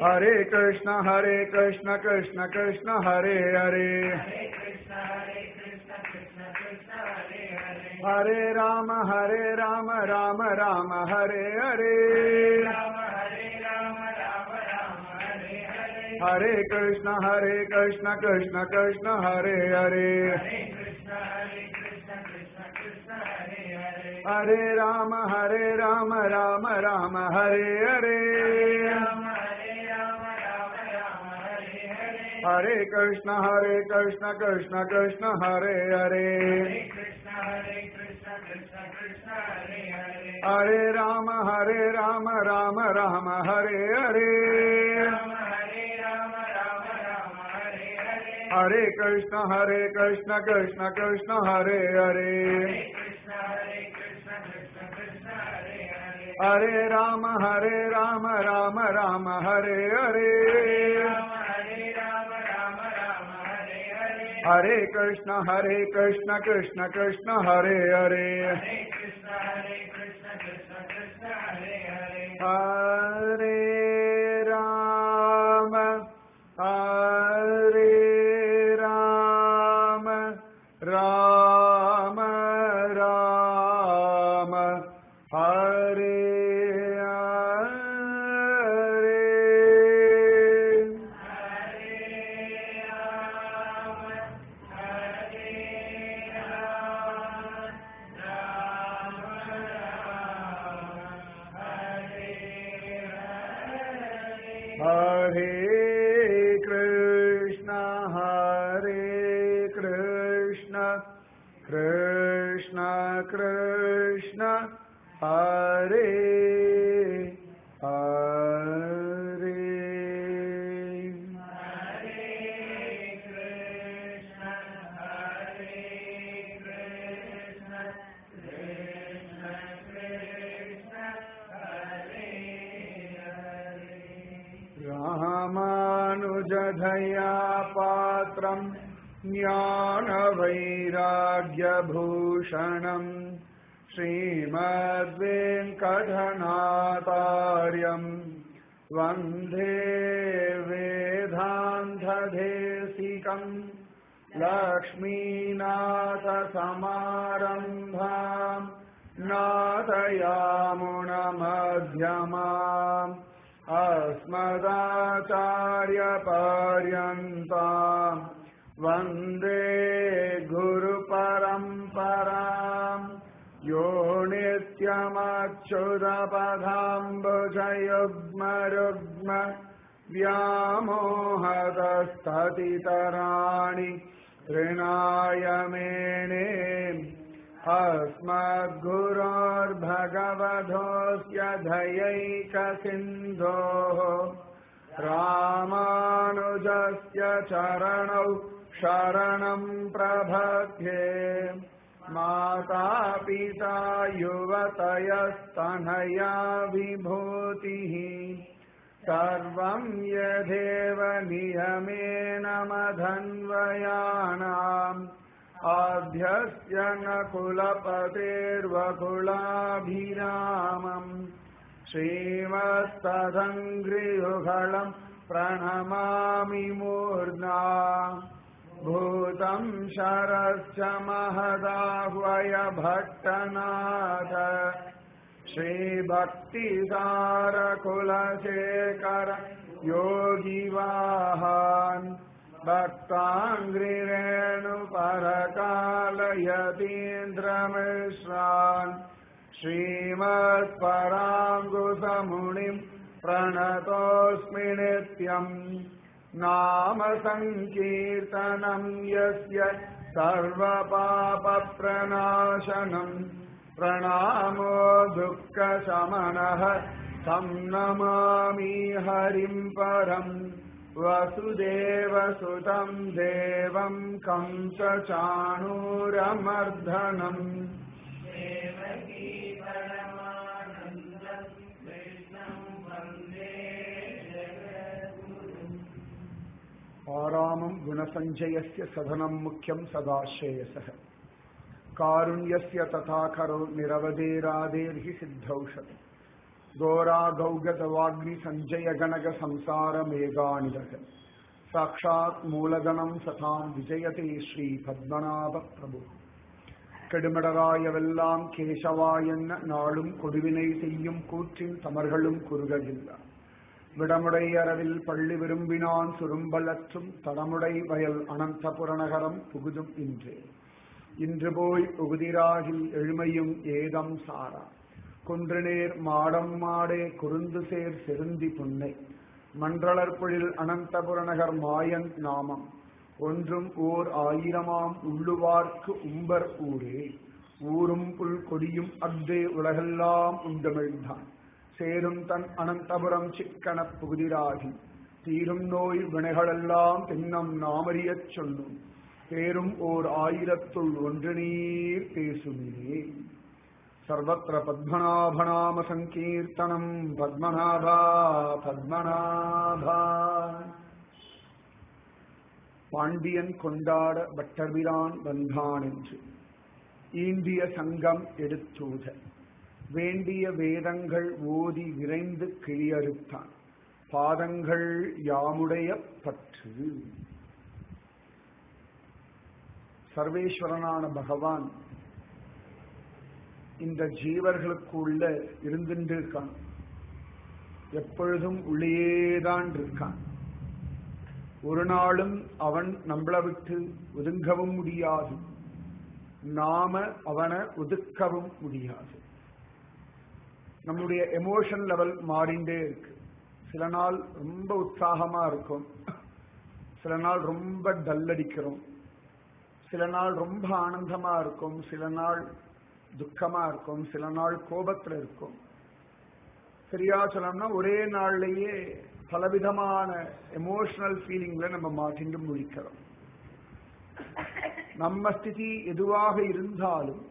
हरे कृष्ण हरे कृष्ण कृष्ण कृष्ण हरे हरे हरे राम हरे राम राम राम हरे हरे हरे कृष्ण हरे कृष्ण कृष्ण कृष्ण हरे हरे हरे राम हरे राम राम राम हरे हरे हरे कृष्ण हरे कृष्ण कृष्ण कृष्ण हरे हरे हरे राम हरे राम राम राम हरे हरे हरे कृष्ण हरे कृष्ण कृष्ण कृष्ण हरे हरे हरे राम हरे राम राम राम हरे हरे हरे कृष्ण हरे कृष्ण कृष्ण कृष्ण हरे हरे हरे राम हरे राम राम राम हरे हरे हरे कृष्ण हरे कृष्ण कृष्ण कृष्ण हरे हरे रामानुजधया पात्रम् ज्ञानवैराग्यभूषणम् श्रीमद्वेङ्कटनातार्यम् वन्दे वेदान्धदेशिकम् लक्ष्मीनाथसमारम्भाम् नाथयामुणमध्यमाम् अस्मदाचार्यपर्यन्ताम् वन्दे गुरुपरम्पराम् यो नित्यमच्युतपदाम्बुजयुग्मरुग्म व्यामोहदस्ततितराणि तृणाय मेणे अस्मद्गुरोर्भगवधोऽस्य धयैकसिन्धोः रामानुजस्य चरणौ शरणम् प्रभध्ये मातापिता युवतयस्तनया विभूतिः सर्वम् यथेव नियमेन मधन्वयानाम् आद्यस्य न कुलपतेर्वकुलाभिरामम् श्रीमस्तदङ्घ्रियुगलम् प्रणमामि मूर्धा भूतम् शरश्च महदाह्वय भट्टनाथ श्रीभक्तिसारकुलशेखर योगिवाहान् भक्ताङ्ग्रिरेणुपरकालयतीन्द्रमिश्रान् श्रीमत्पराङ्गुसमुनिम् प्रणतोऽस्मि नित्यम् नाम सङ्कीर्तनम् यस्य सर्वपापप्रणाशनम् प्रणामो दुःखशमनः तं नमामि हरिम् परम् वसुदेवसुतम् देवम् कंसचाणूरमर्दनम् आरामम् गुणसञ्जयस्य सधनम् मुख्यम् सदाश्रेयसः कारुण्यस्य तथा करो निरवधेरादेर्हि सिद्धौषधम् கோரா கௌகத வாக்னி சஞ்சய கனக சம்சார மேகாநிதக சாட்சாத் மூலதனம் சதாம் விஜயதே ஸ்ரீ பத்மநாப பிரபு கெடுமடராயவெல்லாம் கேசவாயன்ன நாளும் கொடுவினை செய்யும் கூற்றின் தமர்களும் குறுகவில்லை விடமுடை அரவில் பள்ளி விரும்பினான் சுரும்பலற்றும் தடமுடை வயல் அனந்தபுரநகரம் புகுதும் இன்றே இன்று போய் உகுதிராகில் எழுமையும் ஏதம் சாரா குன்றுநேர் மாடம் மாடே குருந்து சேர் செருந்தி புன்னை மன்றளற்பொழில் அனந்தபுரநகர் மாயன் நாமம் ஒன்றும் ஓர் ஆயிரமாம் உள்ளுவார்க்கு உம்பர் ஊரே ஊரும் புல் கொடியும் அஃதே உலகெல்லாம் உண்டமிழ்ந்தான் சேரும் தன் அனந்தபுரம் சிக்கன புகுதிராகி தீரும் நோய் வினைகளெல்லாம் தென்னம் நாமறியச் சொல்லும் பேரும் ஓர் ஆயிரத்துள் ஒன்று நீர் பேசுமிரே சர்வத்திர பத்மநாபநாம சங்கீர்த்தனம் பத்மநாபா பத்மநாபா பாண்டியன் கொண்டாட பட்டர்பிரான் வந்தான் என்று ஈண்டிய சங்கம் எடுத்தூத வேண்டிய வேதங்கள் ஓதி விரைந்து கிழியறுத்தான் பாதங்கள் யாமுடைய பற்று சர்வேஸ்வரனான பகவான் இந்த ஜீவர்களுக்குள்ள இருந்துட்டு இருக்கான் எப்பொழுதும் உள்ளேதான் இருக்கான் ஒரு நாளும் அவன் நம்மளை விட்டு ஒதுங்கவும் முடியாது நாம அவனை ஒதுக்கவும் முடியாது நம்முடைய எமோஷன் லெவல் மாறிண்டே இருக்கு சில நாள் ரொம்ப உற்சாகமா இருக்கும் சில நாள் ரொம்ப டல்லடிக்கிறோம் சில நாள் ரொம்ப ஆனந்தமா இருக்கும் சில நாள் துக்கமா இருக்கும் சில நாள் கோபத்துல இருக்கும் சரியா சொல்லணும்னா ஒரே நாள்லயே பலவிதமான எமோஷனல் ஃபீலிங்ல நம்ம மாட்டிண்டு முழிக்கிறோம் நம்ம ஸ்திதி எதுவாக இருந்தாலும்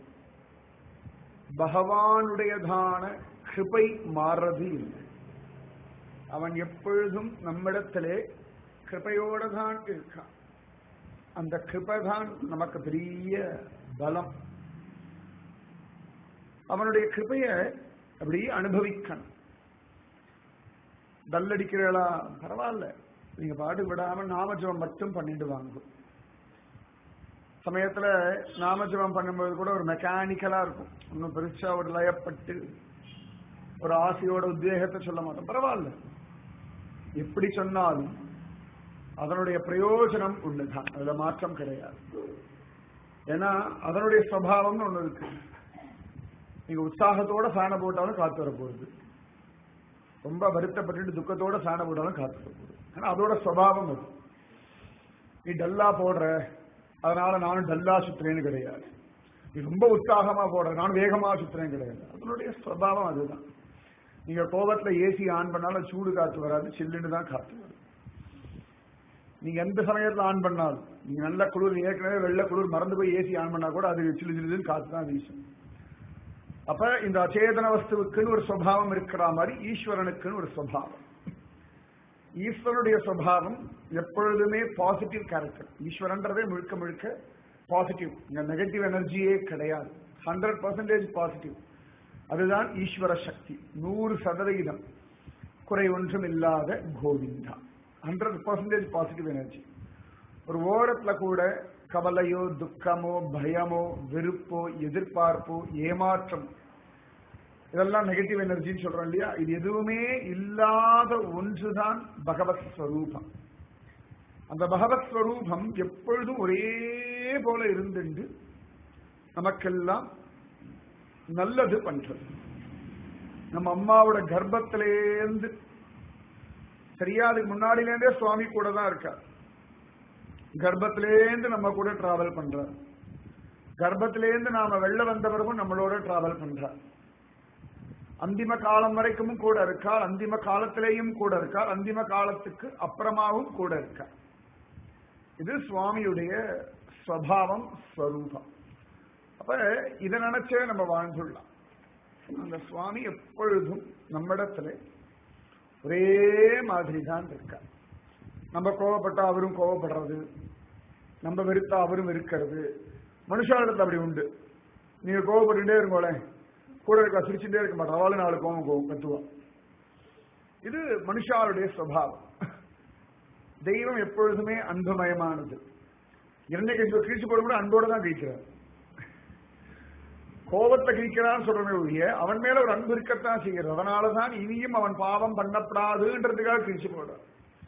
பகவானுடையதான கிருபை மாறுறது இல்லை அவன் எப்பொழுதும் நம்மிடத்திலே கிருபையோட தான் இருக்கான் அந்த கிருபை தான் நமக்கு பெரிய பலம் அவனுடைய கிருபைய அப்படி அனுபவிக்கணும் டல்லடிக்கிறீங்களா பரவாயில்ல நீங்க பாட்டு விடாம நாமஜபம் மட்டும் பண்ணிட்டு வாங்கும் சமயத்துல நாமஜபம் பண்ணும்போது கூட ஒரு மெக்கானிக்கலா இருக்கும் ஒன்னும் பெருசா ஒரு லயப்பட்டு ஒரு ஆசையோட உத்வேகத்தை சொல்ல மாட்டோம் பரவாயில்ல எப்படி சொன்னாலும் அதனுடைய பிரயோஜனம் உள்ளதுதான் அதுல மாற்றம் கிடையாது ஏன்னா அதனுடைய சுவாவம்னு ஒண்ணு இருக்கு நீங்க உற்சாகத்தோட ஃபேனை போட்டாலும் காத்து வர போகுது ரொம்ப வருத்தப்பட்டு துக்கத்தோட ஃபேனை போட்டாலும் காத்து வர போகுது ஆனா அதோட சுவாவம் அது நீ டல்லா போடுற அதனால நானும் டல்லா சுத்துறேன்னு கிடையாது நீ ரொம்ப உற்சாகமா போடுற நானும் வேகமா சுத்துறேன் கிடையாது அதனுடைய சுவாவம் அதுதான் நீங்க கோபத்துல ஏசி ஆன் பண்ணாலும் சூடு காத்து வராது சில்லுன்னு தான் காத்து வரும் நீங்க எந்த சமயத்துல ஆன் பண்ணாலும் நீங்க நல்ல குளிர் ஏற்கனவே வெள்ள குளிர் மறந்து போய் ஏசி ஆன் பண்ணா கூட அது சில்லு சில்லுன்னு காத்து தான் வீசும் அப்ப இந்த அச்சேதன வஸ்துவுக்குன்னு ஒரு சுவாவம் இருக்கிற மாதிரி ஈஸ்வரனுக்குன்னு ஒரு சுவாவம் ஈஸ்வரனுடைய சுவாவம் எப்பொழுதுமே பாசிட்டிவ் கேரக்டர் ஈஸ்வரன்றதே முழுக்க முழுக்க பாசிட்டிவ் இங்க நெகட்டிவ் எனர்ஜியே கிடையாது ஹண்ட்ரட் பர்சன்டேஜ் பாசிட்டிவ் அதுதான் ஈஸ்வர சக்தி நூறு சதவிகிதம் குறை ஒன்றும் இல்லாத Govinda hundred percentage positive energy ஒரு ஓரத்துல கூட கவலையோ துக்கமோ பயமோ வெறுப்போ எதிர்பார்ப்போ ஏமாற்றம் இதெல்லாம் நெகட்டிவ் எனர்ஜின்னு சொல்றோம் இல்லையா இது எதுவுமே இல்லாத ஒன்றுதான் பகவத் ஸ்வரூபம் அந்த பகவத் ஸ்வரூபம் எப்பொழுதும் ஒரே போல இருந்துண்டு நமக்கெல்லாம் நல்லது பண்றது நம்ம அம்மாவோட கர்ப்பத்திலேருந்து சரியா அதுக்கு முன்னாடிலேருந்தே சுவாமி கூட தான் இருக்கார் கர்ப்பத்திலேருந்து நம்ம கூட டிராவல் பண்றார் கர்ப்பத்திலேருந்து நாம வெளில வந்த பிறகும் நம்மளோட டிராவல் பண்றார் அந்திம காலம் வரைக்கும் கூட இருக்கார் அந்திம காலத்திலேயும் கூட இருக்கார் அந்திம காலத்துக்கு அப்புறமாவும் கூட இருக்கார் இது சுவாமியுடைய ஸ்வபாவம் ஸ்வரூபம் அப்ப இதை நினைச்சே நம்ம வாழ்ந்துடலாம் அந்த சுவாமி எப்பொழுதும் நம்மிடத்துல ஒரே மாதிரி தான் இருக்கார் நம்ம கோவப்பட்டா அவரும் கோவப்படுறது நம்ம வெறுத்தா அவரும் வெறுக்கிறது மனுஷாளிடத்துல அப்படி உண்டு நீங்க கோவப்பட்டுட்டே இருக்கோளே கூட இருக்கா சிரிச்சுட்டே இருக்க மாட்டா அவளும் நாலு கோவம் கோவம் கத்துவா இது மனுஷாருடைய சுவாவம் தெய்வம் எப்பொழுதுமே அன்புமயமானது இரண்டை கட்சி கிழிச்சு போட கூட அன்போட தான் கிழிக்கிறார் கோபத்தை கிழிக்கிறான்னு சொல்றமே ஒழிய அவன் மேல ஒரு அன்பு இருக்கத்தான் செய்கிறது அதனாலதான் இனியும் அவன் பாவம் பண்ணப்படாதுன்றதுக்காக கிழிச்சு போடுறான்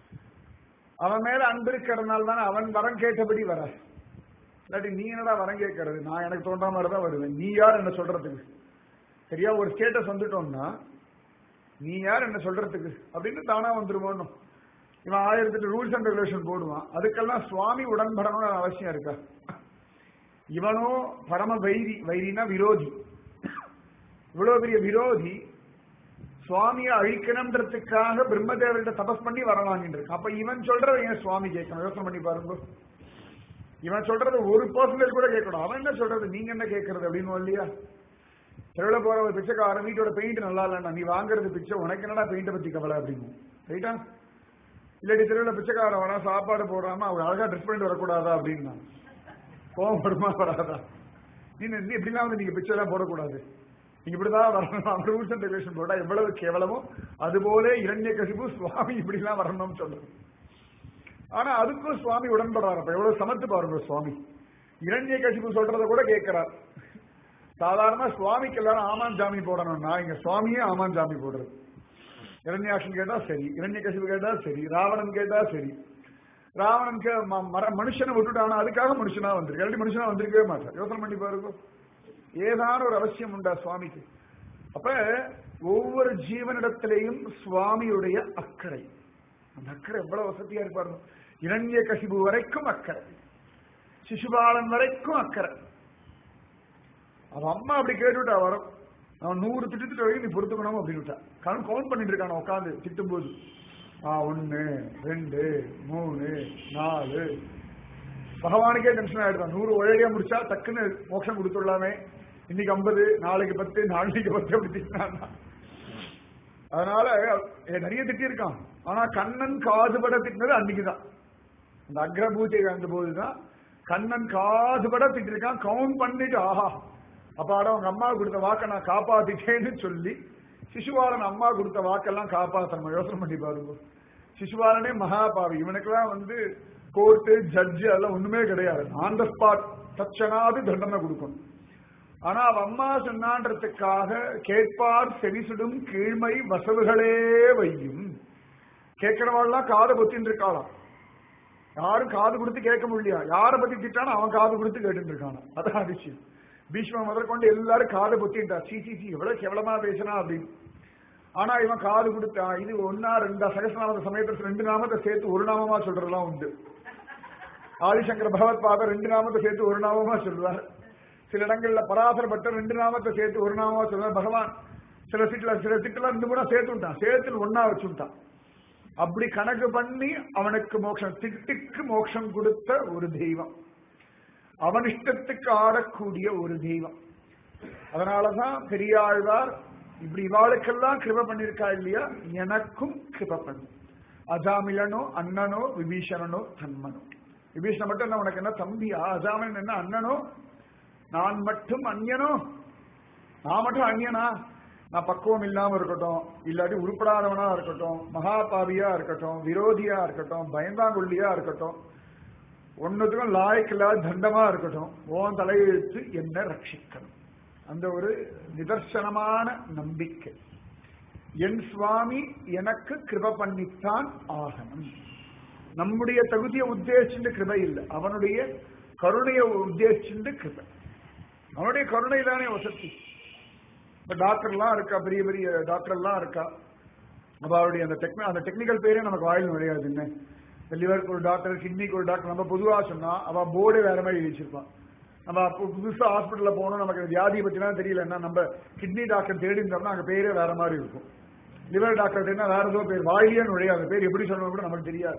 அவன் மேல அன்பு இருக்கிறதுனால தான் அவன் வரம் கேட்டபடி வர இல்லாட்டி நீ என்னடா வரம் கேட்கறது நான் எனக்கு தோன்ற மாதிரி தான் வருவேன் நீ யார் என்ன சொல்றதுக்கு சரியா ஒரு ஸ்டேட்டஸ் வந்துட்டோம்னா நீ யார் என்ன சொல்றதுக்கு அப்படின்னு தானா வந்துருவோம் இவன் ஆயிரத்தி ரூல்ஸ் அண்ட் ரெகுலேஷன் போடுவான் அதுக்கெல்லாம் சுவாமி உடன்படணும்னு அவசியம் இருக்கா இவனோ பரம வைரி வைரினா விரோதி இவ்வளவு பெரிய விரோதி சுவாமியை அழிக்கணும்ன்றதுக்காக பிரம்மதேவர்கிட்ட தபஸ் பண்ணி வர வாங்கிட்டு இருக்கு அப்ப இவன் சொல்றத ஏன் சுவாமி கேட்கணும் யோசனை பண்ணி பாருங்க இவன் சொல்றது ஒரு பர்சன்டேஜ் கூட கேட்கணும் அவன் என்ன சொல்றது நீங்க என்ன கேட்கறது அப்படின்னு இல்லையா தெருவில் போற ஒரு பிச்சைக்காரன் வீட்டோட பெயிண்ட் நல்லா இல்லைன்னா நீ வாங்குறது பிச்சை உனக்கு என்னடா பெயிண்ட பத்தி கவலை அப்படின்னு ரைட்டா இல்லாட்டி தெருவில் பிச்சைக்காரன் வேணா சாப்பாடு போடாம அவங்க அழகா ட்ரெஸ் பண்ணிட்டு வரக்கூடாதா அப்படின்னா கோவம் வருமா வராதா நீ நீ இப்படிலாம் வந்து நீங்க பிச்சை எல்லாம் போடக்கூடாது நீங்க இப்படிதான் வரணும் அவர் ரூல்ஸ் அண்ட் ரெகுலேஷன் போட்டா எவ்வளவு கேவலமோ அதுபோல இரண்ய கசிப்பு சுவாமி இப்படிலாம் வரணும்னு சொல்றது ஆனா அதுக்கும் சுவாமி உடன்படுறாரு அப்ப எவ்வளவு சமத்து பாருங்க சுவாமி இரண்ய கசிப்பு சொல்றத கூட கேட்கிறார் சாதாரண சுவாமிக்கு எல்லாரும் ஆமான் ஜாமி போடணும்னா இங்க சுவாமியே ஆமான் ஜாமி போடுறது இரண்யாட்சன் கேட்டா சரி இரண்ய கசிப்பு கேட்டா சரி ராவணன் கேட்டா சரி ராவணனுக்கு ம- மர- மனுஷனை விட்டுட்டானா அதுக்காக மனுஷனா வந்திருக்கு இல்லாட்டி மனுஷனா வந்திருக்கவே மாட்டார் யோசனை பண்ணி பாருங்க ஏதான ஒரு அவசியம் உண்டா சுவாமிக்கு அப்ப ஒவ்வொரு ஜீவனிடத்திலேயும் சுவாமியுடைய அக்கறை அந்த அக்கறை எவ்வளவு வசதியா இருப்பாரு இரண்ய கசிபு வரைக்கும் அக்கறை சிசுபாலன் வரைக்கும் அக்கறை அவன் அம்மா அப்படி கேட்டுவிட்டா வரும் அவன் நூறு திட்டத்திட்டு வரைக்கும் நீ பொறுத்துக்கணும் அப்படின்னு விட்டா கண் கவுண்ட் பண்ணிட்டு இருக்கான உட்காந்து திட்டும் போது ஆ ஒன்னு ரெண்டு மூணு நாலு பகவானுக்கே டென்ஷன் ஆயிடுதான் நூறு ஒரேடியா முடிச்சா டக்குன்னு மோட்சம் கொடுத்துடலாமே இன்னைக்கு ஐம்பது நாளைக்கு பத்து நாளைக்கு பத்து அப்படி திட்டினான்னா அதனால ஏ, நிறைய திட்டிருக்கான் ஆனா கண்ணன் காதுபட திட்டினது அன்னைக்குதான் அந்த அக்ர பூஜை வந்த போதுதான் கண்ணன் காதுபட திட்டிருக்கான் கவுண்ட் பண்ணிட்டு ஆஹா அப்பாடா உங்க அம்மா கொடுத்த வாக்கை நான் காப்பாத்திட்டேன்னு சொல்லி சிசுபாலன் அம்மா கொடுத்த வாக்கெல்லாம் காப்பாற்றணும் யோசனை பண்ணி பாருங்க சிசுபாலனே மகாபாவி இவனுக்கெல்லாம் வந்து கோர்ட்டு ஜட்ஜு அதெல்லாம் ஒண்ணுமே கிடையாது ஆன் த ஸ்பாட் தட்சணாது தண்டனை கொடுக்கணும் ஆனா அவ அம்மா சொன்னான்றதுக்காக கேட்பார் செவிசுடும் கீழ்மை வசவுகளே வையும் கேட்கிறவாள்லாம் காதை பொத்தின்னு இருக்காளாம் யாரும் காது கொடுத்து கேட்க முடியல யாரை பத்தி திட்டானோ அவன் காது கொடுத்து கேட்டுட்டு இருக்கானா அதான் அதிசயம் பீஷ்ம முதற்கொண்டு எல்லாரும் காதை பொத்திட்டா சி சி சி எவ்வளவு கேவலமா பேசினா அப்படின்னு ஆனா இவன் காது கொடுத்தா இது ஒன்னா ரெண்டா சகசநாம சமயத்துல ரெண்டு நாமத்தை சேர்த்து ஒரு நாமமா சொல்றதெல்லாம் உண்டு ஆதிசங்கர பகவத் பாதர் ரெண்டு நாமத்தை சேர்த்து ஒரு நாமமா சொல்லுவார் சில இடங்கள்ல பராசர பட்டர் ரெண்டு நாமத்தை சேர்த்து ஒரு நாமமா சொல்லுவார் பகவான் சில சீட்ல சில சீட்டுல ரெண்டு மூணா சேர்த்து விட்டான் சேர்த்து ஒன்னா வச்சு விட்டான் அப்படி கணக்கு பண்ணி அவனுக்கு மோட்சம் திட்டுக்கு மோட்சம் கொடுத்த ஒரு தெய்வம் அவன் இஷ்டத்துக்கு ஆடக்கூடிய ஒரு தெய்வம் அதனாலதான் பெரியாழ்வார் இப்படி இவாளுக்கெல்லாம் கிருப பண்ணிருக்கா இல்லையா எனக்கும் கிருப பண்ணு அஜாமிலனோ அண்ணனோ விபீஷணனோ தன்மனோ விபீஷணன் மட்டும் என்ன உனக்கு என்ன தம்பியா அஜாமிலன் என்ன அண்ணனோ நான் மட்டும் அந்நியனோ நான் மட்டும் அந்நியனா நான் பக்குவம் இல்லாம இருக்கட்டும் இல்லாட்டி உருப்படாதவனா இருக்கட்டும் மகாபாவியா இருக்கட்டும் விரோதியா இருக்கட்டும் பயந்தாங்குள்ளியா இருக்கட்டும் ஒன்னுத்துக்கும் லாய்க்கில்லாத தண்டமா இருக்கட்டும் ஓன் தலையெழுத்து என்ன ரட்சிக்கணும் அந்த ஒரு நிதர்சனமான நம்பிக்கை என் சுவாமி எனக்கு கிருப பண்ணித்தான் ஆகணும் நம்முடைய தகுதியை உத்தேசிச்சுட்டு கிருபை இல்லை அவனுடைய கருணையை உத்தேசிச்சுட்டு கிருபை அவனுடைய கருணை தானே வசதி இப்ப டாக்டர்லாம் இருக்கா பெரிய பெரிய டாக்டர்லாம் இருக்கா அப்ப அவருடைய அந்த டெக்ன அந்த டெக்னிக்கல் பேரே நமக்கு வாயில் நுழையாது என்ன லிவருக்கு ஒரு டாக்டர் கிட்னிக்கு ஒரு டாக்டர் நம்ம பொதுவா சொன்னா அவ போர்டே வேற மாதிரி எழுதிச்சிருப்பான் நம்ம அப்போ புதுசா ஹாஸ்பிட்டல்ல போனோம் நமக்கு வியாதியை பத்திலாம் தெரியலன்னா நம்ம கிட்னி டாக்டர் தேடி இருந்தோம்னா அங்க பேரே வேற மாதிரி இருக்கும் லிவர் டாக்டர் தேடினா வேற ஏதோ பேர் வாயிலே நுழையாது பேர் எப்படி சொல்லணும் கூட நமக்கு தெரியாது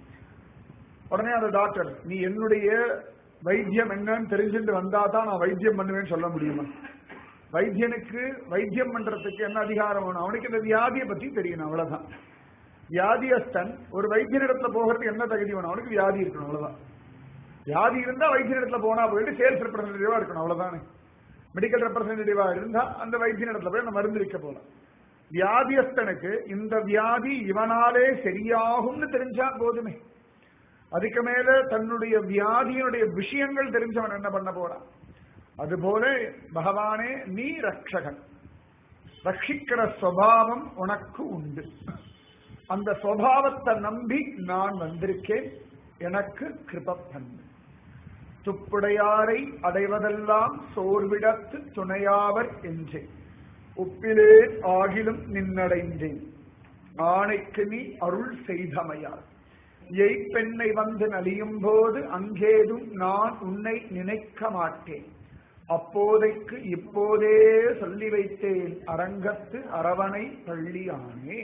உடனே அந்த டாக்டர் நீ என்னுடைய வைத்தியம் என்னன்னு தெரிஞ்சுட்டு வந்தா தான் நான் வைத்தியம் பண்ணுவேன்னு சொல்ல முடியுமா வைத்தியனுக்கு வைத்தியம் பண்றதுக்கு என்ன அதிகாரம் வேணும் அவனுக்கு இந்த வியாதியை பத்தி தெரியணும் அவ்வளவுதான் வியாதியஸ்தன் ஒரு வைத்தியனிடத்துல போகிறதுக்கு என்ன தகுதி வேணும் அவனுக்கு வியாதி இருக்கணும் அவ்வளவுதான் வியாதி இருந்தா வைத்தியனிடத்துல போனா போயிட்டு சேல்ஸ் ரெப்ரஸன்டேட்டிவா இருக்கணும் அவ்வளவுதானே மெடிக்கல் ரெப்ரஸன்டேட்டிவா இருந்தா அந்த வைத்தியனிடத்துல போய் நம்ம மருந்து விற்க போலாம் வியாதியஸ்தனுக்கு இந்த வியாதி இவனாலே சரியாகும்னு தெரிஞ்சா போதுமே அதுக்கு மேல தன்னுடைய வியாதியினுடைய விஷயங்கள் தெரிஞ்சவன் என்ன பண்ண போறான் அதுபோல பகவானே நீ ரக்ஷகன் ரட்சிக்கிற சுவாவம் உனக்கு உண்டு அந்த சுவாவத்தை நம்பி நான் வந்திருக்கேன் எனக்கு கிருப பண்ணு துப்புடையாரை அடைவதெல்லாம் சோர்விடத்து துணையாவர் என்றேன் உப்பிலே ஆகிலும் நின்னடைந்தேன் ஆணைக்கு நீ அருள் செய்தமையார் எய்ப்பெண்ணை வந்து நலியும் போது அங்கேதும் நான் உன்னை நினைக்க மாட்டேன் அப்போதைக்கு இப்போதே சொல்லி வைத்தேன் அரங்கத்து அரவணை பள்ளியானே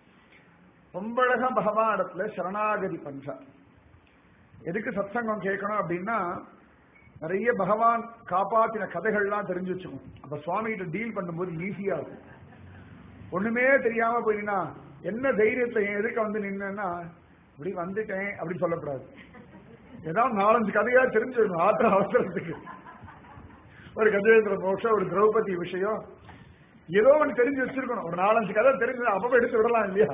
பொம்பழக பகவானத்துல சரணாகதி பண்றார் எதுக்கு சத்சங்கம் கேட்கணும் அப்படின்னா நிறைய பகவான் காப்பாத்தின கதைகள்லாம் தெரிஞ்சு வச்சுக்கணும் அப்ப சுவாமி கிட்ட டீல் பண்ணும்போது ஈஸியா இருக்கும் ஒண்ணுமே தெரியாம போயினா என்ன தைரியத்தை என் எதுக்க வந்து நின்னா இப்படி வந்துட்டேன் அப்படின்னு சொல்லக்கூடாது ஏதாவது நாலஞ்சு கதையா தெரிஞ்சிடணும் ஆத்திர அவசரத்துக்கு ஒரு கஜேந்திர மோட்சம் ஒரு திரௌபதி விஷயம் ஏதோ ஒன்று தெரிஞ்சு வச்சிருக்கணும் ஒரு நாலஞ்சு கதை தெரிஞ்சு அப்பப்ப எடுத்து விடலாம் இல்லையா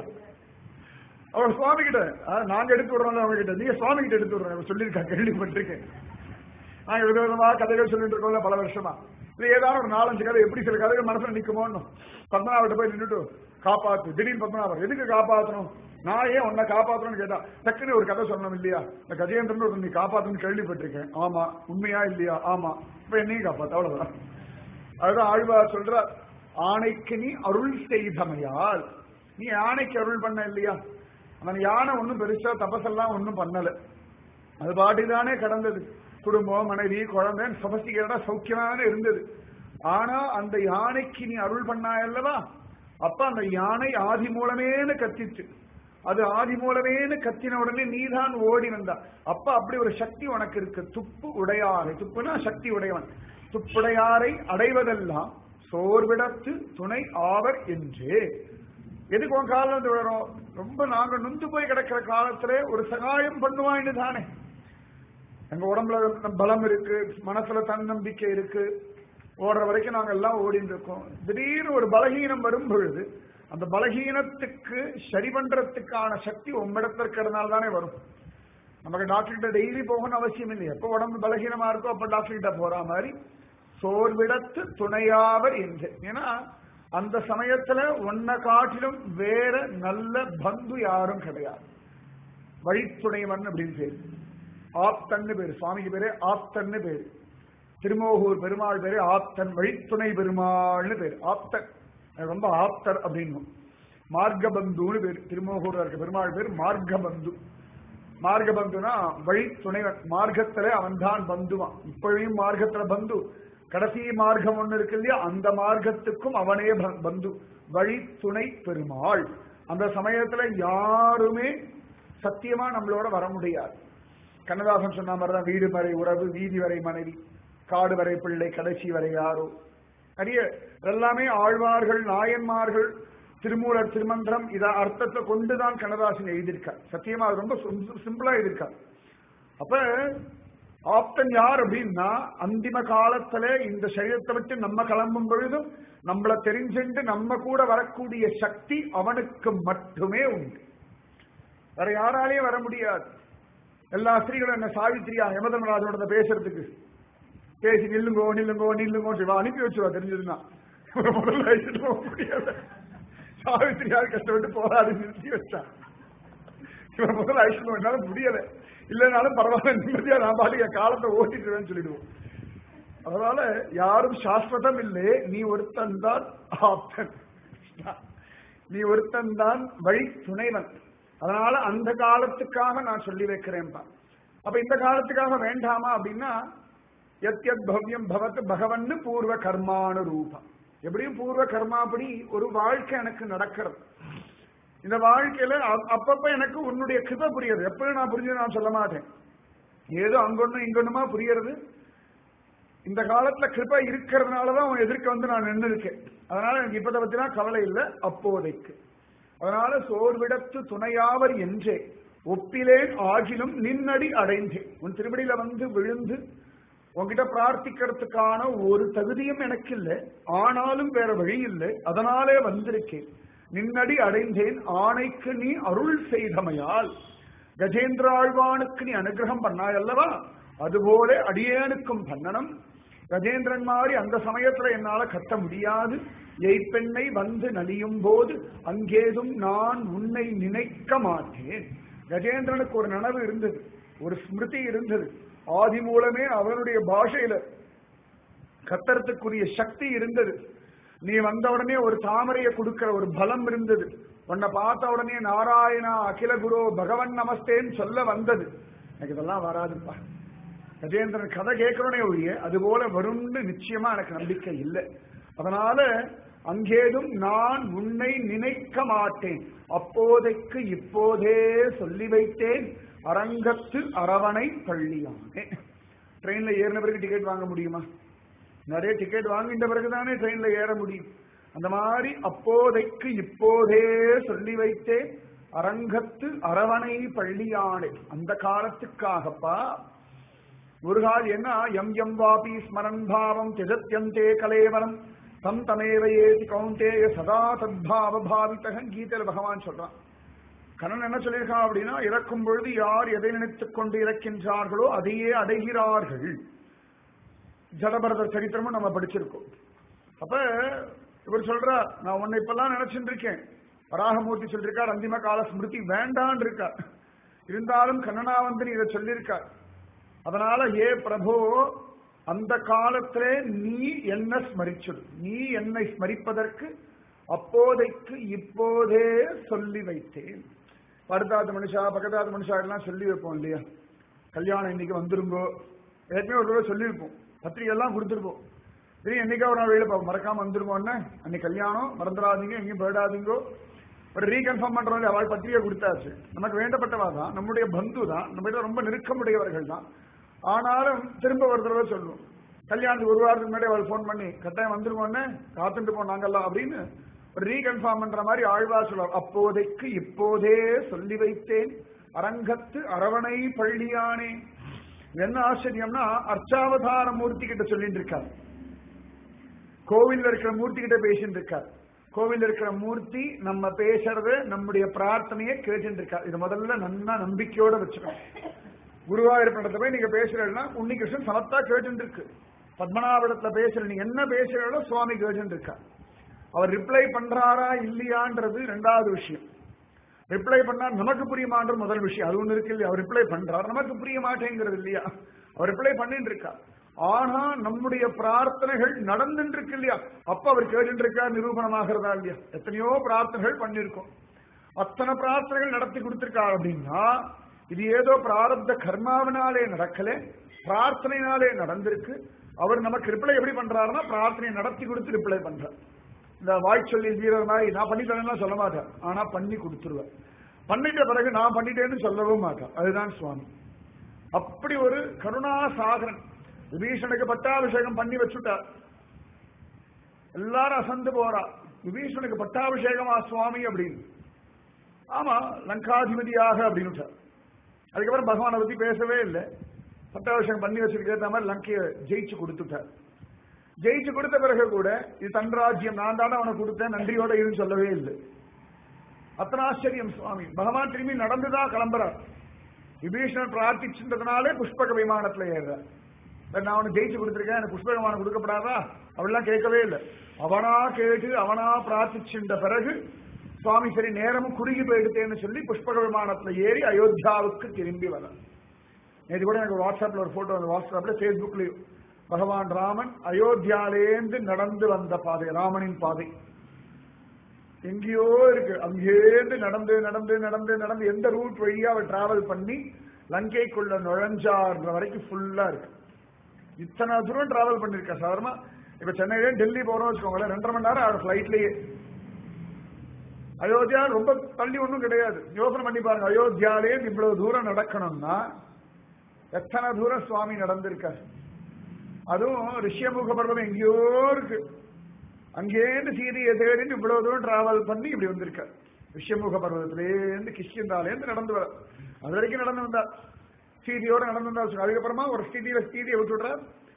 அவர் சுவாமி கிட்ட அஹ், நாங்க எடுத்து விடுறோம் அவங்க கிட்ட நீங்க சுவாமி கிட்ட எடுத்து விடுறோம் சொல்லியிருக்கேன் கேள்விப்பட்டிருக்கேன் நாங்க விதவிதமா கதைகள் சொல்லிட்டு இருக்கோம்ல பல வருஷமா இது ஏதாவது ஒரு நாலஞ்சு கதை எப்படி சில கதைகள் மனசுல நிக்குமோன்னு பத்மநாபட்ட போய் நின்றுட்டு காப்பாத்து திடீர்னு பத்மநாபர் எதுக்கு காப்பாத்தணும் நான் ஏன் உன்னை காப்பாத்தணும்னு கேட்டா டக்குன்னு ஒரு கதை சொன்னோம் இல்லையா இந்த கஜேந்திரன் ஒரு நீ காப்பாத்தணும்னு கேள்விப்பட்டிருக்கேன் ஆமா உண்மையா இல்லையா ஆமா இப்ப என்னையும் காப்பாத்து அவ்வளவுதான் அதுதான் ஆழ்வார் சொல்ற ஆணைக்கு நீ அருள் செய்தமையால் நீ யானைக்கு அருள் பண்ண இல்லையா அந்த யானை ஒன்றும் பெருசா தபசெல்லாம் ஒன்றும் பண்ணல அது பாட்டுதானே கடந்தது குடும்பம் மனைவி குழந்தை சொபசிக்கிறதா சௌக்கியமான இருந்தது ஆனா அந்த யானைக்கு நீ அருள் பண்ணாயல்லவா அப்ப அந்த யானை ஆதி மூலமேன்னு கத்திச்சு அது ஆதி மூலமேன்னு கத்தின உடனே நீதான் ஓடி வந்தா அப்ப அப்படி ஒரு சக்தி உனக்கு இருக்கு துப்பு உடையாரை துப்புனா சக்தி உடையவன் துப்புடையாரை அடைவதெல்லாம் சோர்விடத்து துணை ஆவர் என்றே எதுக்கு உன் காலம் வந்து விழறோம் ரொம்ப நாங்க நொந்து போய் கிடக்கிற காலத்துல ஒரு சகாயம் பண்ணுவான்னு தானே எங்க உடம்புல பலம் இருக்கு மனசுல தன்னம்பிக்கை இருக்கு ஓடுற வரைக்கும் நாங்க எல்லாம் ஓடிட்டு இருக்கோம் திடீர்னு ஒரு பலகீனம் வரும் பொழுது அந்த பலகீனத்துக்கு சரி பண்றதுக்கான சக்தி உம்மிடத்துல இருக்கிறதுனால தானே வரும் நமக்கு டாக்டர் கிட்ட டெய்லி போகணும்னு அவசியம் இல்லை எப்ப உடம்பு பலகீனமா இருக்கோ அப்ப டாக்டர் கிட்ட போற மாதிரி சோர்விடத்து துணையாவர் என்று ஏன்னா அந்த சமயத்துல உன்னை காட்டிலும் வேற நல்ல பந்து யாரும் கிடையாது வழித்துணைவன் அப்படின்னு பேரு ஆப்தன்னு பேரு சுவாமிக்கு பேரு ஆப்தன்னு பேரு திருமோகூர் பெருமாள் பேரு ஆப்தன் வழித்துணை பெருமாள்னு பேரு ஆப்தன் எனக்கு ரொம்ப ஆப்தர் அப்படின்னும் மார்க்கபந்துன்னு பேரு திருமோகூர்ல இருக்க பெருமாள் பேர் மார்க்கபந்து மார்க்கபந்துனா வழி துணைவன் மார்க்கத்துல அவன் தான் பந்துவான் இப்பழையும் மார்க்கத்துல பந்து கடைசி மார்க்கம் ஒண்ணு இருக்கு இல்லையா அந்த மார்க்கத்துக்கும் அவனே ப- பந்து வழி துணை பெருமாள் அந்த சமயத்துல யாருமே சத்தியமா நம்மளோட வர முடியாது கண்ணதாசன் சொன்ன மாதிரிதான் வீடு வரை உறவு வீதி வரை மனைவி காடு வரை பிள்ளை கடைசி வரை யாரோ நிறைய எல்லாமே ஆழ்வார்கள் நாயன்மார்கள் திருமூலர் திருமந்திரம் இத அர்த்தத்தை கொண்டுதான் கண்ணதாசன் எழுதியிருக்கார் சத்தியமா அது ரொம்ப சிம்- சிம்பிளா எழுதியிருக்கார் அப்ப ஆப்தன் யார் அப்படின்னா அந்திம காலத்துல இந்த சரீரத்தை விட்டு நம்ம கிளம்பும் பொழுதும் நம்மள தெரிஞ்சுண்டு நம்ம கூட வரக்கூடிய சக்தி அவனுக்கு மட்டுமே உண்டு வேற யாராலையும் வர முடியாது எல்லா ஸ்திரீகளும் என்ன சாவித்திரியா யமதர்மராஜனோட பேசுறதுக்கு பேசி நில்லுங்கோ நில்லுங்கோ நில்லுங்கோ சிவா அனுப்பி வச்சுருவா தெரிஞ்சதுன்னா இவரை முதல்ல அழைச்சிட்டு போக முடியாது சாவித்திரியார் கஷ்டப்பட்டு போராடி நிறுத்தி வச்சா இவன் முதல்ல அழைச்சிட்டு என்னால முடியல இல்லைனாலும் பரவாயில்ல நிம்மதியா நான் பாட்டுக்கு என் காலத்தை ஓட்டிட்டுவேன்னு சொல்லிடுவோம் அதனால யாரும் சாஸ்வதம் இல்லை நீ ஒருத்தன் தான் ஆப்தன் நீ ஒருத்தன் தான் வழி துணைவன் அதனால அந்த காலத்துக்காக நான் சொல்லி வைக்கிறேன்பா அப்ப இந்த காலத்துக்காக வேண்டாமா அப்படின்னா எத் எத் பவ்யம் பவத் பகவன்னு பூர்வ கர்மானு ரூபம் எப்படியும் பூர்வ கர்மாப்படி ஒரு வாழ்க்கை எனக்கு நடக்கிறது இந்த வாழ்க்கையில அ- அப்பப்ப எனக்கு உன்னுடைய கிருப புரியுது எப்பயும் நான் புரிஞ்சு நான் சொல்ல மாட்டேன் ஏதோ அங்கொன்னும் இங்கொன்னுமா புரியறது இந்த காலத்துல கிருபை இருக்கிறதுனாலதான் உன் எதிர்க்க வந்து நான் நின்று இருக்கேன் அதனால எனக்கு இப்பதை பத்தினா கவலை இல்லை அப்போதைக்கு அதனால சோர்விடத்து துணையாவர் என்றே ஒப்பிலேன் ஆகிலும் நின்னடி அடைந்தேன் உன் திருவடியில வந்து விழுந்து உன்கிட்ட பிரார்த்திக்கிறதுக்கான ஒரு தகுதியும் எனக்கு இல்லை ஆனாலும் வேற வழி இல்லை அதனாலே வந்திருக்கேன் நின்னடி அடைந்தேன் ஆணைக்கு நீ அருள் செய்தமையால் கஜேந்திர ஆழ்வானுக்கு நீ அனுகிரகம் பண்ணாய் அல்லவா அதுபோல அடியேனுக்கும் பண்ணணும் கஜேந்திரன் மாதிரி அந்த சமயத்துல என்னால கட்ட முடியாது எய்ப்பெண்ணை வந்து நலியும் போது அங்கேதும் நான் உன்னை நினைக்க மாட்டேன் கஜேந்திரனுக்கு ஒரு நனவு இருந்தது ஒரு ஸ்மிருதி இருந்தது ஆதி மூலமே அவனுடைய பாஷையில கத்தறதுக்குரிய சக்தி இருந்தது நீ வந்த உடனே ஒரு தாமரையை கொடுக்கிற ஒரு பலம் இருந்தது உன்னை பார்த்த உடனே நாராயணா அகில குரு பகவன் நமஸ்தேன்னு சொல்ல வந்தது எனக்கு இதெல்லாம் வராதுப்பா கஜேந்திரன் கதை கேட்கிறோனே ஒழிய அது போல வரும்னு நிச்சயமா எனக்கு நம்பிக்கை இல்லை அதனால அங்கேதும் நான் உன்னை நினைக்க மாட்டேன் அப்போதைக்கு இப்போதே சொல்லி வைத்தேன் அரங்கத்து அரவணை பள்ளியானே ட்ரெயின்ல ஏறின பிறகு டிக்கெட் வாங்க முடியுமா நிறைய டிக்கெட் வாங்கிட்ட பிறகுதானே ட்ரெயின்ல ஏற முடியும் அந்த மாதிரி அப்போதைக்கு இப்போதே சொல்லி வைத்தேன் அரங்கத்து அரவணை பள்ளியானே அந்த காலத்துக்காகப்பா முருகால் என்ன எம் எம் வாபி ஸ்மரன் பாவம் திஜத்யந்தே கலேவரம் தம் தமேவ ஏதி கௌந்தேய சதா தத்பாவ பாவித்தகன் கீதையில பகவான் சொல்றான் கண்ணன் என்ன சொல்லியிருக்கான் அப்படின்னா இறக்கும் பொழுது யார் எதை நினைத்துக் கொண்டு இறக்கின்றார்களோ அதையே அடைகிறார்கள் ஜடபரதர் சரித்திரமும் நம்ம படிச்சிருக்கோம் அப்ப இவர் சொல்றார் நான் உன்னை இப்பெல்லாம் நினைச்சுட்டு இருக்கேன் வராகமூர்த்தி சொல்லியிருக்கார் அந்திம கால ஸ்மிருதி வேண்டான் இருக்கார் இருந்தாலும் கண்ணனாவந்தன் இதை சொல்லியிருக்கார் அதனால ஏ பிரபு அந்த காலத்திலே நீ என்ன ஸ்மரிச்சுடு நீ என்னை ஸ்மரிப்பதற்கு அப்போதைக்கு இப்போதே சொல்லி வைத்தேன் அடுத்தாத்து மனுஷா பக்கத்தாத்து மனுஷா எல்லாம் சொல்லி வைப்போம் இல்லையா கல்யாணம் இன்னைக்கு வந்துருங்கோ ஏற்கனவே ஒரு தடவை சொல்லியிருப்போம் பத்திரிகை எல்லாம் கொடுத்துருப்போம் சரி என்னைக்கா ஒரு நாள் வெளியில பார்ப்போம் மறக்காம வந்துருங்கோன்னு அன்னைக்கு கல்யாணம் மறந்துடாதீங்க எங்கேயும் போயிடாதீங்கோ ஒரு ரீகன்ஃபார்ம் பண்றவங்க அவள் பத்திரிகை கொடுத்தாச்சு நமக்கு வேண்டப்பட்டவா தான் நம்முடைய பந்து தான் நம்ம ரொம்ப நெருக்கமுடையவர்கள் தான் ஆனாலும் திரும்ப ஒரு தடவை சொல்லுவோம் கல்யாணத்துக்கு ஒரு வாரத்துக்கு முன்னாடி அவள் ஃபோன் பண்ணி கட்டாயம் வந்துருவோன்னு காத்துட்டு போனாங்கல்லாம் அப்படின்னு ஒரு ரீகன்ஃபார்ம் பண்ற மாதிரி ஆழ்வா சொல்லுவார் அப்போதைக்கு இப்போதே சொல்லி வைத்தேன் அரங்கத்து அரவணை பள்ளியானே என்ன ஆச்சரியம்னா அர்ச்சாவதார மூர்த்தி கிட்ட சொல்லிட்டு இருக்கார் கோவில்ல இருக்கிற மூர்த்தி கிட்ட பேசிட்டு இருக்கார் கோவில்ல இருக்கிற மூர்த்தி நம்ம பேசுறது நம்முடைய பிரார்த்தனையை கேட்டுட்டு இருக்கார் இது முதல்ல நன்னா நம்பிக்கையோட வச்சுக்கணும் குருவாயூரப்படத்துல போய் நீங்க பேசுறீங்கன்னா உன்னிகிருஷ்ணன் சமத்தா கேட்டு இருக்கு பத்மநாபடத்துல பேசுற நீங்க என்ன பேசுறீங்களோ சுவாமி கேட்டு இருக்கா அவர் ரிப்ளை பண்றாரா இல்லையான்றது ரெண்டாவது விஷயம் ரிப்ளை பண்ணா நமக்கு புரியுமான்ற முதல் விஷயம் அது ஒண்ணு இருக்கு இல்லையா அவர் ரிப்ளை பண்றார் நமக்கு புரிய மாட்டேங்கிறது இல்லையா அவர் ரிப்ளை பண்ணிட்டு இருக்கா ஆனா நம்முடைய பிரார்த்தனைகள் நடந்துட்டு இருக்கு இல்லையா அப்ப அவர் கேட்டு இருக்கா நிரூபணமாகிறதா இல்லையா எத்தனையோ பிரார்த்தனைகள் பண்ணிருக்கோம் அத்தனை பிரார்த்தனைகள் நடத்தி கொடுத்திருக்கார் அப்படின்னா இது ஏதோ பிராரப்த கர்மாவினாலே நடக்கல பிரார்த்தனையினாலே நடந்திருக்கு அவர் நமக்கு ரிப்ளை எப்படி பண்றாருன்னா பிரார்த்தனை நடத்தி கொடுத்து ரிப்ளை பண்றார் இந்த வாய் சொல்லி வீரர் மாதிரி நான் பண்ணிட்டேன்னா சொல்ல மாட்டேன் ஆனா பண்ணி கொடுத்துருவேன் பண்ணிட்ட பிறகு நான் பண்ணிட்டேன்னு சொல்லவும் மாட்டேன் அதுதான் சுவாமி அப்படி ஒரு கருணா சாகரன் விபீஷனுக்கு பட்டாபிஷேகம் பண்ணி வச்சுட்டார் எல்லாரும் அசந்து போறா விபீஷனுக்கு பட்டாபிஷேகமா சுவாமி அப்படின்னு ஆமா லங்காதிபதியாக அப்படின்னு அதுக்கப்புறம் பகவானை பத்தி பேசவே இல்லை பட்டாபிஷேகம் பண்ணி வச்சிருக்கிற மாதிரி லங்கையை ஜெயிச்சு கொடுத்துட்டார் ஜெயிச்சு கொடுத்த பிறகு கூட இது தன் ராஜ்யம் நான் தானே அவனை கொடுத்தேன் நன்றியோட இதுன்னு சொல்லவே இல்லை அத்தனை ஆச்சரியம் சுவாமி பகவான் திரும்பி நடந்துதான் கிளம்புறார் விபீஷணன் பிரார்த்திச்சுன்றதுனாலே புஷ்பக விமானத்துல ஏறுறார் நான் அவனுக்கு ஜெயிச்சு கொடுத்துருக்கேன் எனக்கு புஷ்பக விமானம் கொடுக்கப்படாதா அவெல்லாம் கேட்கவே இல்லை அவனா கேட்டு அவனா பிரார்த்திச்சுட்ட பிறகு சுவாமி சரி நேரமும் குறுகி போயிடுத்தேன்னு சொல்லி புஷ்பக விமானத்துல ஏறி அயோத்தியாவுக்கு திரும்பி வர நேற்று கூட எனக்கு வாட்ஸ்அப்ல ஒரு போட்டோ அந்த வாட்ஸ்அப்ல பேஸ்புக்லயும் பகவான் ராமன் அயோத்தியாலேந்து நடந்து வந்த பாதை ராமனின் பாதை எங்கேயோ இருக்கு அங்கேருந்து நடந்து நடந்து நடந்து நடந்து எந்த ரூட் வழியா அவர் டிராவல் பண்ணி லங்கைக்குள்ள நுழைஞ்சார்ன்ற வரைக்கும் ஃபுல்லா இருக்கு இத்தனை தூரம் டிராவல் பண்ணிருக்க சாதாரணமா இப்ப சென்னையிலே டெல்லி போறோம் வச்சுக்கோங்களேன் ரெண்டரை மணி நேரம் ஆகும் ஃபிளைட்லயே அயோத்தியா ரொம்ப தள்ளி ஒன்றும் கிடையாது யோசனை பண்ணி பாருங்க அயோத்தியாலே இவ்வளவு தூரம் நடக்கணும்னா எத்தனை தூரம் சுவாமி நடந்திருக்காரு அதுவும் ரிஷியமுக பர்வதம் எங்கேயோ இருக்கு அங்கேருந்து சீதையை தேடின்னு இவ்வளவு தூரம் டிராவல் பண்ணி இப்படி வந்திருக்கார் ரிஷியமுக பர்வதத்திலேருந்து கிஷ்கிந்தாலேருந்து நடந்து வர அது வரைக்கும் நடந்து வந்தார் சீதையோட நடந்து வந்தா அதுக்கப்புறமா ஒரு ஸ்திதியில சீதையை விட்டுடுறார்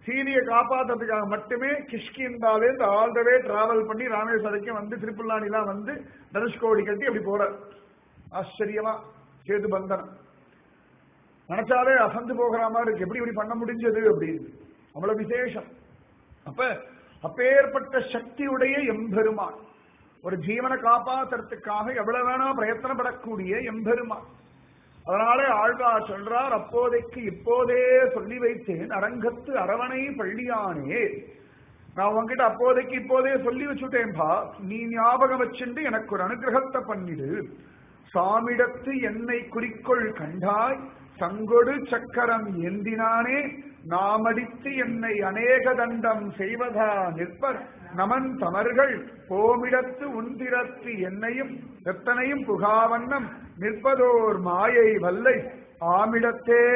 சீதையை காப்பாத்துறதுக்காக மட்டுமே கிஷ்கிந்தாலே இந்த ஆல் த வே டிராவல் பண்ணி ராமேஸ்வரக்கும் வந்து திருப்புல்லானிலாம் வந்து தனுஷ்கோடி கட்டி அப்படி போறார் ஆச்சரியமா சேது பந்தனம் நினைச்சாலே அசந்து போகிற மாதிரி இருக்கு எப்படி இப்படி பண்ண முடிஞ்சது அப்படின்னு அவ்வளவு விசேஷம் அப்ப அப்பேற்பட்ட சக்தியுடைய எம்பெருமான் ஒரு ஜீவனை காப்பாத்துறதுக்காக எவ்வளவு வேணா பிரயத்தனப்படக்கூடிய எம்பெருமான் அதனாலே ஆழ்வார் சொல்றார் அப்போதைக்கு இப்போதே சொல்லி வைத்தேன் அரங்கத்து அரவணை பள்ளியானே நான் உன்கிட்ட அப்போதைக்கு இப்போதே சொல்லி வச்சுட்டேன்பா நீ ஞாபகம் வச்சுண்டு எனக்கு ஒரு அனுகிரகத்தை பண்ணிடு சாமிடத்து என்னை குறிக்கோள் கண்டாய் சங்கொடு சக்கரம் ஏந்தினானே நாமடித்து என்னை அநேக தண்டம் செய்வதா நிற்பர் நமன் தமர்கள் போமிடத்து உந்திரத்து என்னையும் எத்தனையும் புகாவண்ணம் நிற்பதோர் மாயை வல்லை ஆமிடத்தே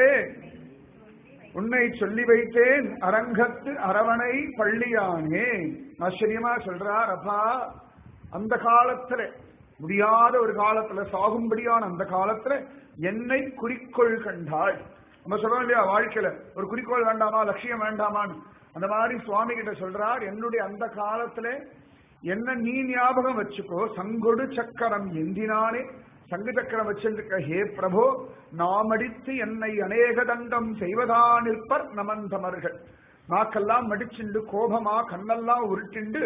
உன்னை சொல்லி வைத்தேன் அரங்கத்து அரவணை பள்ளியானே ஆச்சரியமா சொல்றார் அப்பா அந்த காலத்துல முடியாத ஒரு காலத்துல சாகும்படியான அந்த காலத்துல என்னை குறிக்கோள் கண்டாள் நம்ம சொல்றோம் இல்லையா வாழ்க்கையில ஒரு குறிக்கோள் வேண்டாமா லட்சியம் வேண்டாமான்னு அந்த மாதிரி சுவாமி கிட்ட சொல்றார் என்னுடைய அந்த காலத்துல என்ன நீ ஞாபகம் வச்சுக்கோ சங்கொடு சக்கரம் எந்தினானே சங்கு சக்கரம் வச்சிருக்க ஹே பிரபோ நாமடித்து என்னை அநேக தண்டம் செய்வதா நிற்பர் நமந்தமர்கள் நாக்கெல்லாம் மடிச்சுண்டு கோபமா கண்ணெல்லாம் உருட்டிண்டு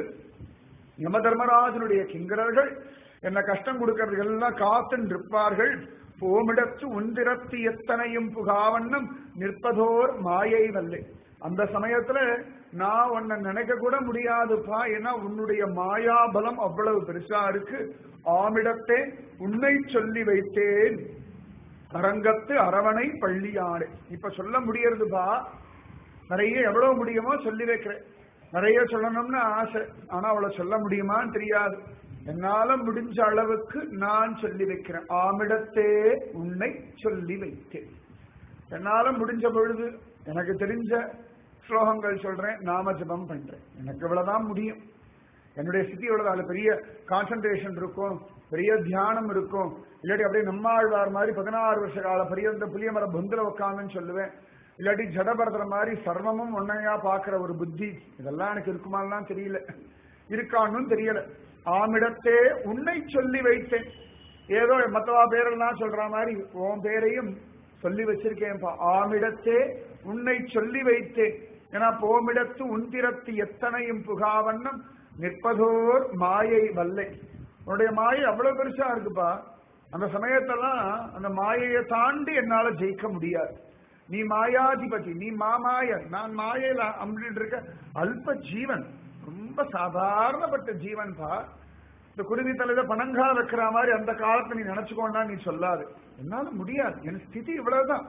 யம தர்மராஜனுடைய கிங்கரர்கள் என்ன கஷ்டம் கொடுக்கறது எல்லாம் காத்துன்னு இருப்பார்கள் போமிடத்து உந்திரத்து எத்தனையும் புகாவண்ணம் நிற்பதோர் மாயை வல்லை அந்த சமயத்துல நான் உன்னை நினைக்க கூட முடியாதுப்பா ஏன்னா உன்னுடைய மாயாபலம் அவ்வளவு பெருசா இருக்கு ஆமிடத்தே உன்னை சொல்லி வைத்தேன் அரங்கத்து அரவணை பள்ளியாடு இப்ப சொல்ல முடியறதுப்பா நிறைய எவ்வளவு முடியுமோ சொல்லி வைக்கிறேன் நிறைய சொல்லணும்னு ஆசை ஆனா அவளை சொல்ல முடியுமான்னு தெரியாது என்னால முடிஞ்ச அளவுக்கு நான் சொல்லி வைக்கிறேன் ஆமிடத்தே உன்னை சொல்லி வைத்தேன் என்னால முடிஞ்ச பொழுது எனக்கு தெரிஞ்ச ஸ்லோகங்கள் சொல்றேன் நாம ஜபம் பண்றேன் எனக்கு இவ்வளவுதான் முடியும் என்னுடைய ஸ்திதி இவ்வளவு அதுல பெரிய கான்சென்ட்ரேஷன் இருக்கும் பெரிய தியானம் இருக்கும் இல்லாட்டி அப்படியே நம்மாழ்வார் மாதிரி பதினாறு வருஷ கால பரியந்த புளியமர பந்துல உட்காந்துன்னு சொல்லுவேன் இல்லாட்டி ஜடபரதுற மாதிரி சர்வமும் ஒன்னையா பாக்குற ஒரு புத்தி இதெல்லாம் எனக்கு இருக்குமான்லாம் தெரியல இருக்கான்னு தெரியல ஆமிடத்தே உன்னை சொல்லி வைத்தேன் ஏதோ மத்தவா பேரெல்லாம் சொல்ற மாதிரி உன் பேரையும் சொல்லி வச்சிருக்கேன்ப்பா ஆமிடத்தே உன்னை சொல்லி வைத்தேன் ஏன்னா போமிடத்து உந்திரத்து எத்தனையும் புகாவண்ணம் நிற்பதோர் மாயை வல்லை உன்னுடைய மாயை அவ்வளவு பெருசா இருக்குப்பா அந்த சமயத்தெல்லாம் அந்த மாயையை தாண்டி என்னால ஜெயிக்க முடியாது நீ மாயாதிபதி நீ மாமாயன் நான் மாயையில அம்பிட்டு இருக்க அல்ப ஜீவன் ரொம்ப சாதாரணப்பட்ட ஜீவன் பா இந்த குருவி தலையில பணங்கா வைக்கிற மாதிரி அந்த காலத்தை நீ நினைச்சுக்கோண்டா நீ சொல்லாது என்னால முடியாது என் ஸ்திதி இவ்வளவுதான்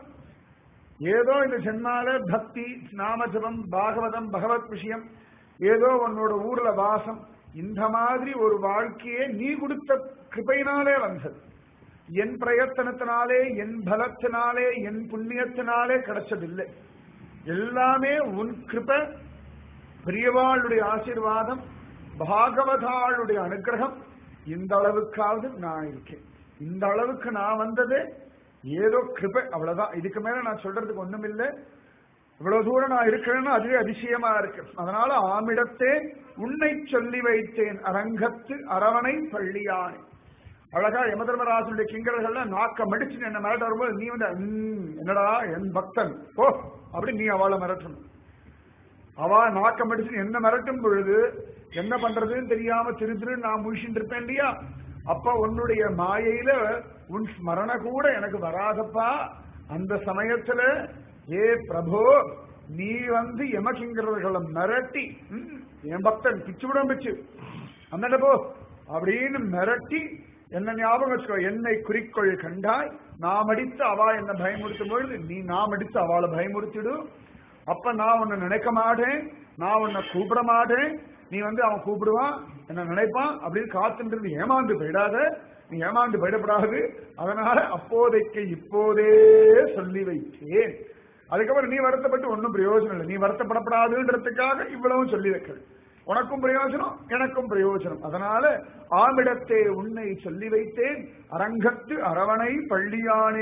ஏதோ இந்த ஜென்மால பக்தி நாமஜபம் பாகவதம் பகவத் விஷயம் ஏதோ உன்னோட ஊர்ல வாசம் இந்த மாதிரி ஒரு வாழ்க்கையே நீ கொடுத்த கிருபையினாலே வந்தது என் பிரயத்தனத்தினாலே என் பலத்தினாலே என் புண்ணியத்தினாலே கிடைச்சதில்லை எல்லாமே உன் கிருப பெரியவாளுடைய ஆசீர்வாதம் பாகவதாளுடைய அனுகிரகம் இந்த அளவுக்காவது நான் இருக்கேன் இந்த அளவுக்கு நான் வந்தது ஏதோ கிருபை அவ்வளவுதான் இதுக்கு மேல நான் சொல்றதுக்கு ஒண்ணும் இல்லை இவ்வளவு தூரம் நான் இருக்கிறேன்னு அதுவே அதிசயமா இருக்கு அதனால ஆமிடத்தே உன்னை சொல்லி வைத்தேன் அரங்கத்து அரவணை பள்ளியானே அழகா யமதர்மராசனுடைய கிங்கர்கள்லாம் நாக்க மடிச்சு என்ன மிரட்ட வரும்போது நீ வந்து "ம், என்னடா என் பக்தன் ஓ அப்படி நீ அவளை மிரட்டணும் அவ நாக்க மடிச்சு என்ன மிரட்டும் பொழுது என்ன பண்றதுன்னு தெரியாம திரு திரு நான் முழிச்சுட்டு இருப்பேன் இல்லையா அப்ப உன்னுடைய மாயையில உன் ஸ்மரண கூட எனக்கு வராதப்பா அந்த சமயத்துல ஏ பிரபு நீ வந்து யமகிங்கரர்களை மிரட்டி ம், என் பக்தன் பிச்சு விடும் பிச்சு அந்தட போ அப்படின்னு மிரட்டி என்ன ஞாபகம் வச்சுக்கோ என்னை குறிக்கோள் கண்டாய் நாம் அடித்து அவா என்ன பயமுறுத்தும் பொழுது நீ நாம் அடித்து அவளை பயமுறுத்திடு அப்ப நான் உன்னை நினைக்க மாட்டேன் நான் உன்னை கூப்பிட மாட்டேன் நீ வந்து அவன் கூப்பிடுவான் என்ன நினைப்பான் அப்படின்னு காத்துன்றது ஏமாந்து போயிடாத நீ ஏமாந்து போயிடப்படாது அதனால அப்போதைக்கு இப்போதே சொல்லி வைத்தேன் அதுக்கப்புறம் நீ வருத்தப்பட்டு ஒன்றும் பிரயோஜனம் இல்லை நீ வருத்தப்படப்படாதுன்றதுக்காக இவ்வளவும் சொல்லி வைக்கிறது உனக்கும் பிரயோஜனம் எனக்கும் பிரயோஜனம் அதனால ஆமிடத்தே உன்னை சொல்லி வைத்தேன் அரங்கத்து அரவணை பள்ளியானேன்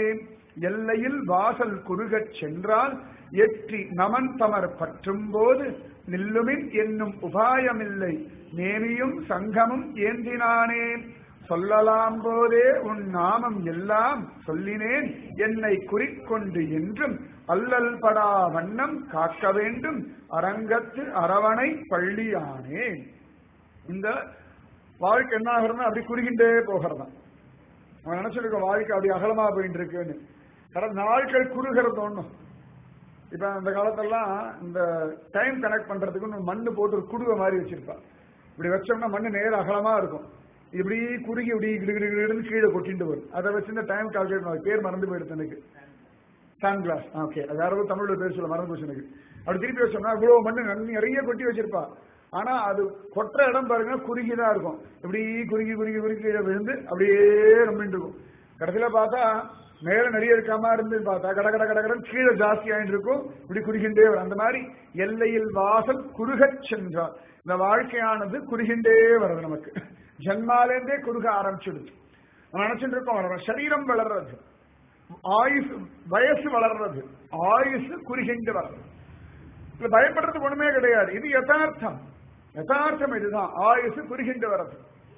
எல்லையில் வாசல் குறுகச் சென்றால் எற்றி நமன் தமர் பற்றும் போது நில்லுமின் என்னும் உபாயமில்லை நேமியும் சங்கமும் ஏந்தினானேன் சொல்லலாம் போதே உன் நாமம் எல்லாம் சொல்லினேன் என்னை குறிக்கொண்டு என்றும் அல்லல் படா வண்ணம் காக்க வேண்டும் அரங்கத்து அரவணை பள்ளியானே இந்த வாழ்க்கை என்ன ஆகிறதுனா அப்படி குறுகின்றே போகிறதான் அவன் நினைச்சிருக்க வாழ்க்கை அப்படி அகலமா போயிட்டு இருக்குன்னு கடந்த நாட்கள் குறுகிறது ஒண்ணும் இப்ப அந்த காலத்தெல்லாம் இந்த டைம் கனெக்ட் பண்றதுக்கு ஒண்ணு மண்ணு போட்டு ஒரு குடுவை மாதிரி வச்சிருப்பா இப்படி வச்சோம்னா மண்ணு நேர அகலமா இருக்கும் இப்படி குறுகி இப்படி கிடுகிடுன்னு கீழே கொட்டிட்டு வரும் அதை வச்சு இந்த டைம் கால்குலேட் பண்ண பேர் மறந்து போயிடுது எனக்கு சான் கிளாஸ் ஓகே அது யாராவது தமிழ்ல பேர் சொல்ல மறந்து போச்சு எனக்கு அப்படி திருப்பி வச்சோம்னா இவ்வளவு மண்ணு நன்மை நிறைய கொட்டி வச்சிருப்பா ஆனா அது கொட்டுற இடம் பாருங்க குறுகிதான் இருக்கும் இப்படி குறுகி குறுகி குறுகி கீழே விழுந்து அப்படியே ரொம்பிட்டு இருக்கும் கடைசியில பார்த்தா மேல நிறைய இருக்காம இருந்து பார்த்தா கட கட கட கடன் கீழே ஜாஸ்தி ஆயிட்டு இருக்கும் இப்படி குறுகின்றே வரும் அந்த மாதிரி எல்லையில் வாசல் குறுகச் சென்றார் இந்த வாழ்க்கையானது குறுகின்றே வருது நமக்கு ஜன்மாலேருந்தே குறுக ஆரம்பிச்சிடுது நம்ம நினைச்சிட்டு இருக்கோம் வளர்றோம் சரீரம் வளர்றது ஆயுசு வயசு வளர்றது ஆயுசு குறுகிண்டு வர்றது இதுல பயப்படுறதுக்கு ஒண்ணுமே கிடையாது இது யதார்த்தம் யதார்த்தம் இதுதான் ஆயுசு குறுகிண்டு வர்றது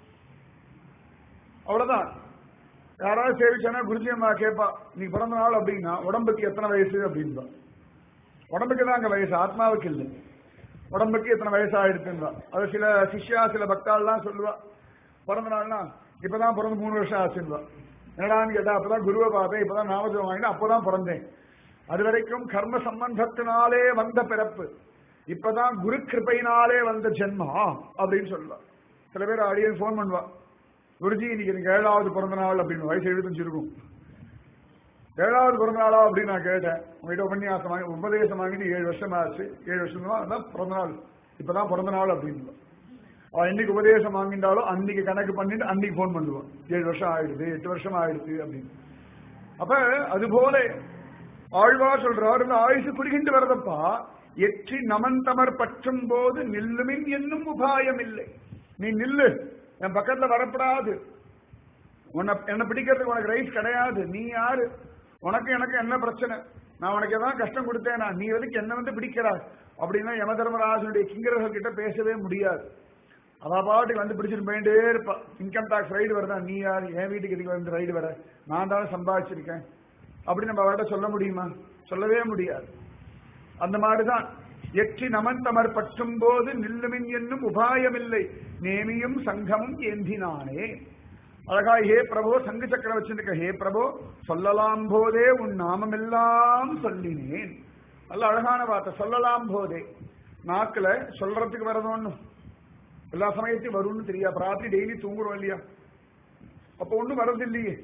அவ்வளவுதான் யாராவது சேவிச்சானா குருஜி அம்மா கேட்பா நீ பிறந்த நாள் அப்படின்னா உடம்புக்கு எத்தனை வயசு அப்படின்பா உடம்புக்கு தான் அங்க வயசு ஆத்மாவுக்கு இல்லை உடம்புக்கு எத்தனை வயசு ஆயிடுச்சுன்பா அது சில சிஷ்யா சில பக்தாள்லாம் சொல்லுவா பிறந்த நாள்னா இப்பதான் பிறந்து மூணு வருஷம் ஆச்சுன்பா என்னடான்னு கேட்டா அப்பதான் குருவை பார்த்தேன் இப்பதான் நாமஜம் வாங்கினா அப்பதான் பிறந்தேன் அது வரைக்கும் கர்ம சம்பந்தத்தினாலே வந்த பிறப்பு இப்பதான் குரு கிருப்பையினாலே வந்த ஜென்மா அப்படின்னு சொல்லுவா சில பேர் அடியே போன் பண்ணுவா குருஜி இன்னைக்கு எனக்கு ஏழாவது பிறந்த நாள் அப்படின்னு வயசு எழுபத்தஞ்சு இருக்கும் ஏழாவது பிறந்த நாளா அப்படின்னு நான் கேட்டேன் உங்ககிட்ட உபன்யாசம் வாங்கி உபதேசம் வாங்கிட்டு ஏழு வருஷம் ஆச்சு ஏழு வருஷம் தான் அதான் பிறந்த நாள் இப்பதான் பிறந்த நாள் அப்படின்னு அவன் என்னைக்கு உபதேசம் வாங்கிட்டாலும் அன்னைக்கு கணக்கு பண்ணிட்டு அன்னைக்கு போன் பண்ணுவான் ஏழு வருஷம் ஆயிடுது எட்டு வருஷம் ஆயிடுச்சு அப்படின்னு அப்ப அது போல ஆழ்வார் சொல்றார் இந்த ஆயுசு குறுகிண்டு வரதப்பா எற்றி நமன் தமர் பற்றும் போது நில்லுமின் என்னும் உபாயம் இல்லை நீ நில்லு என் பக்கத்துல வரப்படாது உன்னை என்ன பிடிக்கிறதுக்கு உனக்கு ரைட் கிடையாது நீ யாரு உனக்கு எனக்கு என்ன பிரச்சனை நான் உனக்கு எதாவது கஷ்டம் கொடுத்தேனா நீ எதுக்கு என்ன வந்து பிடிக்கிறாய் அப்படின்னா யம தர்மராஜனுடைய கிங்கரர்கள் கிட்ட பேசவே முடியாது அவ பாட்டுக்கு வந்து பிடிச்சிட்டு போயிட்டே இருப்பா இன்கம் டாக்ஸ் ரைடு வருதா நீ யார் என் வீட்டுக்கு இதுக்கு வந்து ரைடு வர நான் தானே சம்பாதிச்சிருக்கேன் அப்படி நம்ம அவர்கிட்ட சொல்ல முடியுமா சொல்லவே முடியாது அந்த மாதிரிதான் எற்றி நமன் தமர் பற்றும் போது நில்லுமின் என்னும் உபாயமில்லை நேமியும் சங்கமும் ஏந்தினானே அழகா ஹே பிரபோ சங்கு சக்கரம் வச்சிருக்க ஹே பிரபோ சொல்லலாம் போதே உன் நாமமெல்லாம் சொல்லினேன் நல்ல அழகான வார்த்தை சொல்லலாம் போதே நாக்குல சொல்றதுக்கு வரணும் எல்லா சமயத்தையும் வரும்னு தெரியாது ராத்திரி டெய்லி தூங்குறோம் இல்லையா அப்ப ஒண்ணும் வரது இல்லையே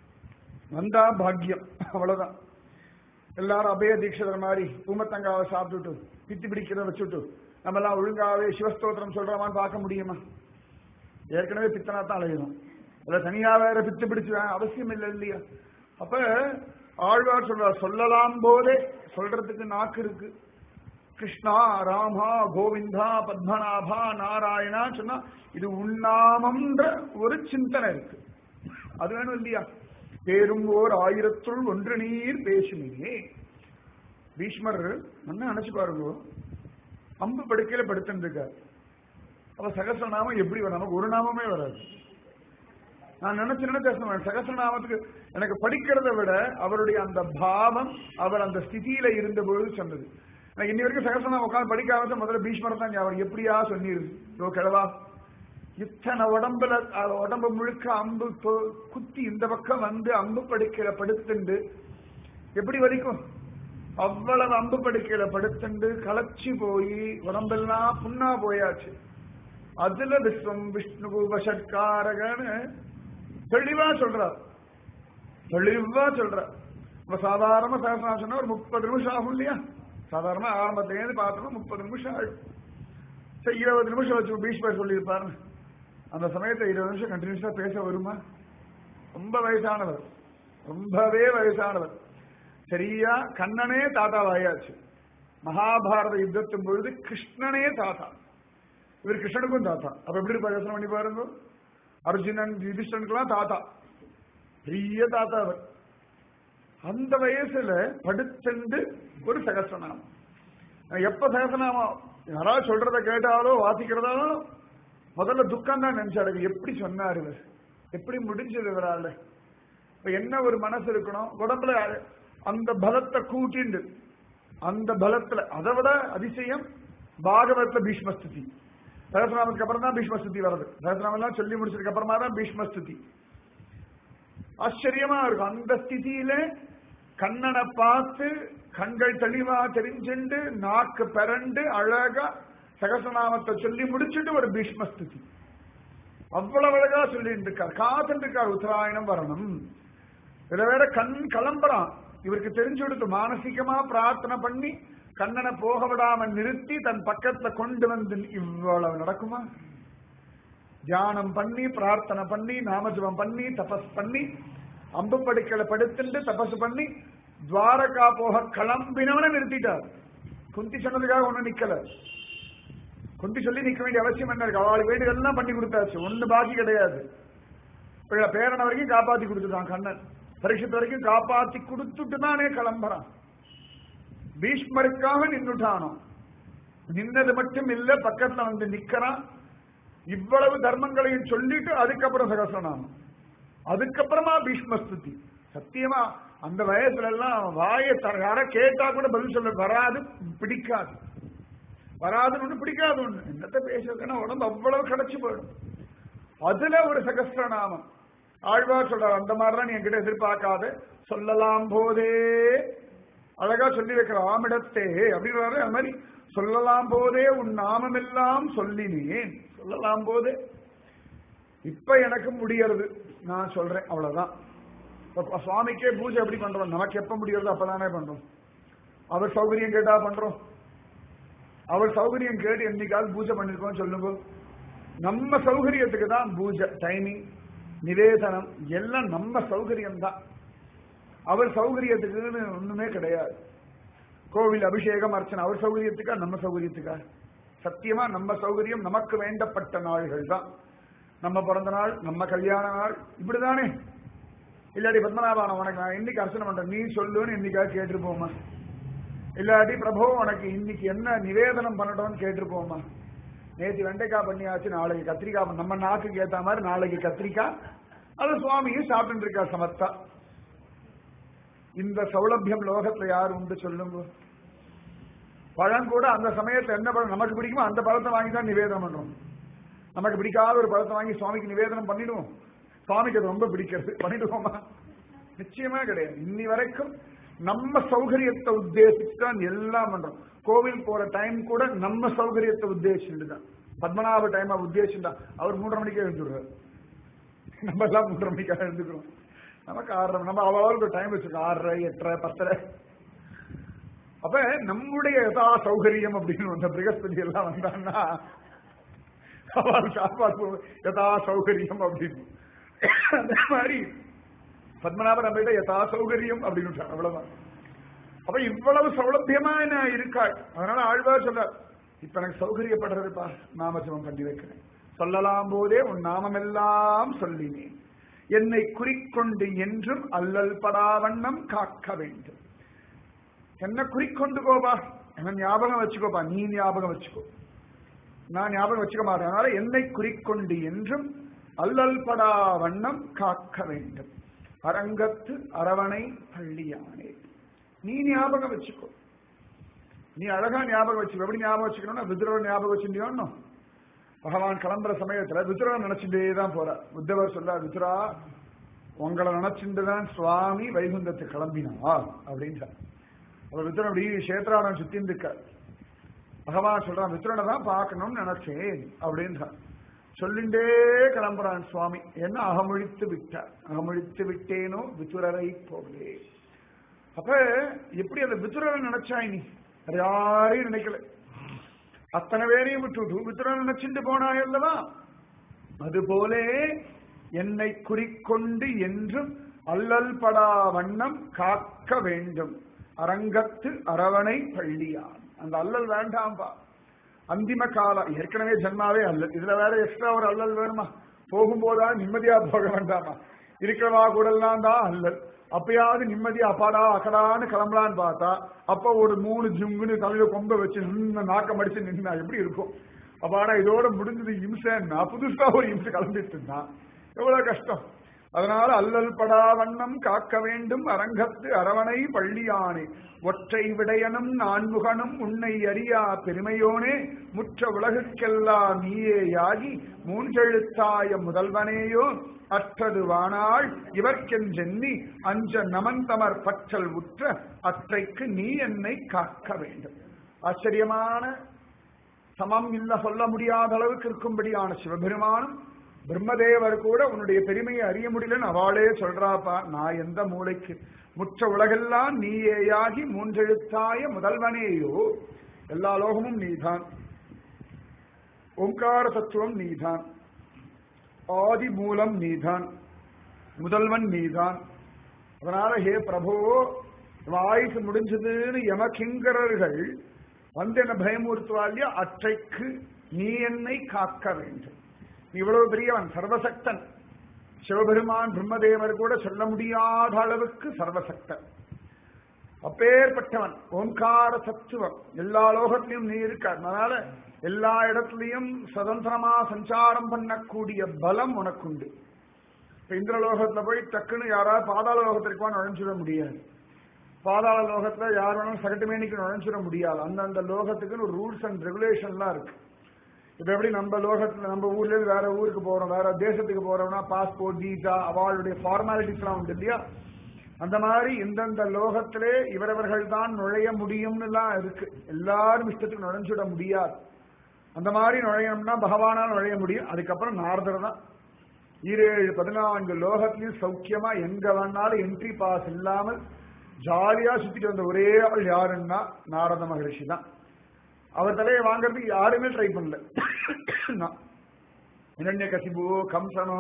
வந்தா பாக்கியம் அவ்வளவுதான் எல்லாரும் அபய தீட்சிதர் மாதிரி பூமத்தங்காவை சாப்பிட்டுட்டு பித்தி பிடிக்கிறத வச்சுட்டு நம்ம எல்லாம் ஒழுங்காவே சிவஸ்தோத்திரம் சொல்றோமான்னு பார்க்க முடியுமா ஏற்கனவே பித்தனா தான் அலையணும் இல்ல தனியா வேற பித்து பிடிச்சு அவசியம் இல்லை இல்லையா அப்ப ஆழ்வார் சொல்றார் சொல்லலாம் போதே சொல்றதுக்கு நாக்கு இருக்கு கிருஷ்ணா ராமா கோவிந்தா பத்மநாபா நாராயணா சொன்னா இது உண்ணாமன்ற ஒரு சிந்தனை இருக்கு அது வேணும் இல்லையா பேரும் ஓர் ஆயிரத்துள் ஒன்று நீர் பேசுமினே பீஷ்மர் நல்லா நினைச்சு பாருங்க அம்பு படுக்கையில படுத்திருக்கார் அப்ப சகசிரநாமம் எப்படி வரும் நமக்கு ஒரு நாமமே வராது நான் நினைச்சு நினைச்சு பேசணும் சகசிரநாமத்துக்கு எனக்கு படிக்கிறத விட அவருடைய அந்த பாவம் அவர் அந்த ஸ்திதியில இருந்த பொழுது சொன்னது நான் இன்னி வரைக்கும் சகசிரநாமம் உட்காந்து படிக்காம முதல்ல பீஷ்மர் தான் ஞாபகம் எப்படியா சொன்னீர் யோ கிழவா இத்தனை உடம்புல அஹ், உடம்பு முழுக்க அம்பு தொ- குத்தி இந்த பக்கம் வந்து அம்பு படுக்கையில படுத்துண்டு எப்படி வரைக்கும் அவ்வளவு அம்பு படுக்கையில படுத்துண்டு களைச்சி போய் உடம்பெல்லாம் புண்ணா போயாச்சு அதுல விஸ்வம் விஷ்ணு வஷட்காரகன்னு தெளிவா சொல்றார் தெளிவா சொல்றார் இப்ப சாதாரண சகசனம் சொன்னா ஒரு முப்பது நிமிஷம் ஆகும் இல்லையா சாதாரண ஆரம்பத்திலேருந்து பார்த்தோம்னா முப்பது நிமிஷம் ஆகும் சரி இருபது நிமிஷம் வச்சு பீஷ்மர் சொல்லியிருப்பாரு அந்த சமயத்தை இருபது நிமிஷம் கண்டினியூஸா பேச வருமா ரொம்ப வயசானவர் ரொம்பவே வயசானவர் சரியா கண்ணனே தாத்தாவாயாச்சு மகாபாரத யுத்தத்தின் பொழுது கிருஷ்ணனே தாத்தா இவர் கிருஷ்ணனுக்கும் தாத்தா அப்ப எப்படி இருப்பார் யோசனை பண்ணி பாருங்க அர்ஜுனன் யுதிஷ்டனுக்கெல்லாம் தாத்தா பெரிய தாத்தா அவர் அந்த வயசுல படுத்துண்டு ஒரு சகசிரநாமம் எப்ப சகசிரநாமம் யாராவது சொல்றத கேட்டாலோ வாசிக்கிறதாலோ முதல்ல துக்கம் தான் நினைச்சாரு எப்படி சொன்னாரு இவர் எப்படி முடிஞ்சது இவரால இப்ப என்ன ஒரு மனசு இருக்கணும் உடம்புல அந்த பலத்தை கூட்டிண்டு அந்த பலத்துல அதை விட அதிசயம் பாகவத்துல பீஷ்மஸ்துதி சகசிரநாமத்துக்கு அப்புறம் தான் பீஷ்மஸ்துதி வருது சகசிரநாமம் எல்லாம் சொல்லி முடிச்சதுக்கு அப்புறமா தான் பீஷ்மஸ்துதி ஆச்சரியமா இருக்கும் அந்த ஸ்திதியில கண்ணனை பார்த்து கண்கள் தெளிவா தெரிஞ்சுண்டு நாக்கு பிறண்டு அழகா சகசநாமத்தை சொல்லி முடிச்சுட்டு ஒரு பீஷ்மஸ்துதி அவ்வளவு அழகா சொல்லிட்டு இருக்கார் காத்துட்டு இருக்கார் உத்தராயணம் வரணும் இதுல வேற கண் கிளம்புறான் இவருக்கு தெரிஞ்சு கொடுத்து மானசிகமா பிரார்த்தனை பண்ணி கண்ணனை போக விடாம நிறுத்தி தன் பக்கத்துல கொண்டு வந்து இவ்வளவு நடக்குமா தியானம் பண்ணி பிரார்த்தனை பண்ணி நாமஜபம் பண்ணி தபஸ் பண்ணி அம்பு படுக்கலை படுத்துட்டு தபஸ் பண்ணி துவாரகா போக கிளம்பினவன நிறுத்திட்டார் குந்தி சொன்னதுக்காக ஒண்ணு நிக்கல குந்தி சொல்லி நிக்க வேண்டிய அவசியம் என்ன இருக்கு அவளுக்கு வீடுகள்லாம் பண்ணி கொடுத்தாச்சு ஒண்ணு பாக்கி கிடையாது பேரனை வரைக்கும் காப்பாத்தி கொடுத்துட்டான் கண்ணன் பரீட்சத்து வரைக்கும் காப்பாத்தி கொடுத்துட்டு தானே கிளம்புறான் பீஷ்மருக்காக நின்றுட்டானோ நின்னது மட்டும் இல்ல பக்கத்துல வந்து நிக்கிறான் இவ்வளவு தர்மங்களையும் சொல்லிட்டு அதுக்கப்புறம் சகசரநாமம் அதுக்கப்புறமா பீஷ்மஸ்துதி சத்தியமா அந்த வயசுல எல்லாம் வாய யார கேட்டா கூட பதில் சொல்ல வராது பிடிக்காது வராதுன்னு ஒண்ணு பிடிக்காது ஒண்ணு என்னத்த பேசுறதுன்னா உடம்பு அவ்வளவு கிடைச்சு போயிடும் அதுல ஒரு சகஸ்திரநாமம் ஆழ்வார் சொல்றார் அந்த மாதிரிலாம் நீ என்கிட்ட எதிர்பார்க்காத சொல்லலாம் போதே அழகா சொல்லி வைக்கிற ஆமிடத்தே அப்படின்றாரு அது மாதிரி சொல்லலாம் போதே உன் நாமமெல்லாம் சொல்லினேன் சொல்லலாம் போதே இப்ப எனக்கு முடியறது நான் சொல்றேன் அவ்வளவுதான் இப்ப சுவாமிக்கே பூஜை எப்படி பண்றோம் நமக்கு எப்ப முடியறது அப்பதானே பண்றோம் அவர் சௌகரியம் கேட்டா பண்றோம் அவர் சௌகரியம் கேட்டு என்னைக்காவது பூஜை பண்ணிருக்கோம் சொல்லுங்க நம்ம சௌகரியத்துக்கு தான் பூஜை டைமிங் நிவேதனம் எல்லாம் நம்ம சௌகரியம் தான் அவர் சௌகரியத்துக்குன்னு ஒண்ணுமே கிடையாது கோவில் அபிஷேகம் அர்ச்சனை அவர் சௌகரியத்துக்கா நம்ம சௌகரியத்துக்கா சத்தியமா நம்ம சௌகரியம் நமக்கு வேண்டப்பட்ட நாள்கள் தான் நம்ம பிறந்த நாள் நம்ம கல்யாண நாள் இப்படிதானே இல்லாட்டி பத்மநாபன் உனக்கு நான் இன்னைக்கு அர்ச்சனை பண்றேன் நீ சொல்லுன்னு இன்னைக்காக கேட்டிருப்போமா இல்லாட்டி பிரபு உனக்கு இன்னைக்கு என்ன நிவேதனம் பண்ணணும்னு கேட்டிருப்போமா நேற்று வெண்டைக்காய் பண்ணியாச்சு நாளைக்கு கத்திரிக்காய் நம்ம நாக்குக்கு ஏத்த மாதிரி நாளைக்கு கத்திரிக்காய் அது சுவாமியும் சாப்பிட்டு இருக்கா சமத்தா இந்த சௌலபியம் லோகத்துல யார் உண்டு சொல்லுங்க பழம் கூட அந்த சமயத்துல என்ன பழம் நமக்கு பிடிக்குமோ அந்த பழத்தை வாங்கி தான் நிவேதனம் பண்றோம் நமக்கு பிடிக்காத ஒரு பழத்தை வாங்கி சுவாமிக்கு நிவேதனம் பண்ணிடுவோம் சுவாமிக்கு அது ரொம்ப பிடிக்கிறது பண்ணிடுவோமா நிச்சயமா கிடையாது இன்னி வரைக்கும் நம்ம சௌகரியத்தை உத்தேசிச்சு தான் எல்லாம் பண்றோம் கோவில் போற டைம் கூட நம்ம சௌகரியத்தை உத்தேசிச்சுட்டு தான் பத்மநாப டைம் உத்தேசிச்சுட்டா அவர் மூன்றரை மணிக்கே எழுந்துடுறாரு நம்ம எல்லாம் மூன்றரை மணிக்காக எழுந்துக்கிறோம் நமக்கு ஆறரை நம்ம அவளுக்கு டைம் வச்சிருக்கோம் ஆறரை எட்டரை பத்தரை அப்ப நம்முடைய யதா சௌகரியம் அப்படின்னு வந்த பிரகஸ்பதி எல்லாம் வந்தான்னா அவள் சாப்பாடு யதா சௌகரியம் அப்படின்னு அந்த மாதிரி பத்மநாபன் நம்மகிட்ட யதா சௌகரியம் அப்படின்னு அவ்வளவுதான் அப்ப இவ்வளவு சௌலபியமா நான் இருக்காள் அதனால ஆழ்வார் சொல்றார் இப்ப எனக்கு சௌகரியப்படுறதுப்பா நாமஜபம் பண்ணி வைக்கிறேன் சொல்லலாம் போதே உன் நாமமெல்லாம் சொல்லினேன் என்னை குறிக்கொண்டு என்றும் அல்லல் படாவண்ணம் காக்க வேண்டும் என்ன குறிக்கொண்டு கோபா என்ன ஞாபகம் வச்சுக்கோப்பா நீ ஞாபகம் வச்சுக்கோ நான் ஞாபகம் வச்சுக்க மாட்டேன் அதனால என்னை குறிக்கொண்டு என்றும் அல்லல் படா வண்ணம் காக்க வேண்டும் அரங்கத்து அரவணை பள்ளியானே நீ ஞாபகம் வச்சுக்கோ நீ அழகா ஞாபகம் வச்சுக்கோ எப்படி ஞாபகம் வச்சுக்கணும்னா விதுரவர் ஞாபகம் வச்சுட்டியோன்னு பகவான் கிளம்புற சமயத்துல விதுரவர் நினைச்சுட்டே தான் போற உத்தவர் சொல்ல விதுரா உங்களை நினைச்சுட்டு தான் சுவாமி வைகுந்தத்துக்கு கிளம்பினா அப்படின்றார் அவர் வித்துரன் அப்படி கஷேத்ராடம் சுத்தின்னு இருக்கார் பகவான் சொல்றான் வித்துரனை தான் பார்க்கணும்னு நினைச்சேன் அப்படின்றான் சொல்லிண்டே கிளம்புறான் சுவாமி என்ன அகமொழித்து விட்டார் அகமொழித்து விட்டேனோ வித்துரரை போலே அப்ப எப்படி அந்த வித்துரரை நினைச்சா நீ அது யாரையும் நினைக்கல அத்தனை பேரையும் விட்டுட்டு வித்துரனை நினைச்சுட்டு போனாய் அல்லவா அதுபோலே என்னை குறிக்கொண்டு என்றும் அல்லல் படா வண்ணம் காக்க வேண்டும் அரங்கத்து அரவணை பள்ளியான் அந்த அல்லல் வேண்டாம்பா அந்திம காலம் ஏற்கனவே ஜென்மாவே அல்லல் இதுல வேற எக்ஸ்ட்ரா ஒரு அல்லல் வேணுமா போகும்போதா நிம்மதியா போக வேண்டாமா இருக்கிறவா கூட எல்லாம் தான் அல்லல் அப்பயாவது நிம்மதியா அப்பாடா அக்கடான்னு கிளம்பலான்னு பார்த்தா அப்ப ஒரு மூணு ஜுங்குன்னு தலையில கொம்ப வச்சு நின்று நாக்கம் அடிச்சு நின்னா எப்படி இருக்கும் அப்பாடா இதோட முடிஞ்சது இம்சைன்னா புதுசா ஒரு இம்சை கிளம்பிட்டு இருந்தா எவ்வளவு கஷ்டம் அதனால அல்லல் படா வண்ணம் காக்க வேண்டும் அரங்கத்து அரவணை பள்ளியானே ஒற்றை விடையனும் நான்முகனும் உன்னை அறியா பெருமையோனே முற்ற உலகுக்கெல்லாம் நீயேயாகி மூன்றெழுத்தாய முதல்வனேயோ அற்றது வானாள் இவர்க்கென்றெண்ணி அஞ்ச நமந்தமர் பற்றல் உற்ற அற்றைக்கு நீ என்னை காக்க வேண்டும் ஆச்சரியமான சமம் இல்ல சொல்ல முடியாத அளவுக்கு இருக்கும்படியான சிவபெருமானும் பிரம்மதேவர் கூட உன்னுடைய பெருமையை அறிய முடியலன்னு அவளே சொல்றாப்பா நான் எந்த மூளைக்கு முற்ற உலகெல்லாம் நீயேயாகி மூன்றெழுத்தாய முதல்வனேயோ எல்லா லோகமும் நீதான் ஓங்கார தத்துவம் நீதான் ஆதி மூலம் நீதான் முதல்வன் நீதான் அதனால ஹே பிரபோ ஆயுசு முடிஞ்சதுன்னு யமகிங்கரர்கள் வந்து என்ன பயமுறுத்துவாள்யா அற்றைக்கு நீ என்னை காக்க வேண்டும் நீ இவ்வளவு பெரியவன் சர்வசக்தன் சிவபெருமான் பிரம்மதேவர் கூட சொல்ல முடியாத அளவுக்கு சர்வசக்தன் அப்பேற்பட்டவன் ஓங்கார தத்துவம் எல்லா லோகத்திலையும் நீ இருக்க அதனால எல்லா இடத்துலயும் சுதந்திரமா சஞ்சாரம் பண்ணக்கூடிய பலம் உனக்குண்டு இப்ப இந்திரலோகத்துல போய் டக்குன்னு யாராவது பாதாள லோகத்திற்கு நுழைஞ்சிட முடியாது பாதாள லோகத்துல யார் வேணாலும் சகட்டுமேனிக்கு நுழைஞ்சிட முடியாது அந்தந்த லோகத்துக்குன்னு ஒரு ரூல்ஸ் அண்ட் ரெகுலேஷன்லாம் இருக்கு இப்ப எப்படி நம்ம லோகத்துல நம்ம ஊர்ல இருந்து வேற ஊருக்கு போறோம் வேற தேசத்துக்கு போறோம்னா பாஸ்போர்ட் வீசா அவளுடைய ஃபார்மாலிட்டிஸ் எல்லாம் உண்டு இல்லையா அந்த மாதிரி இந்தந்த லோகத்திலே இவரவர்கள் தான் நுழைய முடியும்னு எல்லாம் இருக்கு எல்லாரும் இஷ்டத்துக்கு நுழைஞ்சுட முடியாது அந்த மாதிரி நுழையணும்னா பகவானால் நுழைய முடியும் அதுக்கப்புறம் நாரதர் தான் ஈரேழு பதினான்கு லோகத்திலையும் சௌக்கியமா எங்க வேணாலும் என்ட்ரி பாஸ் இல்லாமல் ஜாலியா சுத்திட்டு வந்த ஒரே ஆள் யாருன்னா நாரத மகரிஷி தான் அவர் தலையை வாங்குறதுக்கு யாருமே ட்ரை பண்ணல இரண்ய கசிபுவோ கம்சனோ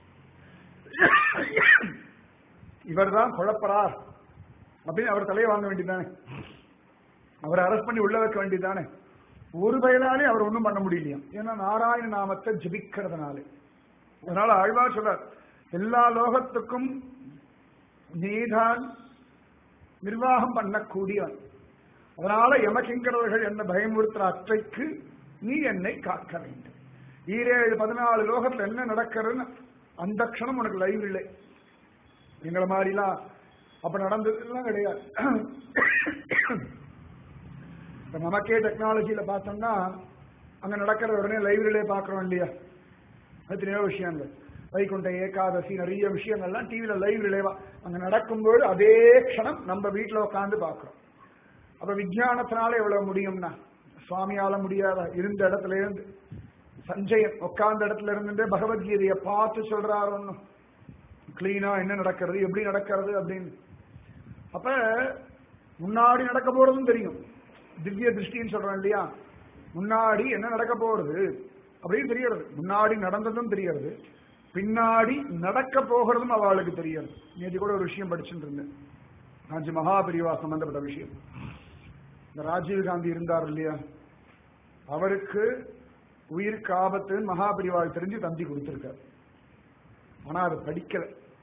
இவர் தான் குழப்பறார் அப்படின்னு அவர் தலையை வாங்க வேண்டியதானே அவரை அரெஸ்ட் பண்ணி உள்ள வைக்க வேண்டியதானே ஒரு வயதாலே அவர் ஒன்றும் பண்ண முடியலையா ஏன்னா நாராயண நாமத்தை ஜபிக்கிறதுனாலே அதனால ஆழ்வார் சொல்றார் எல்லா லோகத்துக்கும் நீதான் நிர்வாகம் பண்ணக்கூடியவன் அதனால எமக்கிங்கிறவர்கள் என்ன பயமுறுத்துற அற்றைக்கு நீ என்னை காக்க வேண்டும் ஈரேழு பதினாலு லோகத்துல என்ன நடக்கிறதுன்னு அந்த க்ஷணம் உனக்கு லைவ் இல்லை எங்களை மாதிரிலாம் அப்ப நடந்ததுலாம் கிடையாது இப்ப நமக்கே டெக்னாலஜியில பார்த்தோம்னா அங்க நடக்கிற உடனே லைவ் ரிலே பாக்குறோம் இல்லையா எத்தனையோ விஷயங்கள் வைகுண்ட ஏகாதசி நிறைய விஷயங்கள்லாம் டிவியில லைவ் ரிலேவா அங்க நடக்கும்போது அதே க்ஷணம் நம்ம வீட்டுல உட்காந்து பாக்குறோம் அப்ப விஜயானத்தினால எவ்வளவு முடியும்னா சுவாமியால முடியாத இருந்த இடத்துல இருந்து சஞ்சயன் உட்கார்ந்த இடத்துல இருந்துட்டே பகவத்கீதையை பார்த்து சொல்றாரு ஒன்னும் கிளீனா என்ன நடக்கிறது எப்படி நடக்கிறது அப்படின்னு அப்ப முன்னாடி நடக்க போறதும் தெரியும் திவ்ய திருஷ்டின்னு சொல்றோம் இல்லையா முன்னாடி என்ன நடக்க போறது அப்படின்னு தெரியறது முன்னாடி நடந்ததும் தெரியறது பின்னாடி நடக்க போகிறதும் அவளுக்கு தெரியாது நேற்று கூட ஒரு விஷயம் படிச்சுட்டு இருந்தேன் காஞ்சி மகாபரிவா சம்பந்தப்பட்ட விஷயம் இந்த ராஜீவ் காந்தி இருந்தார் இல்லையா அவருக்கு உயிருக்கு ஆபத்து மகாபரிவாள் தெரிஞ்சு தந்தி கொடுத்திருக்கார் ஆனா அதை படிக்கல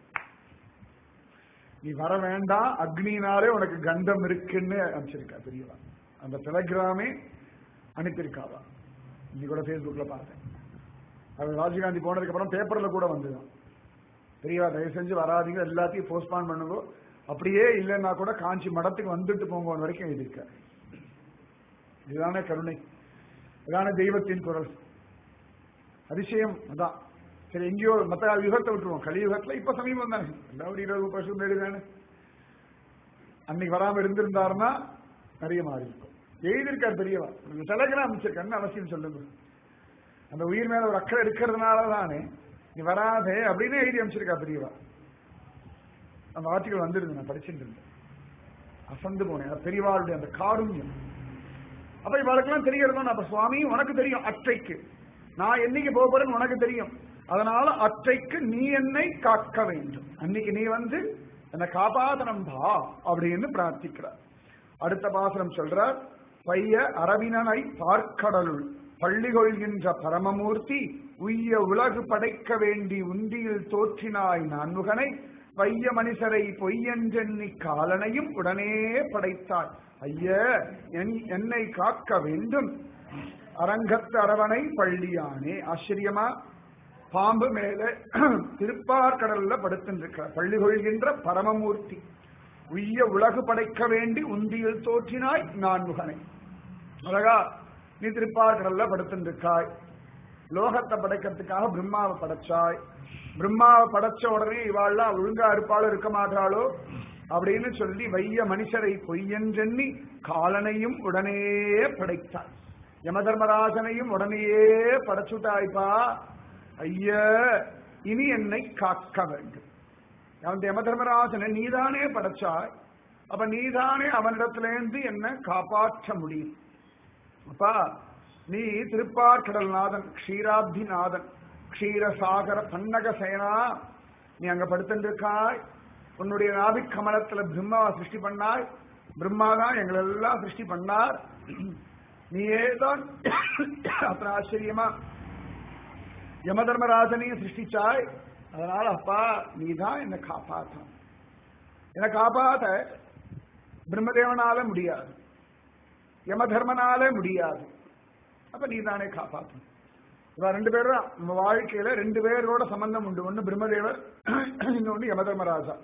நீ வர வேண்டாம் அக்னினாலே உனக்கு கண்டம் இருக்குன்னு அனுப்பிச்சிருக்கா பெரியவா அந்த டெலகிராமே அனுப்பியிருக்காவா இன்னைக்கு கூட ஃபேஸ்புக்ல பார்த்தேன் அது ராஜீவ்காந்தி போனதுக்கு அப்புறம் பேப்பர்ல கூட வந்துதான் பெரியவா தயவு செஞ்சு வராதீங்க எல்லாத்தையும் போஸ்ட்பான் பண்ணுங்க அப்படியே இல்லைன்னா கூட காஞ்சி மடத்துக்கு வந்துட்டு போங்க வரைக்கும் எழுதியிருக்க இதுதானே கருணை இதான தெய்வத்தின் குரல் அதிசயம் அதான் சரி எங்கேயோ மத்த யுகத்தை விட்டுருவோம் கலியுகத்துல இப்ப சமீபம் தானே எல்லாம் ஒரு இருபது வருஷம் முன்னாடி தானே அன்னைக்கு வராம இருந்திருந்தாருன்னா நிறைய மாறி இருக்கும் எழுதியிருக்கார் பெரியவா டெலகிராம் அமைச்சிருக்காருன்னு அவசியம் சொல்லுங்க அந்த உயிர் மேல ஒரு அக்கறை இருக்கிறதுனால தானே நீ வராதே அப்படின்னு எழுதி அமைச்சிருக்கா பெரியவா அந்த ஆர்டிகல் வந்துருது நான் படிச்சுட்டு இருந்தேன் அசந்து போனேன் பெரியவாளுடைய அந்த காருண்யம் அப்ப இவளுக்கெல்லாம் தெரியறதா அப்ப சுவாமி உனக்கு தெரியும் அற்றைக்கு நான் என்னைக்கு போக போறேன்னு உனக்கு தெரியும் அதனால அற்றைக்கு நீ என்னை காக்க வேண்டும் அன்னைக்கு நீ வந்து என்னை காப்பாதனம் பா அப்படின்னு பிரார்த்திக்கிறார் அடுத்த பாசனம் சொல்றார் பைய அரவினனை பார்க்கடலுள் பள்ளி கொள்கின்ற பரமமூர்த்தி உய்ய உலகு படைக்க வேண்டி உந்தியில் தோற்றினாய் நான்முகனை வைய மனுஷரை பொய்யென்றெண்ணி காலனையும் உடனே படைத்தாய் ஐய என்- என்னை காக்க வேண்டும் அரங்கத்து அரவணை பள்ளியானே ஆச்சரியமா பாம்பு மேல திருப்பார்கடல்ல படுத்திருக்கிறார் பள்ளி கொள்கின்ற பரமமூர்த்தி உய்ய உலகு படைக்க வேண்டி உந்தியில் தோற்றினாய் நான்முகனை அழகா நீ திருப்பார்கடல்ல படுத்திருக்காய் லோகத்தை படைக்கிறதுக்காக பிரம்மாவை படைச்சாய் பிரம்மாவை படைச்ச உடனே இவாள்லாம் ஒழுங்கா இருப்பாளோ இருக்க மாட்டாளோ அப்படின்னு சொல்லி வைய மனுஷரை பொய்யென்றெண்ணி காலனையும் உடனே படைத்தாய் யமதர்மராஜனையும் உடனேயே படைச்சுட்டாய்ப்பா ஐய இனி என்னை காக்க வேண்டும் அந்த யமதர்மராஜனை நீதானே படைச்சாய் அப்ப நீதானே அவனிடத்திலேருந்து என்ன காப்பாற்ற முடியும் அப்பா நீ திருப்பார்கடல் நாதன் க்ஷீராப்தி நாதன் க்ஷீரசாகர பன்னக சேனா நீ அங்க படுத்திருக்காய் உன்னுடைய நாபிக் கமலத்துல பிரம்மாவை சிருஷ்டி பண்ணாய் பிரம்மா தான் எங்களை எல்லாம் சிருஷ்டி பண்ணார் நீயே தான் அத்தனை ஆச்சரியமா யமதர்மராஜனையும் சிருஷ்டிச்சாய் அதனால அப்பா நீ தான் என்னை காப்பாற்றணும் என்னை காப்பாத்த பிரம்மதேவனால முடியாது யமதர்மனால முடியாது அப்ப நீ தானே காப்பாற்றணும் இவ ரெண்டு பேரும் நம்ம வாழ்க்கையில ரெண்டு பேரோட சம்பந்தம் உண்டு ஒன்னு பிரம்மதேவர் இன்னொன்னு யமதர்மராஜா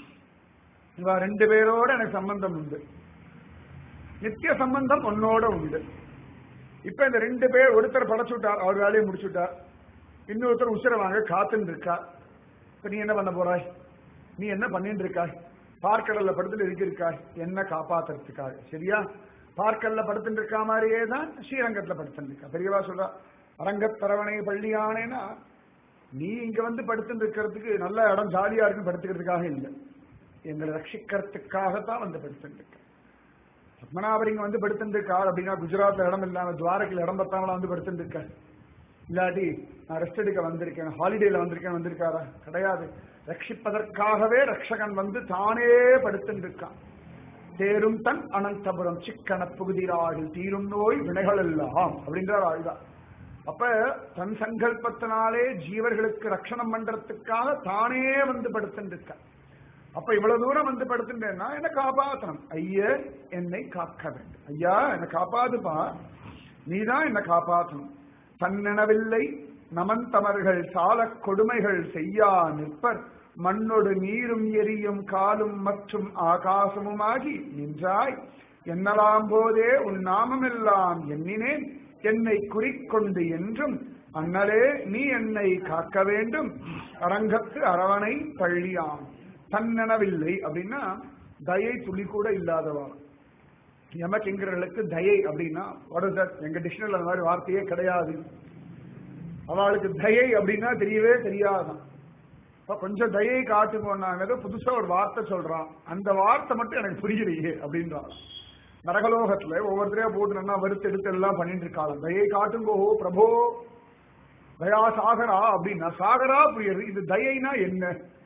இவ ரெண்டு பேரோட எனக்கு சம்பந்தம் உண்டு நித்திய சம்பந்தம் உன்னோட உண்டு இப்ப இந்த ரெண்டு பேர் ஒருத்தர் படைச்சு விட்டார் அவர் வேலையை முடிச்சு விட்டார் இன்னொருத்தர் உசிர வாங்க காத்துன்னு இருக்கா இப்ப நீ என்ன பண்ண போறாய் நீ என்ன பண்ணிட்டு இருக்காய் பார்க்கடல்ல படுத்துட்டு இருக்கிருக்காய் என்ன காப்பாத்துறதுக்காக சரியா பார்க்கல்ல படுத்துட்டு இருக்கா மாதிரியே தான் ஸ்ரீரங்கத்துல படுத்துட்டு இருக்கா பெரியவா சொல்றா அரங்கத்தரவணை பள்ளியானேனா நீ இங்க வந்து படுத்துட்டு இருக்கிறதுக்கு நல்ல இடம் ஜாலியா இருக்கு படுத்துக்கிறதுக்காக இல்லை எங்களை ரட்சிக்கிறதுக்காகத்தான் வந்து படுத்துட்டு இருக்க பத்மநாபர் இங்க வந்து படுத்துட்டு இருக்கார் அப்படின்னா குஜராத்ல இடம் இல்லாம துவாரகில் இடம் பத்தாமலாம் வந்து படுத்துட்டு இருக்க இல்லாட்டி நான் ரெஸ்ட் எடுக்க வந்திருக்கேன் ஹாலிடேல வந்திருக்கேன் வந்திருக்காரா கிடையாது ரட்சிப்பதற்காகவே ரட்சகன் வந்து தானே படுத்துட்டு இருக்கான் தேரும் தன் அனந்தபுரம் சிக்கன புகுதிராடு தீரும் நோய் வினைகள் எல்லாம் அப்படின்றார் ஆழ்தான் அப்ப தன் சங்கல்பத்தினாலே ஜீவர்களுக்கு ரட்சணம் பண்றதுக்காக தானே வந்து படுத்துட்டு இருக்கான் அப்ப இவ்வளவு தூரம் வந்து படுத்துட்டேன்னா என்ன காப்பாத்தணும் ஐய என்னை காக்க வேண்டும் ஐயா என்னை காப்பாதுப்பா நீதான் என்னை காப்பாற்றணும் தன்னெனவில்லை நமந்தமர்கள் சாலக் கொடுமைகள் செய்யா நிற்பர் மண்ணொடு நீரும் எரியும் காலும் மற்றும் ஆகாசமுமாகி நின்றாய் என்னலாம் போதே உன் நாமமெல்லாம் எண்ணினேன் என்னை குறிக்கொண்டு என்றும் அண்ணலே நீ என்னை காக்க வேண்டும் அரங்கத்து அரவணை பள்ளியாம் தன்னெனவில்லை அப்படின்னா தயை துளி கூட இல்லாதவா யமகிங்கர்களுக்கு தயை அப்படின்னா what is that? எங்க டிக்ஷனரியில் அந்த மாதிரி வார்த்தையே கிடையாது அவளுக்கு தயை அப்படின்னா தெரியவே தெரியாதான் அப்ப கொஞ்சம் தயை காட்டுங்கன்னாங்க புதுசா ஒரு வார்த்தை சொல்றான் அந்த வார்த்தை மட்டும் எனக்கு புரியலையே அப்படின்றான் நரகலோகத்துல ஒவ்வொருத்தரையா போட்டு நல்லா வறுத்து எடுத்து எல்லாம் பண்ணிட்டு இருக்காளாம் தயை காட்டுங்கோ பிரபோ தயா சாகரா அப்படின்னா சாகரா புரியுது இது தயைனா என்ன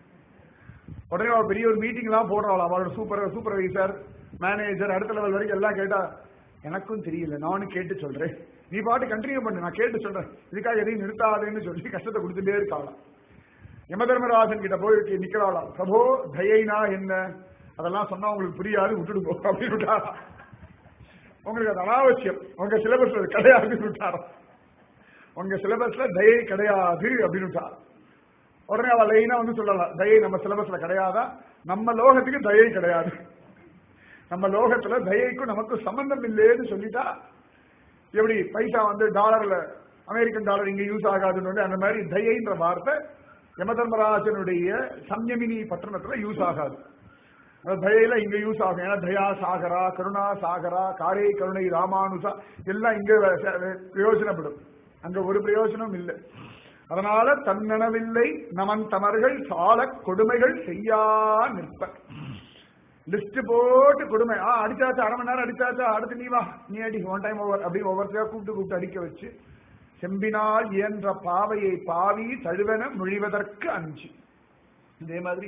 உடனே அவள் பெரிய ஒரு மீட்டிங் எல்லாம் போடுறாள் அவளோட சூப்பர் சூப்பர்வைசர் மேனேஜர் அடுத்த லெவல் வரைக்கும் எல்லாம் கேட்டா எனக்கும் தெரியல நானும் கேட்டு சொல்றேன் நீ பாட்டு கண்டினியூ பண்ணு நான் கேட்டு சொல்றேன் இதுக்காக எதையும் நிறுத்தாதேன்னு சொல்லி கஷ்டத்தை கொடுத்துட்டே இருக்காளாம் யமதர்மராஜன் கிட்ட போய் நிக்கிறாளாம் பிரபோ தயைனா என்ன அதெல்லாம் சொன்னா உங்களுக்கு புரியாது விட்டுடுங்க அப்படின்னு விட்டாரா உங்களுக்கு அது அனாவசியம் உங்க சிலபஸ்ல அது கிடையாதுன்னு விட்டாரா உங்க சிலபஸ்ல தயை கிடையாது அப்படின்னு விட்டாரா உடனே அவ லைனா வந்து சொல்லலாம் தயை நம்ம சிலபஸ்ல கிடையாதா நம்ம லோகத்துக்கு தயை கிடையாது நம்ம லோகத்துல தயைக்கும் நமக்கு சம்பந்தம் இல்லைன்னு சொல்லிட்டா எப்படி பைசா வந்து டாலர்ல அமெரிக்கன் டாலர் இங்க யூஸ் ஆகாதுன்னு அந்த மாதிரி தயைன்ற வார்த்தை யமதர்மராஜனுடைய சம்யமினி பட்டணத்துல யூஸ் ஆகாது அந்த தயையில இங்க யூஸ் ஆகும் ஏன்னா தயா சாகரா கருணா சாகரா காரே கருணை ராமானுசா எல்லாம் இங்க பிரயோஜனப்படும் அங்க ஒரு பிரயோஜனம் இல்லை அதனால தன்னனவில்லை நமன் தமர்கள் சால கொடுமைகள் செய்யா நிற்ப லிஸ்ட் போட்டு கொடுமை ஆ அடிச்சாச்சா அரை மணி நேரம் அடிச்சாச்சா அடுத்து நீ வா நீ அடி ஒன் டைம் ஓவர் அப்படி ஒவ்வொருத்தரையா கூப்பிட்டு கூப்பிட்டு அடிக்க வச்சு செம்பினால் இயன்ற பாவையை பாவி தழுவன மொழிவதற்கு அஞ்சு இதே மாதிரி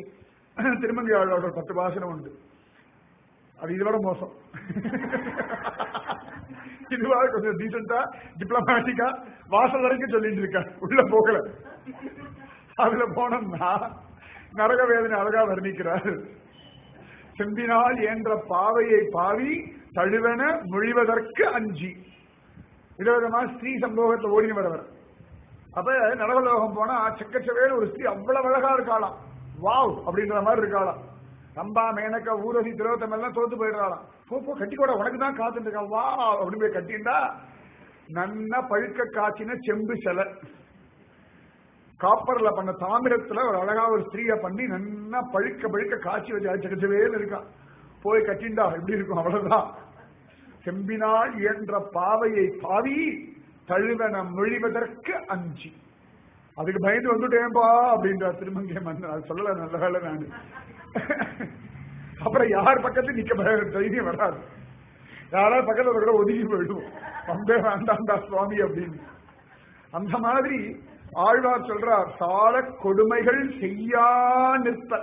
திருமங்கையாளோட பத்து பாசனம் உண்டு அது இதோட மோசம் இதுவா கொஞ்சம் டீசெண்டா டிப்ளமேட்டிக்கா வாசல் வரைக்கும் சொல்லிட்டு இருக்கா உள்ள போகல அதுல போனோம்னா நரக வேதனை அழகா வர்ணிக்கிறார் செம்பினால் என்ற பாவையை பாவி தழுவன மொழிவதற்கு அஞ்சி விதவிதமா ஸ்ரீ சம்போகத்தை ஓடி வரவர் அப்ப நரகலோகம் போனா செக்கச்சவேல ஒரு ஸ்திரீ அவ்வளவு அழகா இருக்காளாம் வாவ் அப்படின்ற மாதிரி இருக்காளாம் ரம்பா மேனக்கா ஊரசி திரோத்தம் எல்லாம் தோத்து போயிடுறாளாம் போ போ கட்டிக்கோட உனக்கு தான் காத்துட்டு இருக்கா வா அப்படின்னு போய் கட்டிண்டா நன்னா பழுக்க காய்ச்சின செம்பு சிலை காப்பர்ல பண்ண தாமிரத்துல ஒரு அழகா ஒரு ஸ்திரீய பண்ணி நன்னா பழுக்க பழுக்க காய்ச்சி வச்சு அடிச்சகச்சவேன்னு இருக்கான் போய் கட்டிண்டா எப்படி இருக்கும் அவ்வளவுதான் செம்பினால் என்ற பாவையை பாவி தழுவன மொழிவதற்கு அஞ்சி அதுக்கு பயந்து வந்துட்டேன்பா அப்படின்ற திருமங்கை மன்னன் அது சொல்லல நல்ல வேலை நானு அப்புறம் யார் பக்கத்து நிக்க பய- தைரியம் வராது யாராவது பக்கத்துல கூட ஒதுங்கி போயிடுவோம் வந்தே வேண்டாம்டா சுவாமி அப்படின்னு அந்த மாதிரி ஆழ்வார் சொல்றார் சால கொடுமைகள் செய்யா நிற்ப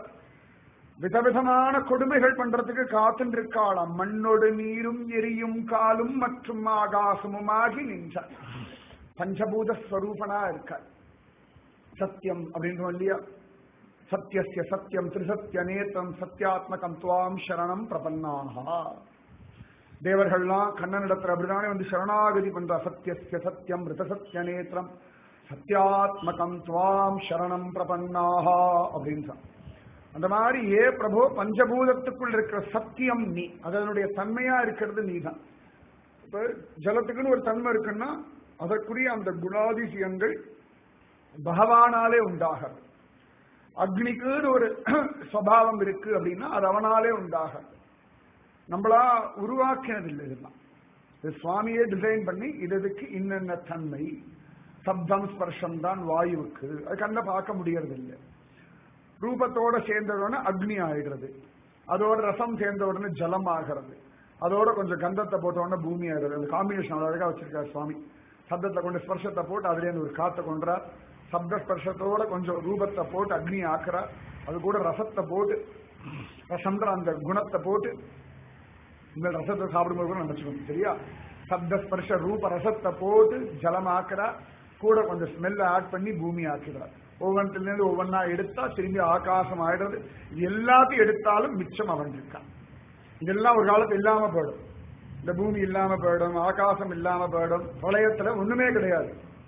விதவிதமான கொடுமைகள் பண்றதுக்கு காத்துட்டு இருக்காளாம் மண்ணோடு நீரும் எரியும் காலும் மற்றும் ஆகாசமுமாகி நின்றார் பஞ்சபூத ஸ்வரூபனா இருக்கார் சத்தியம் அப்படின்றோம் இல்லையா சத்தியஸ்ய சத்தியம் திரிசத்திய நேத்திரம் சத்தியாத்மகம் துவாம் சரணம் பிரபன்னாகா தேவர்கள்லாம் கண்ணனிடத்துல அப்படிதானே வந்து சரணாகதி பண்றா சத்தியஸ்ய சத்தியம் ரிதசத்திய நேத்திரம் சத்தியாத்மகம் துவாம் சரணம் பிரபன்னாகா அப்படின்றான் அந்த மாதிரி ஏ பிரபு பஞ்சபூதத்துக்குள் இருக்கிற சத்தியம் நீ அதனுடைய தன்மையா இருக்கிறது நீதான் இப்ப ஜலத்துக்குன்னு ஒரு தன்மை இருக்குன்னா அதற்குரிய அந்த குணாதிசயங்கள் பகவானாலே உண்டாகிறது அக்னிக்குன்னு ஒரு சுவாவம் இருக்கு அப்படின்னா அது அவனாலே உண்டாகிறது நம்மளா உருவாக்கினது இல்லை இதெல்லாம் இது சுவாமியே டிசைன் பண்ணி இது இதுக்கு இன்னென்ன தன்மை சப்தம் ஸ்பர்ஷம் தான் வாயுவுக்கு அது கண்ண பார்க்க முடியறது இல்லை ரூபத்தோட சேர்ந்தவுடனே அக்னி ஆயிடுறது அதோட ரசம் சேர்ந்த உடனே ஜலம் ஆகிறது அதோட கொஞ்சம் கந்தத்தை போட்ட உடனே பூமி ஆயிடுறது அந்த காம்பினேஷன் அழகா வச்சிருக்காரு சுவாமி சப்தத்தை கொண்டு ஸ்பர்ஷத்தை போட்டு அதுல இருந்து ஒரு காத்தை கொண்டுறார் சப்த ஸ்பர்ஷத்தோட கொஞ்சம் ரூபத்தை போட்டு அக்னி ஆக்குறார் அது கூட ரசத்தை போட்டு ரசம்ன்ற அந்த குணத்தை போட்டு இந்த ரசத்தை சாப்பிடும்போது கூட நினைச்சுக்கணும் சரியா சப்த ஸ்பர்ஷ ரூப ரசத்தை போட்டு ஜலம் ஆக்குறா கூட கொஞ்சம் ஸ்மெல்ல ஆட் பண்ணி பூமி ஆக்குறார் ஒவ்வொன்றுல இருந்து ஒவ்வொன்றா எடுத்தா திரும்பி ஆகாசம் ஆயிடுறது இது எல்லாத்தையும் எடுத்தாலும் மிச்சம் அவன் இருக்கான் இதெல்லாம் ஒரு காலத்து இல்லாம போயிடும் இந்த பூமி இல்லாம போயிடும் ஆகாசம் இல்லாம போயிடும் பிரளயத்துல ஒண்ணுமே கிடையாது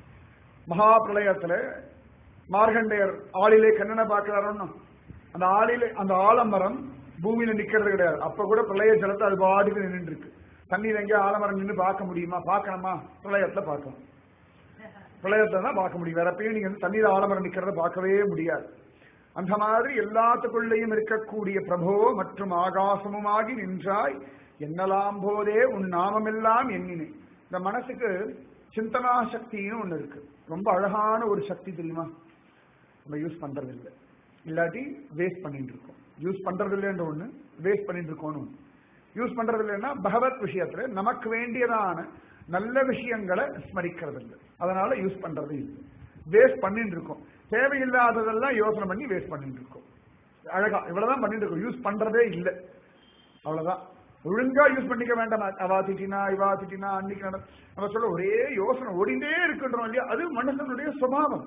மகா பிரளயத்துல மார்கண்டேயர் ஆளிலே கண்ணனை பார்க்கிறாரோன்னு அந்த ஆளிலே அந்த ஆலமரம் பூமியில நிக்கிறது கிடையாது அப்ப கூட பிரளய ஜலத்தை அது பாட்டுக்கு நின்று இருக்கு தண்ணியில எங்கேயோ ஆலமரம் நின்று பார்க்க முடியுமா பார்க்கணுமா பிரளயத்துல பார்க்கணும் பிரளயத்தை தான் பார்க்க முடியும் வேற எப்பயும் நீங்க வந்து தண்ணீர் ஆலமரம் நிக்கிறத பார்க்கவே முடியாது அந்த மாதிரி எல்லாத்துக்குள்ளேயும் இருக்கக்கூடிய பிரபோ மற்றும் ஆகாசமுமாகி நின்றாய் என்னலாம் போதே உன் நாமமெல்லாம் எண்ணினேன் இந்த மனசுக்கு சிந்தனா சக்தின்னு ஒண்ணு இருக்கு ரொம்ப அழகான ஒரு சக்தி தெரியுமா நம்ம யூஸ் பண்றது இல்லை இல்லாட்டி வேஸ்ட் பண்ணிட்டு இருக்கோம் யூஸ் பண்றது இல்லைன்ற ஒண்ணு வேஸ்ட் பண்ணிட்டு இருக்கோம்னு ஒண்ணு யூஸ் பண்றது இல்லைன்னா பகவத் விஷயத்துல நமக்கு வேண்டியதான நல்ல விஷயங்களை ஸ்மரிக்கிறது இல்லை அதனால யூஸ் பண்றது இல்லை வேஸ்ட் பண்ணிட்டு இருக்கோம் தேவையில்லாததெல்லாம் யோசனை பண்ணி வேஸ்ட் பண்ணிட்டு இருக்கோம் அழகா இவ்வளவுதான் பண்ணிட்டு இருக்கோம் யூஸ் பண்றதே இல்லை அவ்வளவுதான் ஒழுங்கா யூஸ் பண்ணிக்க வேண்டாம் அவா திட்டினா இவா திட்டினா அன்னைக்கு நட நம்ம சொல்ல ஒரே யோசனை ஓடிண்டே இருக்கின்றோம் இல்லையா அது மனுஷனுடைய சுபாவம்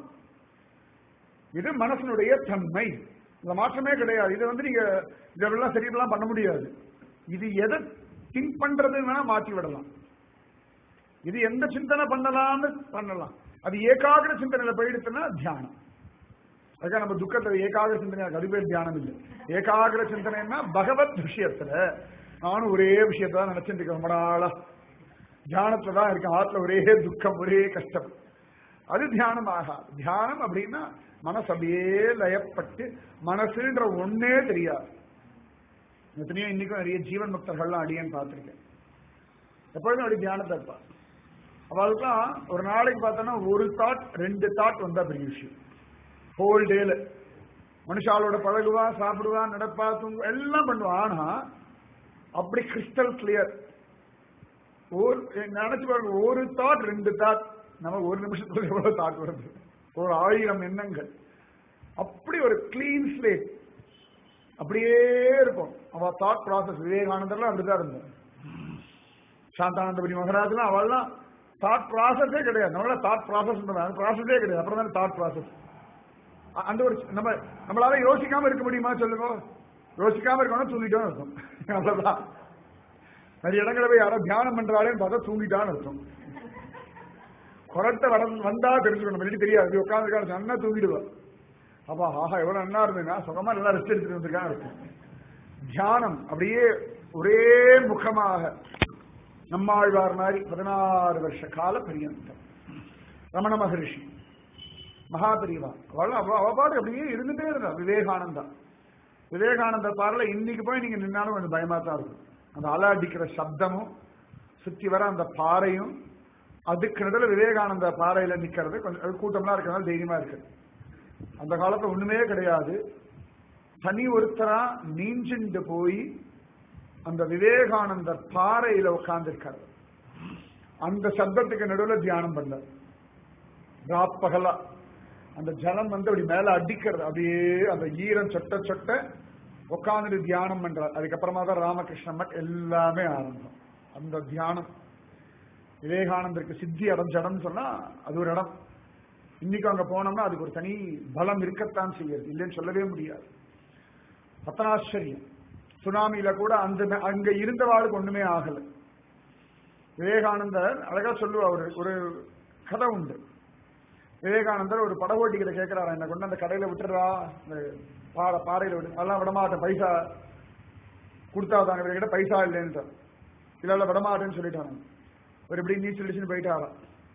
இது மனசனுடைய தன்மை இந்த மாற்றமே கிடையாது இது வந்து நீங்க இதெல்லாம் சரியெல்லாம் பண்ண முடியாது இது எதை திங்க் பண்றதுன்னு வேணா மாற்றி விடலாம் இது எந்த சிந்தனை பண்ணலாம்னு பண்ணலாம் அது ஏகாகிர சிந்தனையில போயிடுச்சுன்னா தியானம் அதுக்காக நம்ம துக்கத்துல ஏகாகிர சிந்தனை அது பேர் தியானம் இல்லை ஏகாகிர சிந்தனைன்னா பகவத் விஷயத்துல நானும் ஒரே விஷயத்தை தான் நினைச்சிட்டு இருக்கேன் ரொம்ப நாளா தியானத்துல தான் இருக்கேன் ஆத்துல ஒரே துக்கம் ஒரே கஷ்டம் அது தியானம் ஆகாது தியானம் அப்படின்னா மனசு அப்படியே லயப்பட்டு மனசுன்ற ஒன்னே தெரியாது எத்தனையோ இன்னைக்கும் நிறைய ஜீவன் பக்தர்கள்லாம் அடியேன்னு பார்த்திருக்கேன் எப்பொழுதும் அப்படி தியானத்தை இருப்பார் அவளுக்குலாம் ஒரு நாளைக்கு பார்த்தோன்னா ஒரு தாட் ரெண்டு தாட் வந்தா பெரிய விஷயம் ஹோல் டேல மனுஷாலோட பழகுவா சாப்பிடுவா நடப்பா தூங்க எல்லாம் பண்ணுவா ஆனா அப்படி கிறிஸ்டல் கிளியர் ஒரு நினைச்சு பாருங்க ஒரு தாட் ரெண்டு தாட் நம்ம ஒரு நிமிஷத்துல எவ்வளவு தாட் வருது ஒரு ஆயிரம் எண்ணங்கள் அப்படி ஒரு கிளீன் ஸ்லேட் அப்படியே இருக்கும் அவ தாட் ப்ராசஸ் விவேகானந்தர்லாம் அப்படிதான் இருந்தார் சாந்தானந்தபுரி மகராஜெல்லாம் அவள்லாம் தாட் ப்ராசஸே கிடையாது நம்மள தாட் ப்ராசஸ் ப்ராசஸே கிடையாது அப்புறம் தான் தாட் ப்ராசஸ் அந்த ஒரு நம்ம நம்மளால யோசிக்காம இருக்க முடியுமா சொல்லுங்க யோசிக்காம இருக்கணும் தூங்கிட்டோம் இருக்கும் அவ்வளவுதான் நிறைய இடங்களை போய் யாரோ தியானம் பண்றாளேன்னு பார்த்தா தூங்கிட்டான்னு அர்த்தம் கொரட்டை வட வந்தா தெரிஞ்சுக்கணும் வெளியே தெரியாது உட்காந்துருக்காரு நல்லா தூங்கிடுவா அப்பா ஆஹா எவ்வளவு நல்லா இருந்ததுன்னா சுகமா நல்லா ரெஸ்ட் எடுத்துட்டு வந்திருக்கான்னு இருக்கும் தியானம் அப்படியே ஒரே முகமாக நம்மாழ்வார் மாதிரி பதினாறு வருஷ கால பரியந்தம் ரமண மகரிஷி மகாபரிவா அவள் அவ அவ பாட்டு அப்படியே இருந்துட்டே இருந்தா விவேகானந்தா விவேகானந்த பாடல இன்னைக்கு போய் நீங்க நின்னாலும் கொஞ்சம் பயமா தான் இருக்கும் அந்த அலை அடிக்கிற சப்தமும் சுத்தி வர அந்த பாறையும் அதுக்கு நடுவில் விவேகானந்த பாறையில நிக்கிறது கொஞ்சம் அது கூட்டம்லாம் இருக்கிறதுனால தைரியமா இருக்கு அந்த காலத்துல ஒண்ணுமே கிடையாது தனி ஒருத்தரா நீஞ்சிண்டு போய் அந்த விவேகானந்தர் பாறையில உட்கார்ந்துருக்காரு அந்த சப்தத்துக்கு நடுவில் தியானம் பண்ணார் ராப்பகலா அந்த ஜலம் வந்து அப்படி மேல அடிக்கிறது அப்படியே அந்த ஈரம் சொட்ட சொட்ட உட்காந்துட்டு தியானம் பண்றார் அதுக்கப்புறமா தான் ராமகிருஷ்ண மட் எல்லாமே ஆரம்பம் அந்த தியானம் விவேகானந்தருக்கு சித்தி அடைஞ்ச இடம்னு சொன்னா அது ஒரு இடம் இன்னைக்கு அங்க போனோம்னா அதுக்கு ஒரு தனி பலம் இருக்கத்தான் செய்யுது இல்லைன்னு சொல்லவே முடியாது பத்தனாச்சரியம் சுனாமியில கூட அந்த அங்க இருந்தவாளுக்கு ஒண்ணுமே ஆகல விவேகானந்தர் அழகா சொல்லுவா ஒரு ஒரு கதை உண்டு விவேகானந்தர் ஒரு படகோட்டி கிட்ட கேட்கிறாரா என்ன கொண்டு அந்த கடையில விட்டுறா இந்த பாறை பாறையில விட்டு அதெல்லாம் விடமாட்டேன் பைசா கொடுத்தாதாங்க இவர்கிட்ட பைசா இல்லைன்னு இல்ல இல்ல விடமாட்டேன்னு சொல்லிட்டாங்க ஒரு இப்படி நீச்சல் அடிச்சுன்னு போயிட்டாராம்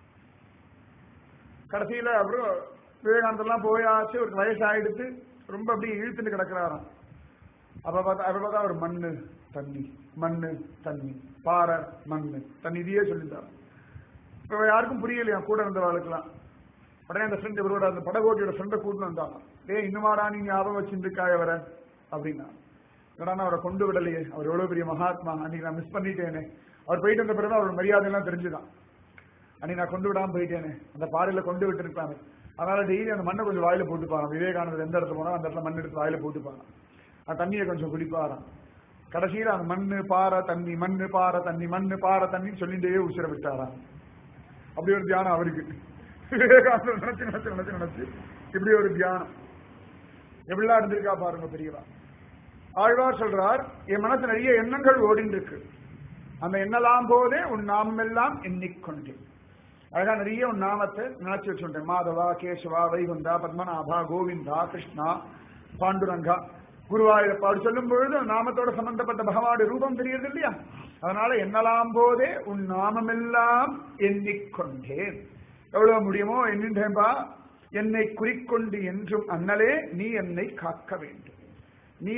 கடைசியில அப்புறம் விவேகானந்தர்லாம் போயாச்சு ஒரு வயசாயிடுத்து ரொம்ப அப்படி இழுத்துட்டு கிடக்குறாராம் அப்ப பார்த்தா அப்ப பார்த்தா ஒரு மண்ணு தண்ணி மண்ணு தண்ணி பாறை மண்ணு தண்ணி இதையே சொல்லிட்டாங்க இப்ப யாருக்கும் புரியலையா கூட இருந்தவாளுக்கெல்லாம் உடனே அந்த ஃப்ரெண்ட் இவரோட அந்த படகோட்டியோட ஃப்ரெண்டை கூட்டிட்டு வந்தாங்க டே இன்னுமாடா நீ ஞாபகம் வச்சிருக்காய வர அப்படின்னா என்னடா அவரை கொண்டு விடலையே அவர் எவ்வளவு பெரிய மகாத்மா அன்னைக்கு நான் மிஸ் பண்ணிட்டேனே அவர் போயிட்டு வந்த பிறகு அவரோட மரியாதை எல்லாம் தெரிஞ்சுதான் அன்னைக்கு நான் கொண்டு விடாம போயிட்டேனே அந்த பாறையில கொண்டு விட்டு இருப்பாங்க அதனால டெய்லி அந்த மண்ணை கொஞ்சம் வாயில போட்டுப்பாங்க விவேகானந்தர் எந்த இடத்துல போனா அந்த இடத்துல மண் எடுத்து வாயில போட்டுப்பாங்க அந்த தண்ணியை கொஞ்சம் குடிப்பாராம் கடைசியில அந்த மண்ணு பாறை தண்ணி மண்ணு பாறை தண்ணி மண்ணு பாறை தண்ணின்னு சொல்லிட்டே உசிர விட்டாராம் அப்படி ஒரு தியானம் அவருக்கு விவேகானந்தர் நினைச்சு நினைச்சு நினைச்சு நினைச்சு இப்படி ஒரு தியானம் எப்படிலாம் இருந்திருக்கா பாருங்க பெரியவா ஆழ்வார் சொல்றார் என் மனசு நிறைய எண்ணங்கள் ஓடிட்டு இருக்கு அந்த எண்ணலாம் போதே உன் நாமம் எல்லாம் எண்ணிக்கொண்டேன் அழகா நிறைய உன் நாமத்தை நினைச்சு வச்சுட்டேன் மாதவா கேசவா வைகுந்தா பத்மநாபா கோவிந்தா கிருஷ்ணா பாண்டுரங்கா குருவாயூரப்பா அப்படி சொல்லும் பொழுது நாமத்தோட சம்பந்தப்பட்ட பகவானுடைய ரூபம் தெரியுது இல்லையா அதனால எண்ணலாம் போதே உன் நாமமெல்லாம் எண்ணிக்கொண்டேன் எவ்வளவு முடியுமோ எண்ணின்றேன்பா என்னை குறிக்கொண்டு என்றும் அண்ணலே நீ என்னை காக்க வேண்டும் நீ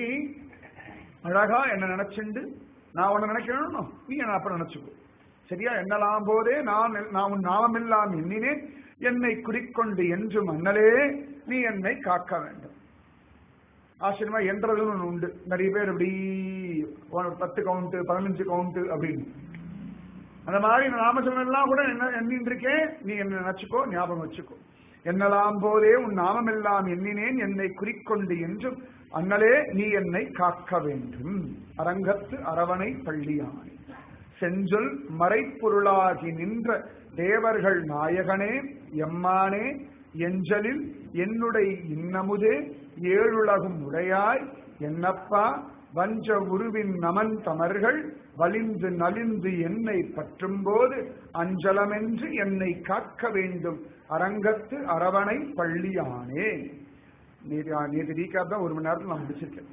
அழகா என்ன நினைச்சுண்டு நான் உன்னை நினைக்கணும் நீ என்ன அப்ப நினைச்சுக்கோ சரியா எண்ணலாம் போதே நான் நான் உன் நாமமெல்லாம் எண்ணினேன் என்னை குறிக்கொண்டு என்றும் அண்ணலே நீ என்னை காக்க வேண்டும் ஆச்சரியமா என்றதுன்னு ஒண்ணு உண்டு நிறைய பேர் இப்படி ஒரு பத்து கவுண்ட் பதினஞ்சு கவுண்ட் அப்படின்னு அந்த மாதிரி நாமஜபம் எல்லாம் கூட என்ன எண்ணின்னு இருக்கேன் நீ என்ன நினைச்சுக்கோ ஞாபகம் வச்சுக்கோ என்னலாம் போதே உன் நாமமெல்லாம் எண்ணினேன் என்னை குறிக்கொண்டு என்றும் அண்ணலே நீ என்னை காக்க வேண்டும் அரங்கத்து அரவணை பள்ளியானே செஞ்சொல் மறைப்பொருளாகி நின்ற தேவர்கள் நாயகனே எம்மானே எஞ்சலில் என்னுடைய இன்னமுதே ஏழுலகும் உடையாய் என்னப்பா வஞ்ச உருவின் நமன் தமர்கள் வலிந்து நலிந்து என்னை பற்றும்போது அஞ்சலமென்று என்னை காக்க வேண்டும் அரங்கத்து அரவணை பள்ளியானே நேற்று நேற்று ரீகாப் தான் ஒரு மணி நேரத்தில் நான் முடிச்சிருக்கேன்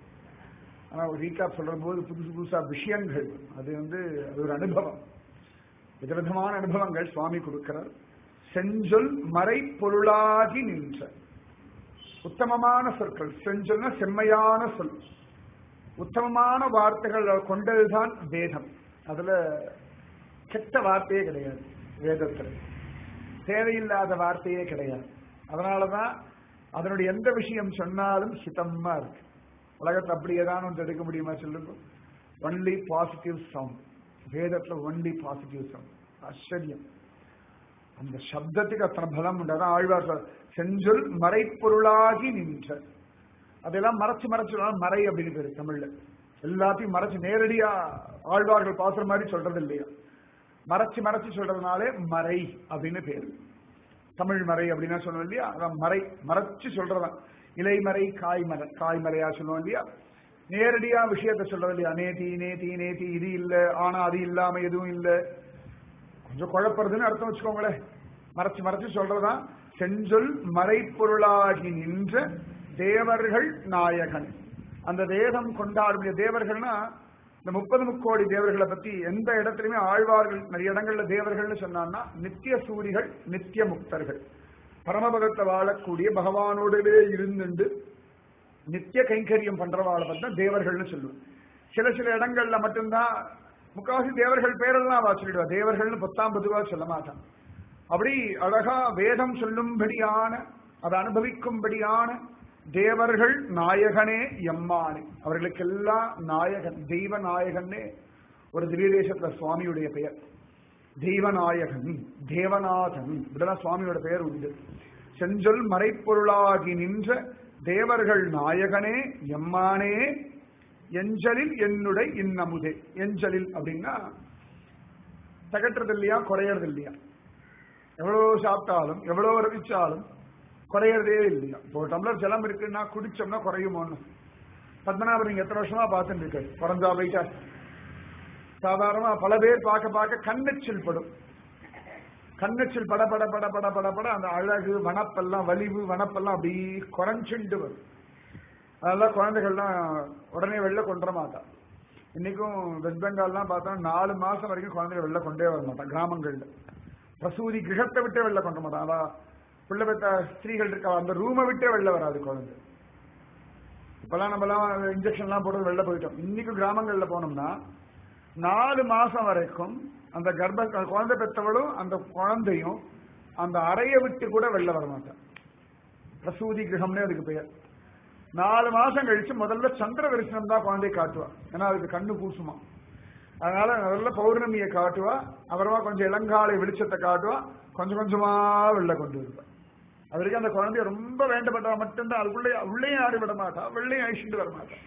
ஆனா ஒரு ரீகாப் சொல்ற போது புதுசு புதுசா விஷயங்கள் அது வந்து அது ஒரு அனுபவம் விதவிதமான அனுபவங்கள் சுவாமி கொடுக்கிறார் செஞ்சொல் மறை பொருளாகி நின்ற உத்தமமான சொற்கள் செஞ்சொல்னா செம்மையான சொல் உத்தமமான வார்த்தைகள் கொண்டதுதான் வேதம் அதுல கெட்ட வார்த்தையே கிடையாது வேதத்துல தேவையில்லாத வார்த்தையே கிடையாது அதனாலதான் அதனுடைய எந்த விஷயம் சொன்னாலும் ஹிதமா இருக்கு உலகத்துல அப்படி ஏதாவது ஒன்று எடுக்க முடியுமா சொல்லுங்க ஒன்லி பாசிட்டிவ் சவுண்ட் வேதத்துல ஒன்லி பாசிட்டிவ் சவுண்ட் ஆச்சரியம் அந்த சப்தத்துக்கு அத்தனை பலம் உண்டு அதான் ஆழ்வார் சொல்றார், செஞ்சொல் மறைப்பொருளாகி நின்ற அதெல்லாம் மறைச்சு மறைச்சு மறை அப்படின்னு பேரு தமிழ்ல எல்லாத்தையும் மறைச்சு நேரடியா ஆழ்வார்கள் பாசுற மாதிரி சொல்றது இல்லையா மறைச்சு மறைச்சு சொல்றதுனாலே மறை அப்படின்னு பேரு தமிழ் மறை அப்படின்னா சொல்லுவோம் இல்லையா அதான் மறை மறைச்சு சொல்றதான் இலைமறை காய்மறை காய்மறையா சொல்லுவோம் இல்லையா நேரடியா விஷயத்த சொல்றது இல்லையா நேத்தி நேத்தி நேத்தி இது இல்ல ஆனா அது இல்லாம எதுவும் இல்ல கொஞ்சம் குழப்பறதுன்னு அர்த்தம் வச்சுக்கோங்களேன் மறைச்சு மறைச்சு சொல்றதான் செஞ்சொல் மறைப்பொருளாகி நின்ற தேவர்கள் நாயகன் அந்த வேதம் கொண்டாடக்கூடிய தேவர்கள்னா இந்த முப்பது முக்கோடி தேவர்களை பத்தி எந்த இடத்துலயுமே ஆழ்வார்கள் நிறைய இடங்கள்ல தேவர்கள்னு சொன்னான்னா நித்திய சூரிகள் நித்திய முக்தர்கள் பரமபதத்தை வாழக்கூடிய பகவானோடவே இருந்துண்டு நித்திய கைங்கரியம் பண்றவாளை பார்த்தா தேவர்கள்னு சொல்லுவோம் சில சில இடங்கள்ல மட்டும்தான் முக்காவாசி தேவர்கள் பேரெல்லாம் வா சொல்லிடுவா தேவர்கள்னு பத்தாம் பொதுவா சொல்ல மாட்டான் அப்படி அழகா வேதம் சொல்லும்படியான அதை அனுபவிக்கும்படியான தேவர்கள் நாயகனே எம்மானே அவர்களுக்கெல்லாம் நாயகன் தெய்வ நாயகன்னே ஒரு திவ்யதேசத்துல சுவாமியுடைய பெயர் தெய்வநாயகன் தேவநாதன் இப்படிதான் சுவாமியோட பெயர் உண்டு செஞ்சொல் மறைப்பொருளாகி நின்ற தேவர்கள் நாயகனே எம்மானே எஞ்சலில் என்னுடைய இன்னமுதே எஞ்சலில் அப்படின்னா தகட்டுறது இல்லையா குறையறது இல்லையா எவ்வளவு சாப்பிட்டாலும் எவ்வளவு ரசிச்சாலும் குறையறதே இல்லையா இப்போ ஒரு டம்ளர் ஜலம் இருக்குன்னா குடிச்சோம்னா குறையுமோன்னு பத்மநாபர் நீங்க எத்தனை வருஷமா பார்த்துட்டு இருக்கு குறைஞ்சா போயிட்டா சாதாரணமா பல பேர் பார்க்க பார்க்க கண்ணெச்சில் படும் கண்ணெச்சில் பட பட பட பட பட பட அந்த அழகு வனப்பெல்லாம் வலிவு வனப்பெல்லாம் அப்படி குறைஞ்சுண்டு வரும் அதெல்லாம் குழந்தைகள்லாம் உடனே வெளில கொண்டு மாட்டா இன்னைக்கும் வெஸ்ட் பெங்கால்லாம் பார்த்தோம் நாலு மாசம் வரைக்கும் குழந்தைகள் வெளில கொண்டே வர மாட்டான் கிராமங்கள்ல பிரசூதி கிரகத்தை விட்டே வெளில கொண்டு மாட்டான் அதான் பிள்ளை பெற்ற ஸ்திரீகள் இருக்கா அந்த ரூமை விட்டே வெளில வராது குழந்தை இப்பெல்லாம் நம்மலாம் இன்ஜெக்ஷன்லாம் போட்டு வெளில போயிட்டோம் இன்னைக்கு கிராமங்கள்ல போனோம்னா நாலு மாசம் வரைக்கும் அந்த கர்ப்ப குழந்தை பெற்றவளும் அந்த குழந்தையும் அந்த அறையை விட்டு கூட வெளில வர மாட்டான் பிரசூதி கிரகம்னே அதுக்கு பெயர் நாலு மாசம் கழிச்சு முதல்ல சந்திர தரிசனம் தான் குழந்தைய காட்டுவா ஏன்னா அதுக்கு கண்ணு பூசுமா அதனால முதல்ல பௌர்ணமியை காட்டுவா அப்புறமா கொஞ்சம் இளங்காலை வெளிச்சத்தை காட்டுவா கொஞ்சம் கொஞ்சமா வெளில கொண்டு வருவா அது வரைக்கும் அந்த குழந்தைய ரொம்ப வேண்டப்பட்டா மட்டும்தான் அதுக்குள்ளே உள்ளேயும் யாரும் விட மாட்டா வெள்ளையும் அழிச்சுட்டு வர மாட்டா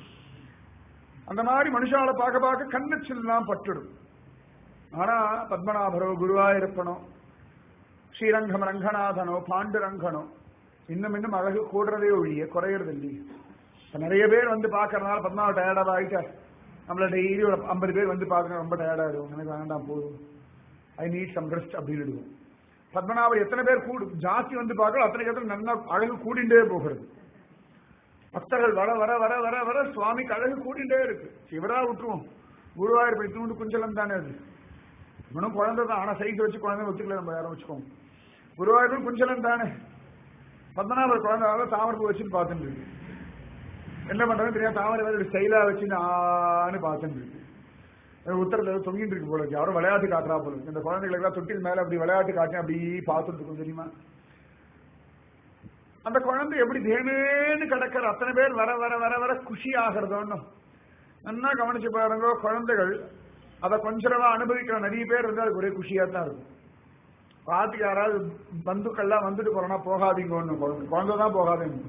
அந்த மாதிரி மனுஷால பார்க்க பார்க்க கண்ணச்சில்லாம் பட்டுடும் ஆனா பத்மநாபரோ குருவாயிருப்பனோ ஸ்ரீரங்கம் ரங்கநாதனோ பாண்டுரங்கனோ இன்னும் இன்னும் அழகு கூடுறதே ஒழிய குறையறது இல்லையே இப்ப நிறைய பேர் வந்து பாக்குறதுனால பத்மநாப டயர்டா ஆயிட்டா நம்மள டெய்லி ஒரு ஐம்பது பேர் வந்து பாக்குறோம் ரொம்ப டயர்டா இருக்கும் எனக்கு வேண்டாம் போதும் ஐ நீட் சம் ரெஸ்ட் அப்படின்னு பத்மநாபர் எத்தனை பேர் கூடு ஜாஸ்தி வந்து பார்க்கணும் அத்தனை இடத்துல நல்லா அழகு கூடிண்டே போகிறது பக்தர்கள் வர வர வர வர வர சுவாமிக்கு அழகு கூடிண்டே இருக்கு சிவரா விட்டுருவோம் குருவாயூர் போய் தூண்டு குஞ்சலம் தானே அது இவனும் குழந்தை தான் ஆனா சைஸ் வச்சு குழந்தை வச்சுக்கல நம்ம யாரும் வச்சுக்கோங்க குருவாயூர் குஞ்சலம் தானே பத்மநாபர் குழந்தை தாமரப்பூ வச்சுன்னு பார்த்துட்டு இருக்கு என்ன பண்றது தெரியாது தாமரை வேற ஸ்டைலா வச்சு ஆன்னு பார்த்துட்டு இருக்கு உத்தரத்துல ஏதோ தொங்கிட்டு இருக்கு போல இருக்கு யாரும் விளையாட்டு காட்டுறா போல இருக்கு இந்த குழந்தைகளுக்கு தொட்டில் மேல அப்படி விளையாட்டு காட்டி அப்படி பார்த்துட்டு இருக்கும் தெரியுமா அந்த குழந்தை எப்படி தேனேன்னு கிடக்கிற அத்தனை பேர் வர வர வர வர குஷி ஆகிறதோன்னு நல்லா கவனிச்சு பாருங்க குழந்தைகள் அதை கொஞ்சமா அனுபவிக்கிற நிறைய பேர் இருந்தால் அதுக்கு ஒரே குஷியா தான் இருக்கும் பாத்துக்கு யாராவது பந்துக்கள்லாம் வந்துட்டு போறோம்னா போகாதீங்க ஒண்ணு குழந்தை குழந்தை தான் போகாதீங்க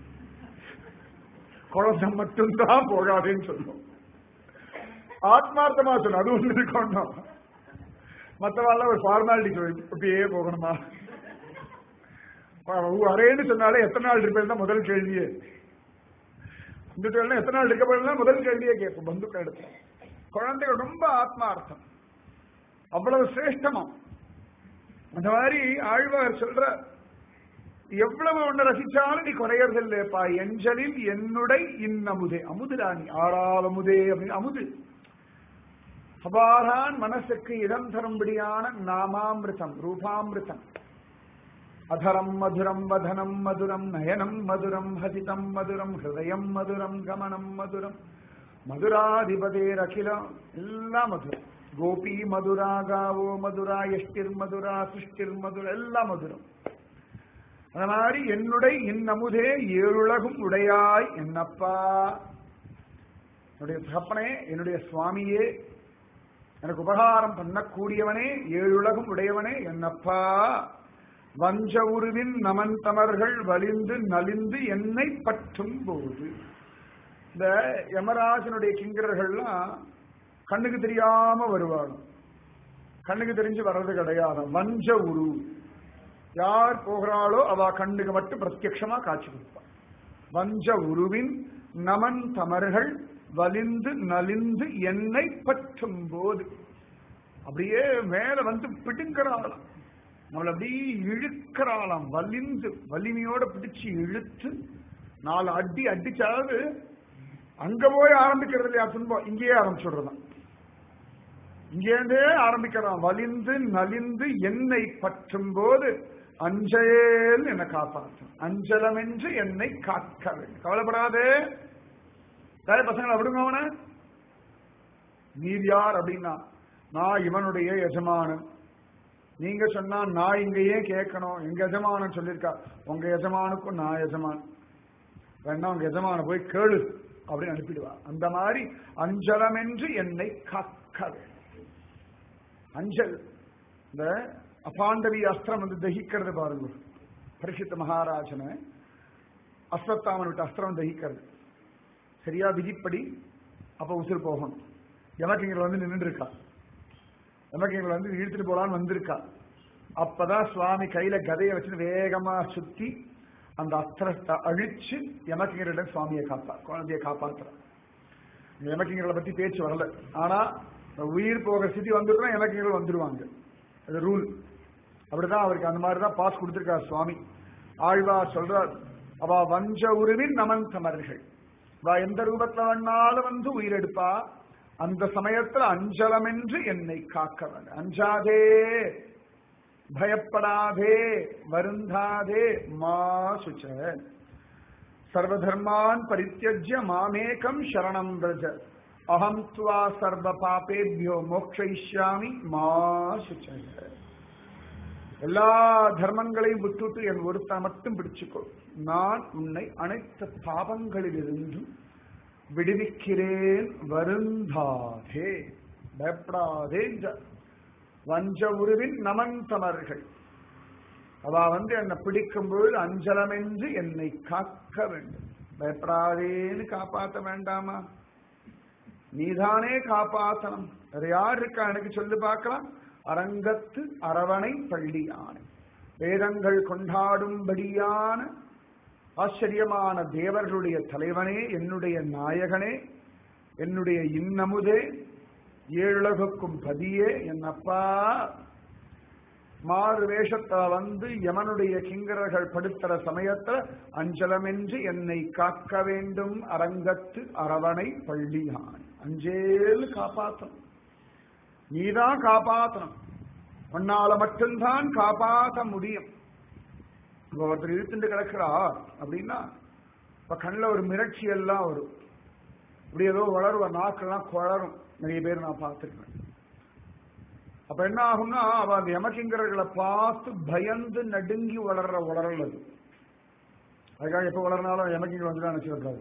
குழந்தை மட்டும்தான் போகாதேன்னு சொல்லும் ஆத்மார்த்தமா சொல்லணும் அது ஒண்ணு இருக்கணும் மற்றவாள் ஒரு ஃபார்மாலிட்டி இப்படியே போகணுமா அரேன்னு சொன்னாலே எத்தனை நாள் இருப்பேன் தான் முதல் கேள்வியே இந்த கேள்வி எத்தனை நாள் இருக்க போறதுனா முதல் கேள்வியே கேட்போம் பந்துக்கள் எடுத்து குழந்தைகள் ரொம்ப ஆத்மார்த்தம் அவ்வளவு சிரேஷ்டமா அந்த மாதிரி ஆழ்வார் சொல்ற எவ்வளவு ஒண்ணு ரசிச்சாலும் நீ குறையறது இல்லையப்பா எஞ்சலில் என்னுடைய இன்னமுதே அமுதுராணி ஆறாவமுதே அப்படின்னு அமுது அபாரான் மனசுக்கு இடம் தரும்படியான நாமாமிருதம் ரூபாமிருதம் அதரம் மதுரம் வதனம் மதுரம் நயனம் மதுரம் ஹசிதம் மதுரம் ஹிருதயம் மதுரம் கமனம் மதுரம் மதுராதிபதேர் அகிலம் எல்லாம் மதுரம் கோபி மதுரா காவோ மதுரா எஷ்டிர் மதுரா சுஷ்டிர் மதுரா எல்லாம் மதுரம் அந்த மாதிரி என்னுடைய இன்னமுதே ஏழுலகும் உடையாய் என்னப்பா என்னுடைய தகப்பனே என்னுடைய சுவாமியே எனக்கு உபகாரம் பண்ணக்கூடியவனே ஏழுலகும் உடையவனே என்னப்பா வஞ்ச உருவின் நமன் தமர்கள் வலிந்து நலிந்து என்னை பற்றும் போது இந்த யமராஜனுடைய கிங்கரர்கள்லாம் கண்ணுக்கு தெரியாம வருவாங்க கண்ணுக்கு தெரிஞ்சு வர்றது கிடையாது வஞ்ச உரு யார் போகிறாளோ அவ கண்ணுக்கு மட்டும் பிரத்யட்சமா காட்சி கொடுப்பார் வஞ்ச உருவின் நமன் தமர்கள் வலிந்து நலிந்து என்னை பற்றும் போது அப்படியே மேல வந்து பிடுங்கிறாளாம் நம்மள அப்படியே இழுக்கிறாளாம் வலிந்து வலிமையோட பிடிச்சு இழுத்து நாலு அடி அடிச்சாவது அங்க போய் ஆரம்பிக்கிறது இல்லையா துன்பம் இங்கேயே ஆரம்பிச்சுடுறதான் இங்கேருந்தே ஆரம்பிக்கிறான் வலிந்து நலிந்து என்னை பற்றும் போது அஞ்சேல் என்னை காப்பாற்றும் அஞ்சலம் என்று என்னை காக்க வேண்டும் கவலைப்படாதே வேற பசங்களை விடுங்க அவன நீர் யார் அப்படின்னா நான் இவனுடைய எஜமானன் நீங்க சொன்னா நான் இங்கேயே கேட்கணும் எங்க எஜமானன் சொல்லியிருக்கா உங்க எஜமானுக்கும் நான் எஜமான் வேணா உங்க எஜமான போய் கேளு அப்படின்னு அனுப்பிடுவா அந்த மாதிரி அஞ்சலம் என்று என்னை காக்க வேண்டும் அஞ்சல் இந்த அபாண்டவி அஸ்திரம் வந்து தகிக்கிறது பாருங்க பரிசுத்த மகாராஜனை அஸ்வத்தாமன் விட்டு அஸ்திரம் தகிக்கிறது சரியா விதிப்படி அப்ப உசுர் போகணும் எமக்கிங்கள் வந்து நின்று இருக்கா எமக்கிங்கள் வந்து இழுத்துட்டு போலான்னு வந்திருக்கா அப்பதான் சுவாமி கையில கதையை வச்சு வேகமா சுத்தி அந்த அஸ்திரத்தை அழிச்சு எமக்கிங்கரிடம் சுவாமியை காப்பா குழந்தைய காப்பாத்துறான் எமக்கிங்களை பத்தி பேச்சு வரல ஆனா உயிர் போகிற ஸ்திதி வந்துட்டுனா எமக்கிங்கள் வந்துருவாங்க அது ரூல் அப்படிதான் அவருக்கு அந்த மாதிரி தான் பாஸ் கொடுத்திருக்கார் சுவாமி ஆழ்வார் சொல்றார் அவ வஞ்ச உருவின் நமன் சமர்கள் அவ எந்த ரூபத்துல வேணாலும் வந்து உயிரெடுப்பா அந்த சமயத்துல அஞ்சலம் என்று என்னை காக்க வேண்டும் அஞ்சாதே பயப்படாதே வருந்தாதே மா சுச்ச சர்வதர்மான் பரித்தியஜ்ய மாமேகம் சரணம் பிரஜ அகம் துவா சர்வ பாபேபியோ மோக்ஷயிஷ்யாமி மா சுச்ச எல்லா தர்மங்களையும் விட்டுட்டு என் ஒருத்தன் மட்டும் பிடிச்சுக்கோ நான் உன்னை அனைத்து பாவங்களிலிருந்து விடுவிக்கிறேன் வருந்தாதே பயப்படாதே என்றார். வஞ்ச உருவின் நமந்தமர்கள் அவ வந்து என்னை பிடிக்கும் பொழுது அஞ்சலமென்று என்னை காக்க வேண்டும் பயப்படாதேன்னு காப்பாற்ற வேண்டாமா நீதானே காப்பாத்தணும் வேற யார் இருக்கா எனக்கு சொல்லி பார்க்கலாம் அரங்கத்து அரவணை பள்ளியான வேதங்கள் கொண்டாடும்படியான ஆச்சரியமான தேவர்களுடைய தலைவனே என்னுடைய நாயகனே என்னுடைய இன்னமுதே ஏழுலகுக்கும் பதியே என் அப்பா மாறு வேஷத்துல வந்து யமனுடைய கிங்கரர்கள் படுத்துற சமயத்துல அஞ்சலமென்று என்னை காக்க வேண்டும் அரங்கத்து அரவணை பள்ளியான் அஞ்சேல் காப்பாத்தணும் நீதான் காப்பாத்தணும் உன்னால மட்டும்தான் காப்பாற்ற முடியும் இப்ப ஒருத்தர் இழுத்துட்டு கிடக்கிறார் அப்படின்னா இப்ப கண்ணில் ஒரு மிரட்சி எல்லாம் வரும் இப்படி ஏதோ வளருவ நாக்கெல்லாம் குளரும் நிறைய பேர் நான் பார்த்துருக்கேன் அப்ப என்ன ஆகும்னா அவ அந்த யமகிங்கர்களை பார்த்து பயந்து நடுங்கி வளர்ற உளறல் அது அதுக்காக எப்ப வளர்னாலும் யமகிங்கர் வந்து நினைச்சுக்கூடாது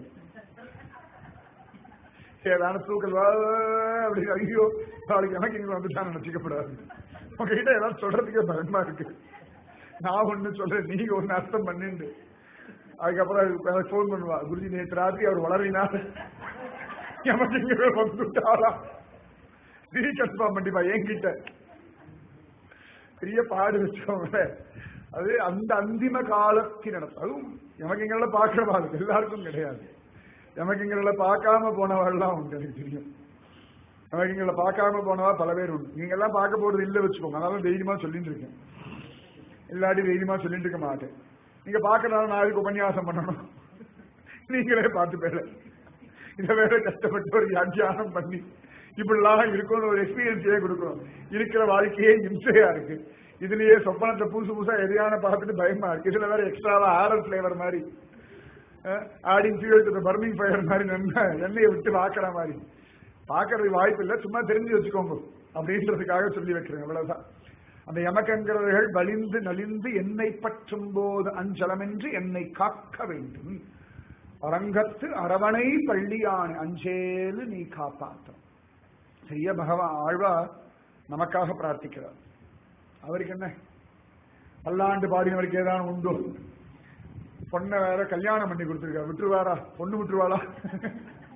ஏதான தூக்கல் வா அப்படி ஐயோ நாளைக்கு யமகிங்கர் வந்துட்டான்னு நினைச்சுக்கப்படாது உங்ககிட்ட ஏதாவது சொல்றதுக்கே பயமா இருக்கு நான் ஒண்ணு சொல்றேன் நீங்க ஒண்ணு அர்த்தம் பண்ணிண்டு அதுக்கப்புறம் ஃபோன் பண்ணுவா குருஜி நேற்று ராத்திரி அவர் வளரினார் யமகிங்கர் வந்துட்டாரா ரீகன்ஃபார்ம் பண்ணிப்பா என்கிட்ட பெரிய பாடு வச்சவங்க அது அந்த அந்திம காலத்தில் நடக்கும் அதுவும் எமக்கிங்கள பார்க்கிறவாள் எல்லாருக்கும் கிடையாது எமக்கிங்கள பார்க்காம போனவாள்லாம் உண்டு எனக்கு தெரியும் எமக்கிங்கள பார்க்காம போனவா பல பேர் உண்டு நீங்க எல்லாம் பார்க்க போறது இல்ல வச்சுக்கோங்க அதனால தைரியமா சொல்லிட்டு இருக்கேன் இல்லாட்டி தைரியமா சொல்லிட்டு இருக்க மாட்டேன் நீங்க பார்க்கறதால நான் அதுக்கு உபன்யாசம் பண்ணணும் நீங்களே பார்த்து பேர இதை வேற கஷ்டப்பட்டு ஒரு வியாக்கியானம் பண்ணி இப்படிலாம் இருக்கும்னு ஒரு எக்ஸ்பீரியன்ஸே கொடுக்கணும் இருக்கிற வாழ்க்கையே இம்சையா இருக்கு இதுலயே சொப்பனத்தை புதுசு புதுசா எதையான பார்த்துட்டு பயமா இருக்கு இதுல வேற எக்ஸ்ட்ராவா ஆரல் பிளேவர் மாதிரி ஆடிங் ஃபியூல் பர்னிங் ஃபயர் மாதிரி நன்மை எண்ணெயை விட்டு வாக்குற மாதிரி பார்க்கறதுக்கு வாய்ப்பு இல்லை சும்மா தெரிஞ்சு வச்சுக்கோங்க அப்படின்றதுக்காக சொல்லி வைக்கிறேன் அவ்வளவுதான் அந்த எமக்கங்கிறவர்கள் வலிந்து நலிந்து என்னை பற்றும் போது அஞ்சலமென்று என்னை காக்க வேண்டும் அரங்கத்து அரவணை பள்ளியான அஞ்சேலு நீ காப்பாற்றும் சரியா பகவான் ஆழ்வார் நமக்காக பிரார்த்திக்கிறார் அவருக்கு என்ன பல்லாண்டு பாடினவருக்கு ஏதாவது உண்டோ பொண்ணை வேற கல்யாணம் பண்ணி கொடுத்துருக்கா விட்டுருவாரா பொண்ணு விட்டுருவாளா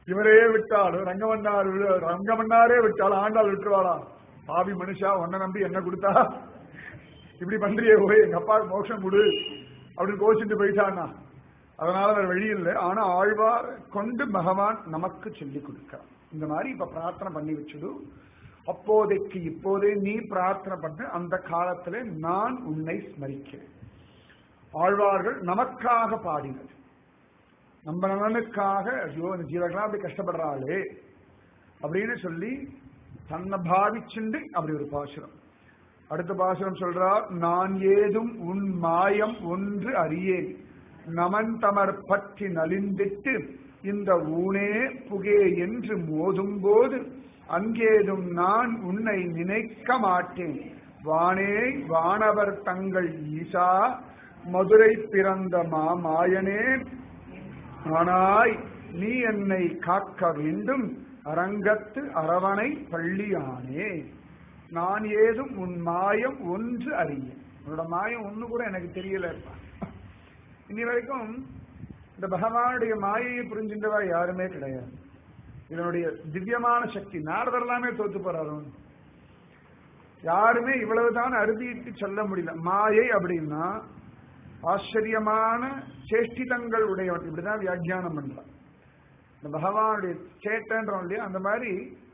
இவரே விட்டாலும் ரங்கமன்னார் வி- ரங்கமன்னாரே விட்டாலும் ஆண்டாள் விட்டுருவாளா பாவி மனுஷா உன்னை நம்பி என்ன கொடுத்தா இப்படி பண்றியே போய் எங்க அப்பாவுக்கு மோட்சம் கொடு அப்படின்னு கோச்சிட்டு போயிட்டான்னா அதனால வேற வழி இல்லை ஆனா ஆழ்வார் கொண்டு பகவான் நமக்கு சொல்லிக் கொடுக்கிறான் இந்த மாதிரி இப்ப பிரார்த்தனை பண்ணி வச்சுடு அப்போதைக்கு இப்போதே நீ பிரார்த்தனை பண்ண அந்த காலத்துல நான் உன்னை ஸ்மரிக்கிறேன் ஆழ்வார்கள் நமக்காக பாடினது நம்ம நலனுக்காக ஐயோ இந்த ஜீவர்களாம் அப்படி கஷ்டப்படுறாளே அப்படின்னு சொல்லி தன்னை பாவிச்சுண்டு அப்படி ஒரு பாசுரம் அடுத்த பாசுரம் சொல்றார் நான் ஏதும் உன் மாயம் ஒன்று அறியேன் நமன் தமர் பற்றி நலிந்திட்டு இந்த ஊனே புகே என்று மோதும் போது அங்கேதும் நான் உன்னை நினைக்க மாட்டேன் வானே வானவர் தங்கள் ஈசா மதுரை பிறந்த மாமாயனே ஆனாய் நீ என்னை காக்க வேண்டும் அரங்கத்து அரவணை பள்ளியானே நான் ஏதும் உன் மாயம் ஒன்று அறியேன் உன்னோட மாயம் ஒண்ணு கூட எனக்கு தெரியல இனி வரைக்கும் இந்த பகவானுடைய மாயையை புரிஞ்சின்றவா யாருமே கிடையாது இதனுடைய திவ்யமான சக்தி நாரதர் எல்லாமே தோத்து போறாரு யாருமே இவ்வளவுதான் அறுதிட்டு சொல்ல முடியல மாயை அப்படின்னா ஆச்சரியமான சேஷ்டிதங்கள் உடையவன் இப்படிதான் வியாக்கியானம் பண்றான் இந்த பகவானுடைய சேட்டன்றோம் இல்லையா அந்த மாதிரி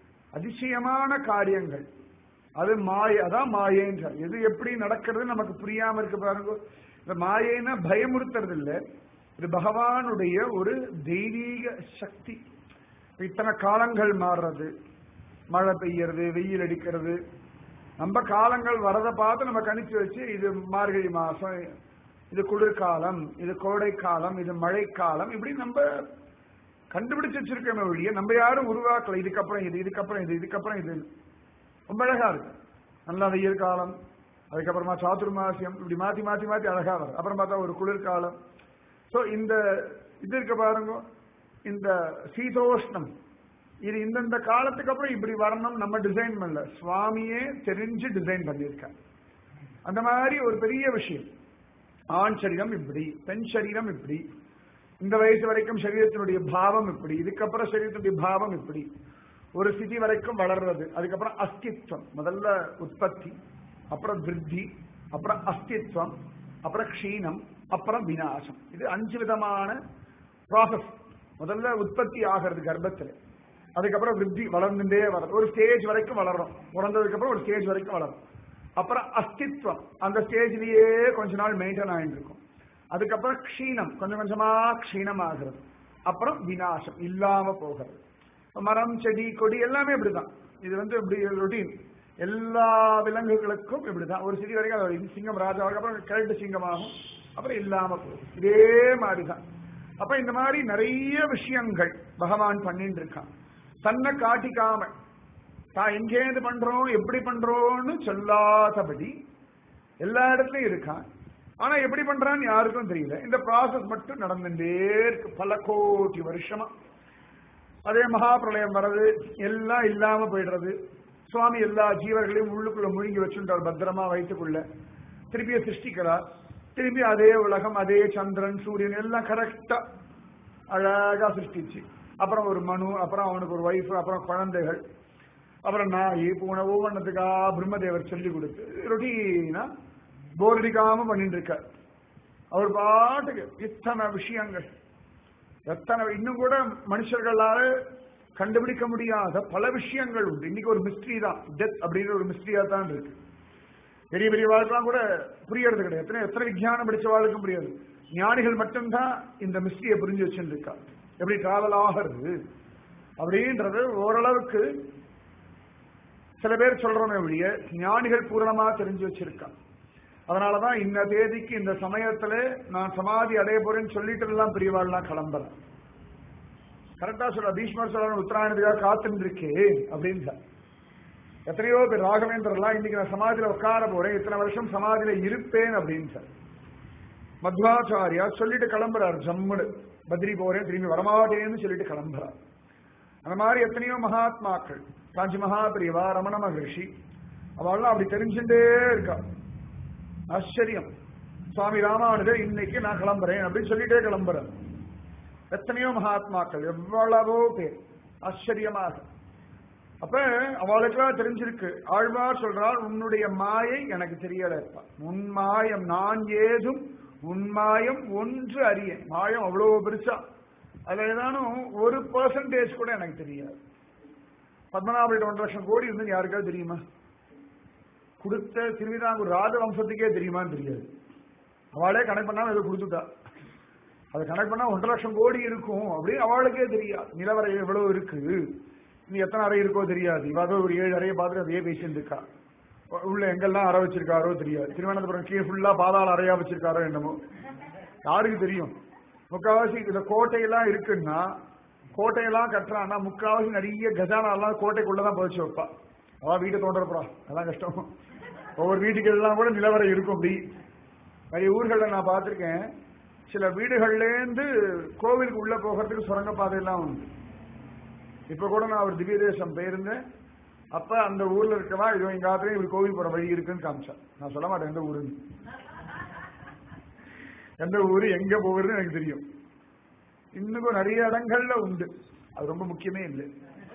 அதிசயமான காரியங்கள் அது மாயை அதான் மாயேன்றார் எது எப்படி நடக்கிறது நமக்கு புரியாம இருக்கு பாருங்க இந்த மாயைன்னா பயமுறுத்துறது இல்ல இது பகவானுடைய ஒரு தெய்வீக சக்தி இத்தனை காலங்கள் மாறுறது மழை பெய்யறது வெயில் அடிக்கிறது நம்ம காலங்கள் வரதை பார்த்து நம்ம கணிச்சு வச்சு இது மார்கழி மாசம் இது குளிர்காலம் இது கோடை காலம் இது மழைக்காலம் இப்படி நம்ம கண்டுபிடிச்சு வச்சிருக்கோமே ஒழிய நம்ம யாரும் உருவாக்கல இதுக்கப்புறம் இது இதுக்கப்புறம் இது இதுக்கப்புறம் இது ரொம்ப அழகா இருக்கு நல்லா வெயில் காலம் அதுக்கப்புறமா சாதுர்மாசியம் இப்படி மாத்தி மாத்தி மாத்தி அழகா வரும் அப்புறம் பார்த்தா ஒரு குளிர்காலம் சோ இந்த இது இருக்க பாருங்க இந்த சீதோஷ்ணம் இது இந்தந்த காலத்துக்கு அப்புறம் இப்படி வரணும் நம்ம டிசைன் பண்ணல சுவாமியே தெரிஞ்சு டிசைன் பண்ணியிருக்காங்க அந்த மாதிரி ஒரு பெரிய விஷயம் ஆண் சரீரம் இப்படி பெண் சரீரம் இப்படி இந்த வயசு வரைக்கும் சரீரத்தினுடைய பாவம் இப்படி இதுக்கப்புறம் சரீரத்தினுடைய பாவம் இப்படி ஒரு ஸ்திதி வரைக்கும் வளர்றது அதுக்கப்புறம் அஸ்தித்வம் முதல்ல உற்பத்தி அப்புறம் விருத்தி அப்புறம் அஸ்தித்வம் அப்புறம் க்ஷீணம் அப்புறம் விநாசம் இது அஞ்சு விதமான ப்ராசஸ் முதல்ல உற்பத்தி ஆகிறது கர்ப்பத்தில் அதுக்கப்புறம் விருத்தி வளர்ந்துட்டே வரும் ஒரு ஸ்டேஜ் வரைக்கும் வளரும் பிறந்ததுக்கு அப்புறம் ஒரு ஸ்டேஜ் வரைக்கும் வளரும் அப்புறம் அஸ்தித்வம் அந்த ஸ்டேஜ்லயே கொஞ்ச நாள் மெயின்டைன் ஆகிட்டு இருக்கும் அதுக்கப்புறம் க்ஷீணம் கொஞ்சம் கொஞ்சமா க்ஷீணம் ஆகிறது அப்புறம் விநாசம் இல்லாம போகிறது மரம் செடி கொடி எல்லாமே இப்படிதான் இது வந்து இப்படி ரொட்டீன் எல்லா விலங்குகளுக்கும் இப்படிதான் ஒரு சிறி வரைக்கும் அது சிங்கம் ராஜாவுக்கு அப்புறம் கிழட்டு சிங்கமாகும் அப்புறம் இல்லாம போகும் இதே மாதிரிதான் அப்ப இந்த மாதிரி நிறைய விஷயங்கள் பகவான் பண்ணிட்டு இருக்கான் தன்னை காட்டிக்காம தான் எங்கேருந்து பண்றோம் எப்படி பண்றோம்னு சொல்லாதபடி எல்லா இடத்துலயும் இருக்கான் ஆனா எப்படி பண்றான்னு யாருக்கும் தெரியல இந்த ப்ராசஸ் மட்டும் நடந்துட்டே இருக்கு பல கோடி வருஷமா அதே மகாபிரளயம் வர்றது எல்லாம் இல்லாம போயிடுறது சுவாமி எல்லா ஜீவர்களையும் உள்ளுக்குள்ள முழுங்கி வச்சுட்டார் பத்திரமா வயிற்றுக்குள்ள திருப்பிய சிருஷ்டிக்கிறார் திருப்பி அதே உலகம் அதே சந்திரன் சூரியன் எல்லாம் கரெக்டா அழகா சிருஷ்டிச்சு அப்புறம் ஒரு மனு அப்புறம் அவனுக்கு ஒரு ஒய்ஃப் அப்புறம் குழந்தைகள் அப்புறம் நாய் பூனை ஒவ்வொன்றதுக்கா பிரம்மதேவர் சொல்லி கொடுத்து ரொட்டீனா போர் அடிக்காம பண்ணிட்டு இருக்கார் அவர் பாட்டுக்கு இத்தனை விஷயங்கள் எத்தனை இன்னும் கூட மனுஷர்களால கண்டுபிடிக்க முடியாத பல விஷயங்கள் உண்டு இன்னைக்கு ஒரு மிஸ்ட்ரி தான் டெத் அப்படிங்கிற ஒரு மிஸ்ட்ரியா தான் இருக்கு பெரிய பெரிய வாழ்க்கெல்லாம் கூட புரியறது கிடையாது எத்தனை எத்தனை விஞ்ஞானம் படிச்ச வாழ்க்கும் புரியாது ஞானிகள் மட்டும்தான் இந்த மிஸ்ட்ரியை புரிஞ்சு வச்சுருக்கா எப்படி டிராவல் ஆகிறது அப்படின்றது ஓரளவுக்கு சில பேர் சொல்றோமே ஒழிய ஞானிகள் பூரணமா தெரிஞ்சு வச்சிருக்கா அதனாலதான் இந்த தேதிக்கு இந்த சமயத்துல நான் சமாதி அடைய போறேன்னு சொல்லிட்டு எல்லாம் பெரியவாள்லாம் கிளம்புறேன் கரெக்டா சொல்ற பீஷ்மர் சொல்ற உத்தராயணத்துக்காக காத்துட்டு இருக்கே அப்படின்னு சார் எத்தனையோ பேர் ராகவேந்திரலாம் இன்னைக்கு நான் சமாதியில உட்கார போறேன் இத்தனை வருஷம் சமாதியில இருப்பேன் அப்படின்னு சார் மத்வாச்சாரியா சொல்லிட்டு கிளம்புறாரு ஜம்முடு பத்ரி போறேன் திரும்பி வரமாட்டேன்னு சொல்லிட்டு கிளம்புறார் அந்த மாதிரி எத்தனையோ மகாத்மாக்கள் காஞ்சி மகாபிரிவா ரமண மகர்ஷி அவெல்லாம் அப்படி தெரிஞ்சுட்டே இருக்கா ஆச்சரியம் சுவாமி ராமானுஜர் இன்னைக்கு நான் கிளம்புறேன் அப்படின்னு சொல்லிட்டே கிளம்புறேன் எத்தனையோ மகாத்மாக்கள் எவ்வளவோ பேர் ஆச்சரியமாக அப்ப அவளுக்கெல்லாம் தெரிஞ்சிருக்கு ஆழ்வார் சொல்றாள் உன்னுடைய மாயை எனக்கு தெரியல உன் மாயம் நான் ஏதும் உன் மாயம் ஒன்று அறிய மாயம் அவ்வளவு பெருசா அதுல ஏதானும் ஒரு பர்சன்டேஜ் கூட எனக்கு தெரியாது பத்மநாபர்கிட்ட ஒன்றரை லட்சம் கோடி இருந்து யாருக்காவது தெரியுமா கொடுத்த திருவிதாங்கூர் ராஜவம்சத்துக்கே தெரியுமான்னு தெரியாது அவளே கணக்கு பண்ணாம ஏதோ கொடுத்துட்டா அதை கணக்கு பண்ணா ஒன்றரை லட்சம் கோடி இருக்கும் அப்படின்னு அவளுக்கே தெரியாது நிலவரை எவ்வளவு இருக்கு நீ எத்தனை அறை இருக்கோ தெரியாது இவாத ஒரு ஏழு அறையை பார்த்துட்டு அதையே பேசிட்டு இருக்கா உள்ள எங்கெல்லாம் அறை வச்சிருக்காரோ தெரியாது திருவனந்தபுரம் கீழே ஃபுல்லா பாதாள அறையா வச்சிருக்காரோ என்னமோ யாருக்கு தெரியும் முக்காவாசி இந்த கோட்டையெல்லாம் இருக்குன்னா கோட்டையெல்லாம் கட்டுறான்னா முக்காவாசி நிறைய கஜானாலாம் கோட்டைக்குள்ளதான் புதைச்சு வைப்பா அவ வீட்டை தோன்றப்பா அதெல்லாம் கஷ்டம் ஒவ்வொரு வீட்டுக்கு எல்லாம் கூட நிலவரை இருக்கும் அப்படி நிறைய ஊர்கள்ல நான் பார்த்திருக்கேன் சில வீடுகள்லேருந்து கோவிலுக்கு உள்ள போகிறதுக்கு சுரங்க பாதையெல்லாம் உண்டு இப்ப கூட நான் ஒரு திவ்ய தேசம் போயிருந்தேன் அப்ப அந்த ஊர்ல இருக்கவா இதோ எங்க ஆத்திரையும் இப்படி கோவில் போற வழி இருக்குன்னு காமிச்சேன் நான் சொல்ல மாட்டேன் எந்த ஊருன்னு எந்த ஊரு எங்க போகுதுன்னு எனக்கு தெரியும் இன்னும் நிறைய இடங்கள்ல உண்டு அது ரொம்ப முக்கியமே இல்லை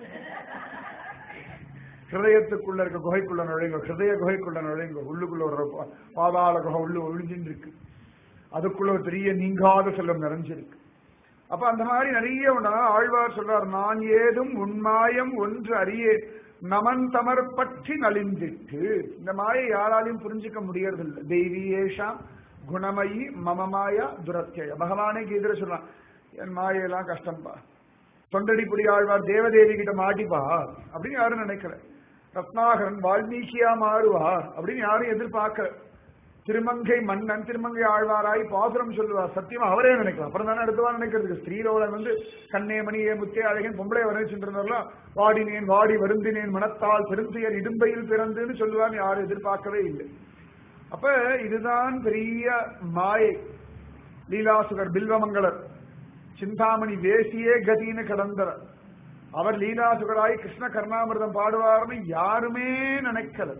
ஹிருதயத்துக்குள்ள இருக்க குகைக்குள்ள நுழைங்க ஹிருதய குகைக்குள்ள நுழைங்க உள்ளுக்குள்ள ஒரு பா- பாதாள குகை உள்ள ஒழிஞ்சுட்டு இருக்கு அதுக்குள்ள ஒரு பெரிய நீங்காத செல்வம் நிறைஞ்சிருக்கு அப்ப அந்த மாதிரி நிறைய உண்டா ஆழ்வார் சொல்றார் நான் ஏதும் உன்மாயம் ஒன்று அறியே நமன் தமர் பற்றி நலிந்திட்டு இந்த மாயை யாராலையும் புரிஞ்சுக்க முடியறதில்லை தெய்வீயேஷாம் குணமயி மமமாயா துரத்திய பகவானே கீதிர சொல்றான் என் மாயெல்லாம் கஷ்டம்பா தொண்டடி புடி ஆழ்வார் தேவதேவி கிட்ட மாட்டிப்பா அப்படின்னு யாரும் நினைக்கல ரத்னாகரன் வால்மீகியா மாறுவார் அப்படின்னு யாரும் எதிர்பார்க்கல திருமங்கை மன்னன் திருமங்கை ஆழ்வாராய் பாசுரம் சொல்லுவார் சத்தியமா அவரே நினைக்கலாம் அப்புறம் தானே அடுத்தவா நினைக்கிறதுக்கு ஸ்ரீலோகன் வந்து கண்ணே மணியே முத்தே அழகன் பொம்பளை வரைச்சுட்டு வாடினேன் வாடி வருந்தினேன் மனத்தால் பெருந்துயர் இடும்பையில் பிறந்துன்னு சொல்லுவார் யாரும் எதிர்பார்க்கவே இல்லை அப்ப இதுதான் பெரிய மாயை லீலாசுகர் பில்வமங்கலர் சிந்தாமணி தேசியே கதின்னு கடந்தவர் அவர் லீலாசுகராய் கிருஷ்ண கர்ணாமிர்தம் பாடுவார்னு யாருமே நினைக்கல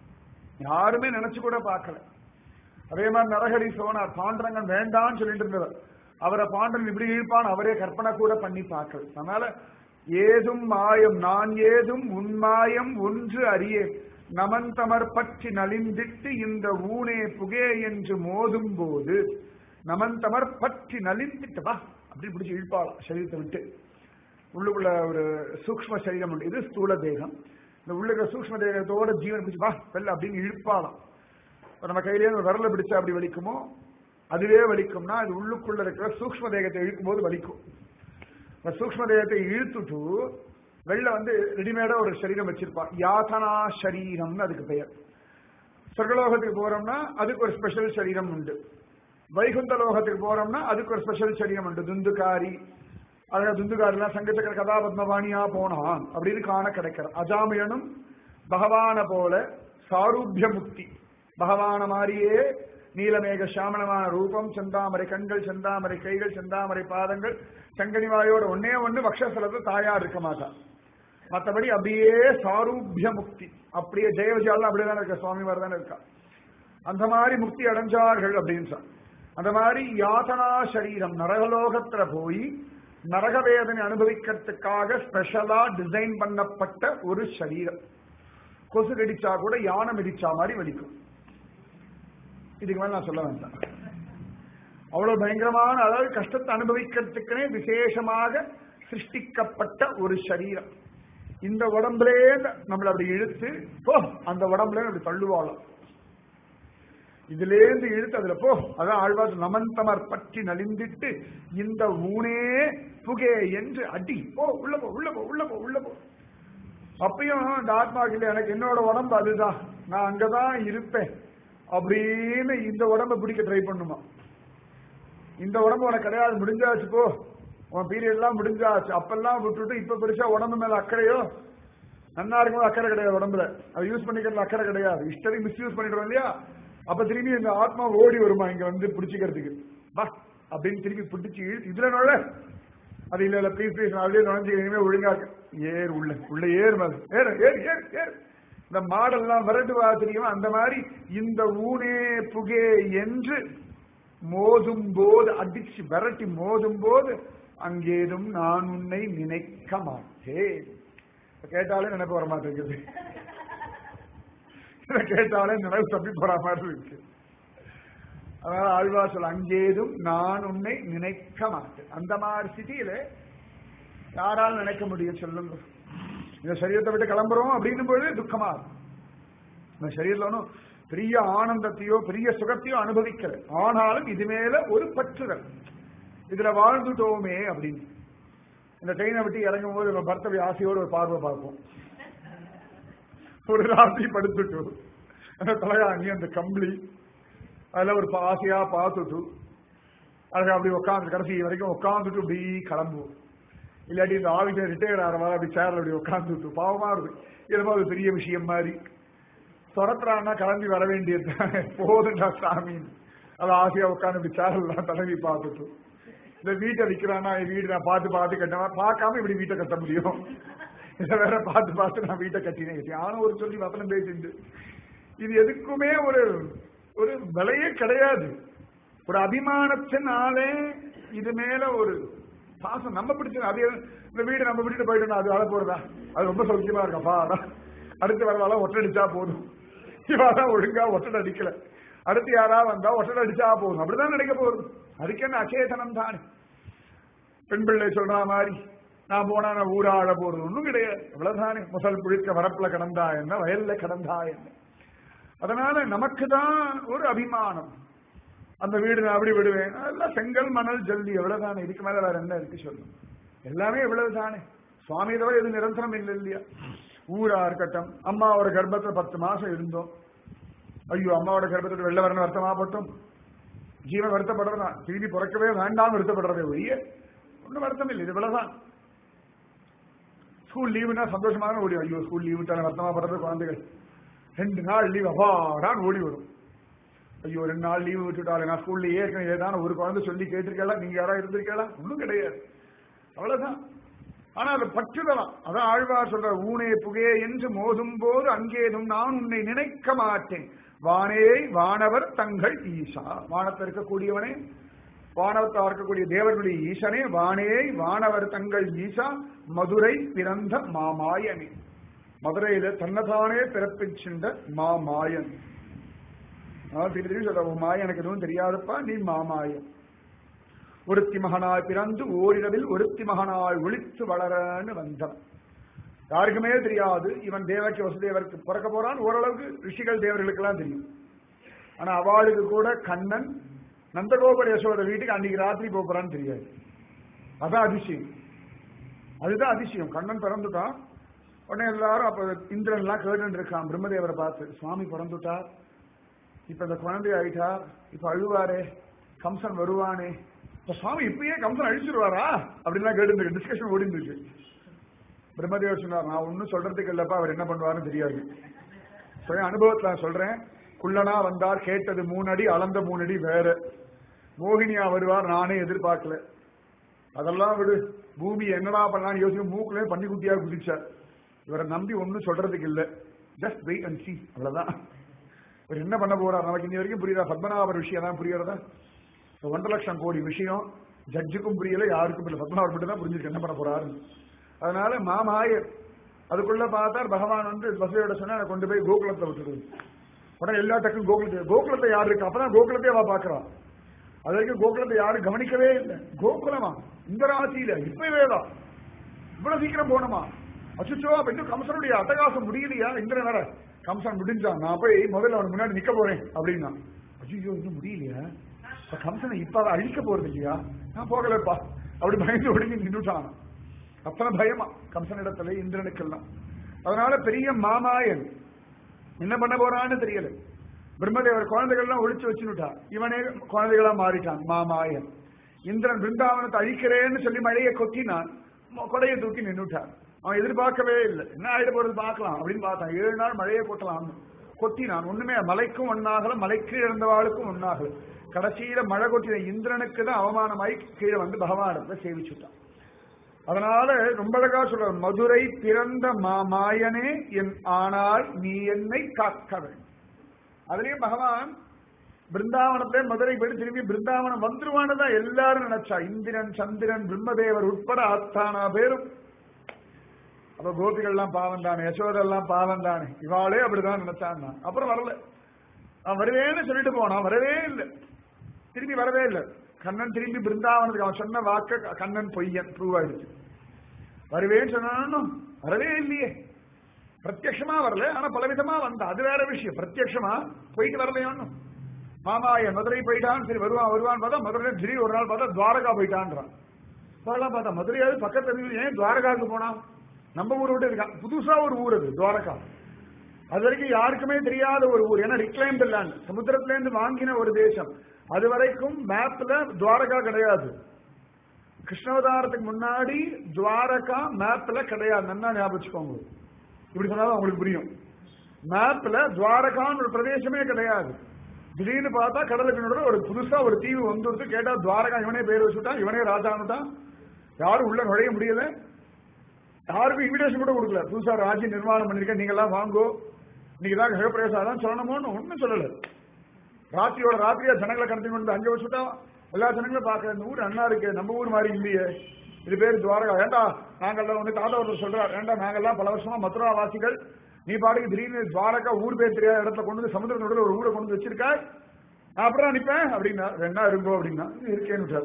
யாருமே நினைச்சு கூட பார்க்கல அதே மாதிரி நரஹரி சோனார் பாண்டரங்கன் வேண்டாம்னு சொல்லிட்டு இருந்தவர் அவரை பாண்டரன் இப்படி இழுப்பான் அவரே கற்பனை கூட பண்ணி பார்க்கல அதனால ஏதும் மாயம் நான் ஏதும் உன்மாயம் ஒன்று அறியே நமன் தமர் பற்றி நலிந்திட்டு இந்த ஊனே புகே என்று மோதும் போது நமன் தமர் பற்றி நலிந்திட்டு வா அப்படி பிடிச்சி இழுப்பாளாம் சரீரத்தை விட்டு உள்ளுக்குள்ள ஒரு சூக்ம சரீரம் உண்டு இது ஸ்தூல தேகம் இந்த உள்ளுக்குள்ள சூக்ம தேகத்தோட ஜீவன் பிடிச்சி வா வெள்ள அப்படின்னு இழுப்பாளாம் இப்ப நம்ம கையிலேயே ஒரு விரல பிடிச்சா அப்படி வலிக்குமோ அதுவே வலிக்கும்னா அது உள்ளுக்குள்ள இருக்கிற சூக்ம தேகத்தை இழுக்கும் போது வலிக்கும் இந்த சூக்ம தேகத்தை இழுத்துட்டு வெளில வந்து ரெடிமேடா ஒரு சரீரம் வச்சிருப்பான் யாதனா சரீரம்னு அதுக்கு பெயர் சொர்க்கலோகத்துக்கு போறோம்னா அதுக்கு ஒரு ஸ்பெஷல் சரீரம் உண்டு வைகுந்த லோகத்துக்கு போறோம்னா அதுக்கு ஒரு ஸ்பெஷல் சரீரம் உண்டு துந்துகாரி அழகா துந்துகாரிலாம் சங்கச்சக்கர கதாபத்மவாணியா போனான் அப்படின்னு காண கிடைக்கிற அஜாமியனும் பகவான போல சாரூபிய முக்தி பகவான மாதிரியே நீலமேக சாமணமான ரூபம் செந்தாமரை கண்கள் செந்தாமரை கைகள் செந்தாமரை பாதங்கள் சங்கனிவாயோட ஒன்னே ஒண்ணு வக்ஷஸ்தலத்துல தாயார் இருக்க மாட்டா மற்றபடி அப்படியே சாரூபிய முக்தி அப்படியே ஜெய விஜயாலாம் அப்படிதான் இருக்க சுவாமி மாதிரி தானே இருக்கா அந்த மாதிரி முக்தி அடைஞ்சார்கள் அப்படின்னு சொல் அந்த மாதிரி யாதனா சரீரம் நரகலோகத்துல போய் நரக வேதனை அனுபவிக்கிறதுக்காக ஸ்பெஷலா டிசைன் பண்ணப்பட்ட ஒரு சரீரம் கொசு கடிச்சா கூட யானை மிதிச்சா மாதிரி வலிக்கும் இதுக்கு மேல நான் சொல்ல வேண்டாம் அவ்வளவு பயங்கரமான அதாவது கஷ்டத்தை அனுபவிக்கிறதுக்குனே விசேஷமாக சிருஷ்டிக்கப்பட்ட ஒரு சரீரம் இந்த உடம்புலே நம்மளை அப்படி இழுத்து போ அந்த உடம்புல அப்படி தள்ளுவாளாம் இதுலேருந்து இழுத்து அதுல போ அதான் ஆழ்வார் நமந்தமர் பற்றி நலிந்திட்டு இந்த ஊனே புகே என்று அடி போ உள்ள போ உள்ள போ உள்ள போ உள்ள போ அப்பயும் இந்த ஆத்மாவுக்கு இல்லை எனக்கு என்னோட உடம்பு அதுதான் நான் அங்கதான் இருப்பேன் அப்படின்னு இந்த உடம்ப பிடிக்க ட்ரை பண்ணுமா இந்த உடம்பு உனக்கு கிடையாது முடிஞ்சாச்சு போ உன் பீரியட் எல்லாம் முடிஞ்சாச்சு அப்பெல்லாம் விட்டுட்டு இப்ப பெருசா உடம்பு மேல அக்கறையோ நன்னா இருக்கும்போது அக்கறை கிடையாது உடம்புல அதை யூஸ் பண்ணிக்கிறதுல அக்கறை கிடையாது இஷ்டத்துக்கு மிஸ்யூஸ் பண்ணிடுறோம் இல்லையா அப்ப திரும்பி இந்த ஆத்மா ஓடி வருமா இங்க வந்து பிடிச்சிக்கிறதுக்கு பா அப்படின்னு திரும்பி பிடிச்சி இழுத்து இதுல நுழ அது இல்ல இல்ல ப்ளீஸ் ப்ளீஸ் நான் அப்படியே நுழைஞ்சு இனிமே ஒழுங்கா இருக்கு. ஏறு உள்ள உள்ள ஏறு மேல ஏறு ஏறு ஏறு ஏறு இந்த மாடெல்லாம் விரட்டுவா தெரியுமா அந்த மாதிரி இந்த ஊனே புகே என்று மோதும் போது அடிச்சு விரட்டி மோதும் போது அங்கேதும் நான் உன்னை நினைக்க மாட்டேன் இப்ப கேட்டாலே நினைப்பு வர மாட்டேங்குது இதை கேட்டாலே நினைவு தப்பி போற மாதிரி இருக்கு அதனால ஆழ்வா சொல்ல அங்கேதும் நான் உன்னை நினைக்க மாட்டேன் அந்த மாதிரி ஸ்திதியில யாரால் நினைக்க முடியும் சொல்லுங்க இந்த சரீரத்தை விட்டு கிளம்புறோம் அப்படின்னும் பொழுது துக்கமா இருக்கும் இந்த சரீரத்துல ஒன்றும் பெரிய ஆனந்தத்தையோ பெரிய சுகத்தையோ அனுபவிக்கல ஆனாலும் இது மேல ஒரு பற்றுதல் இதுல வாழ்ந்துட்டோமே அப்படின்னு இந்த ட்ரெயினை விட்டு இறங்கும் போது நம்ம பர்த்தவி ஆசையோடு ஒரு பார்வை பார்ப்போம் ஒரு ராத்திரி படுத்துட்டு அந்த தலையாணி அந்த கம்பளி அதுல ஒரு ஆசையா பார்த்துட்டு அதுக்கு அப்படி உட்காந்து கடைசி வரைக்கும் உட்காந்துட்டு இப்படி கிளம்புவோம் இல்லாட்டி இந்த ஆஃபீஸர் ரிட்டையர் ஆகிறவா அப்படி சேர்ல அப்படி உட்காந்துட்டு பாவமா இருக்கு என்னமோ அது பெரிய விஷயம் மாதிரி துரத்துறான்னா கிளம்பி வர வேண்டியது போதுண்டா சாமி அது ஆசையா உட்காந்து இப்படி சேரலாம் தடவி பார்த்துட்டு இந்த வீட்டை விற்கிறான்னா என் வீடு நான் பார்த்து பார்த்து கட்டினேன் பார்க்காம இப்படி வீட்டை கட்ட முடியும் இதை வேற பார்த்து பார்த்து நான் வீட்டை கட்டினேன் கட்டி ஆனும் ஒரு சொல்லி வசனம் பேசிட்டு இது எதுக்குமே ஒரு ஒரு விலையே கிடையாது ஒரு அபிமானத்தினாலே இது மேல ஒரு பாசம் நம்ம பிடிச்சது அது இந்த வீடு நம்ம விட்டுட்டு போயிட்டோம் அது வாழ போறதா அது ரொம்ப சௌக்கியமா இருக்கப்பா அதான் அடுத்து வரவால ஒட்டடிச்சா போதும் இவாதான் ஒழுங்கா ஒட்டடை அடிக்கல அடுத்து யாரா வந்தா ஒட்டடை அடிச்சா போதும் அப்படிதான் நினைக்க போகுது அதுக்கு என்ன அச்சேதனம் தானே பெண் பிள்ளை சொல்ற மாதிரி நான் போனா நான் ஊராட போறது ஒண்ணும் கிடையாது அவ்வளவுதானே முதல் புழிக்க வரப்புல கடந்தா என்ன வயல்ல கடந்தா என்ன அதனால நமக்கு தான் ஒரு அபிமானம் அந்த வீடு நான் அப்படி விடுவேன் அதெல்லாம் செங்கல் மணல் ஜல்லி எவ்வளவுதானே இதுக்கு மேல வேற என்ன இருக்கு சொல்லும் எல்லாமே எவ்வளவுதானே சுவாமி தவிர எது நிரந்தரம் இல்லை இல்லையா ஊரா இருக்கட்டும் அம்மாவோட கர்ப்பத்துல பத்து மாசம் இருந்தோம் ஐயோ அம்மாவோட கர்ப்பத்துல வெள்ள வரணும் வருத்தமாப்பட்டும் ஜீவன் வருத்தப்படுறதா திரும்பி பிறக்கவே வேண்டாம் வருத்தப்படுறதே ஒழிய ஒன்றும் வருத்தம் இல்லை இது இவ்வளவுதான் ஸ்கூல் லீவுனா சந்தோஷமாக ஓடி ஐயோ ஸ்கூல் லீவு தானே வருத்தமாப்படுறது குழந்தைகள் ரெண்டு நாள் லீவ் அப்பாடான்னு ஓடி வரும் ஐயோ ரெண்டு நாள் லீவு விட்டுட்டாலே நான் ஸ்கூல்ல ஏற்கனவே ஏதான ஒரு குழந்தை சொல்லி கேட்டிருக்கலாம் நீங்க யாராவது இருந்திருக்கலாம் ஒன்றும் கிடையாது அவ்வளவுதான் ஆனா அது பற்றுதலாம் அதான் ஆழ்வார் சொல்ற ஊனே புகே என்று மோதும் போது அங்கேதும் நான் உன்னை நினைக்க மாட்டேன் வானே வானவர் தங்கள் ஈசா வானத்தில் இருக்கக்கூடியவனே வானவத்தில் இருக்கக்கூடிய தேவர்களுடைய ஈசனே வானே வானவர் தங்கள் ஈசா மதுரை பிறந்த மாமாயனே மதுரையில தன்னைத்தானே பிறப்பிச்சின்ற மாமாயன் திருப்பி திருப்பி சொல்ற உன் மாய எனக்கு எதுவும் தெரியாதுப்பா நீ மாமாயன் ஒருத்தி மகனாய் பிறந்து ஓரிரவில் ஒருத்தி மகனாய் ஒளித்து வளரன்னு வந்தவன் யாருக்குமே தெரியாது இவன் தேவக்கி வசுதேவருக்கு பிறக்க போறான் ஓரளவுக்கு ரிஷிகள் தேவர்களுக்கெல்லாம் தெரியும் ஆனா அவளுக்கு கூட கண்ணன் நந்தகோபுர யசோட வீட்டுக்கு அன்னைக்கு ராத்திரி போறான்னு தெரியாது அதான் அதிசயம் அதுதான் அதிசயம் கண்ணன் பிறந்துட்டான் உடனே எல்லாரும் அப்ப இந்திரன் எல்லாம் கேட்டு இருக்கான் பிரம்மதேவரை பார்த்து சுவாமி பிறந்துட்டார் இப்ப இந்த குழந்தை ஆயிட்டா இப்ப அழுவாரே கம்சன் வருவானே இப்ப சுவாமி இப்பயே கம்சன் அழிச்சிருவாரா அப்படின்லாம் கேட்டு டிஸ்கஷன் ஓடிட்டு இருக்கு பிரம்மதேவர் சொன்னார் நான் ஒன்னும் சொல்றதுக்கு இல்லப்பா அவர் என்ன பண்ணுவாருன்னு தெரியாது சுய அனுபவத்துல நான் சொல்றேன் குள்ளனா வந்தார் கேட்டது மூணு அடி அளந்த மூணு அடி வேற மோகினியா வருவார் நானே எதிர்பார்க்கல அதெல்லாம் விடு பூமி என்னடா பண்ணலாம்னு யோசிக்க மூக்குலயே பண்ணி குட்டியா குதிச்சார் இவரை நம்பி ஒன்னும் சொல்றதுக்கு இல்ல ஜஸ்ட் வெயிட் அண்ட் சி அவ்வளவுதான் இவர் என்ன பண்ண போறார் நமக்கு இன்னி வரைக்கும் புரியுதா பத்மநாபர் விஷயம் தான் புரியறதா ஒன்றரை லட்சம் கோடி விஷயம் ஜட்ஜுக்கும் புரியல யாருக்கும் இல்லை பத்மநாபர் மட்டும் தான் புரிஞ்சிருக்கு என்ன பண்ண போறாரு அதனால மாமாயர் அதுக்குள்ள பார்த்தார் பகவான் வந்து வசதியோட சொன்னா "என்னை கொண்டு போய் கோகுலத்தை விட்டுடு உடனே எல்லா டக்கும் கோகுலத்தை கோகுலத்தை யாரு இருக்கு அப்பதான் கோகுலத்தையே அவ பாக்குறான் அது வரைக்கும் கோகுலத்தை யாரும் கவனிக்கவே இல்லை கோகுலமா இந்த ராசியில இப்பவே தான் இவ்வளவு சீக்கிரம் போகணுமா அச்சுச்சோ அப்ப இன்னும் கம்சனுடைய அட்டகாசம் முடியலையா இந்திரன் வேற கம்சன் முடிஞ்சான் நான் போய் முதல்ல அவனுக்கு முன்னாடி நிக்க போறேன் அப்படின்னா ஐயோ இன்னும் முடியலையா இப்ப கம்சனை இப்ப அழிக்க போறது இல்லையா நான் போகலப்பா அப்படி பயந்து ஒடுங்கி நின்றுட்டான் அத்தனை பயமா கம்சனிடத்துல இந்திரனுக்கெல்லாம் அதனால பெரிய மாமாயன் என்ன பண்ண போறான்னு தெரியல பிரம்மதேவர் குழந்தைகள்லாம் ஒழிச்சு வச்சுனுட்டா இவனே குழந்தைகளா மாறிட்டான் மாமாயன் இந்திரன் பிருந்தாவனத்தை அழிக்கிறேன்னு சொல்லி மழையை கொத்தினான் ம- கொடையை தூக்கி நின்னுட்டான் அவன் எதிர்பார்க்கவே இல்லை என்ன ஆயிட போறது பார்க்கலாம் அப்படின்னு பார்த்தான் ஏழு நாள் மழையை கொட்டலாம் கொத்தினான் ஒண்ணுமே மலைக்கும் ஒன்னாகல மலைக்கு இழந்தவாளுக்கும் ஒன்னாகல கடைசியில மழை கொட்டின இந்திரனுக்கு தான் அவமானமாய் கீழே வந்து பகவானத்தை சேவிச்சுட்டான் அதனால ரொம்ப அழகா சொல்ற மதுரை பிறந்த மாமாயனே என் ஆனால் நீ என்னை காக்க வேண்டும் அதுலயும் பகவான் பிருந்தாவனத்திலே மதுரை போயிட்டு திரும்பி பிருந்தாவனம் வந்துருவான்னு தான் எல்லாரும் நினைச்சா இந்திரன் சந்திரன் பிரம்மதேவர் உட்பட அத்தானா பேரும் அப்ப கோபிகள்லாம் பாவம் தானே யசோதெல்லாம் பாவம் தானே இவாளே அப்படிதான் நினைச்சான் அப்புறம் வரல அவன் வருவேன்னு சொல்லிட்டு போனான் வரவே இல்லை திரும்பி வரவே இல்லை கண்ணன் திரும்பி பிருந்தாவனத்துக்கு அவன் சொன்ன வாக்க கண்ணன் பொய்யன் ப்ரூவ் ஆயிடுச்சு வருவேன்னு சொன்னானும் வரவே இல்லையே பிரத்யக்ஷமா வரல ஆனா பலவிதமா வந்தா அது வேற விஷயம் பிரத்யக்ஷமா போயிட்டு வரலையோன்னு மாமா என் மதுரை போயிட்டான் சரி வருவான் வருவான் பார்த்தா மதுரை திடீர் ஒரு நாள் பார்த்தா துவாரகா போயிட்டான்றான் அதெல்லாம் பார்த்தா மதுரையாவது பக்கத்துல இருந்து ஏன் துவாரகாவுக்கு போனான் நம்ம ஊர் விட்டு இருக்கான் புதுசா ஒரு ஊர் அது துவாரகா அது வரைக்கும் யாருக்குமே தெரியாத ஒரு ஊர் ஏன்னா ரிக்ளைம்டு லேண்ட் சமுத்திரத்துல இருந்து வாங்கின ஒரு தேசம் அது வரைக்கும் மேப்ல துவாரகா கிடையாது கிருஷ்ணவதாரத்துக்கு முன்னாடி துவாரகா மேப்ல கிடையாது நல்லா ஞாபகம் வச்சுக்கோங்க இப்படி சொன்னாலும் உங்களுக்கு புரியும் மேப்ல துவாரகான்னு ஒரு பிரதேசமே கிடையாது திடீர்னு பார்த்தா கடலுக்கு நடுவுல ஒரு புதுசா ஒரு தீவு வந்துருது கேட்டா துவாரகா இவனே பேர் வச்சுட்டான் இவனே ராஜானுட்டான் யாரும் உள்ள நுழைய முடியல யாருக்கும் இன்விடேஷன் கூட கொடுக்கல புதுசா ராஜ்யம் நிர்மாணம் பண்ணிருக்க நீங்க எல்லாம் வாங்கோ நீங்க தான் கிரகப்பிரவேசம் தான் சொல்லணுமோன்னு ஒண்ணும் சொல்லல ராத்திரியோட ராத்திரியா ஜனங்களை கடத்தி கொண்டு அங்க வச்சுட்டா எல்லா ஜனங்களும் பாக்குற இந்த ஊர் அண்ணா இருக்கு நம்ம ஊர் மாதிரி இல்லையே இது பேர் துவாரகா ஏண்டா நாங்கெல்லாம் வந்து தாத்தா ஒருத்தர் சொல்றாரு ஏண்டா நாங்கெல்லாம் பல வருஷமா மதுரா வாசிகள் நீ பாட்டுக்கு திடீர்னு துவாரகா ஊர் பேர் தெரியாத இடத்துல கொண்டு வந்து சமுத்திர நடுவில் ஒரு ஊரை கொண்டு வந்து வச்சிருக்க நான் அப்புறம் நிப்பேன் அப்படின்னா ரெண்டா இருங்கோ அப்படின்னா இருக்கேன்னு விட்டாரு.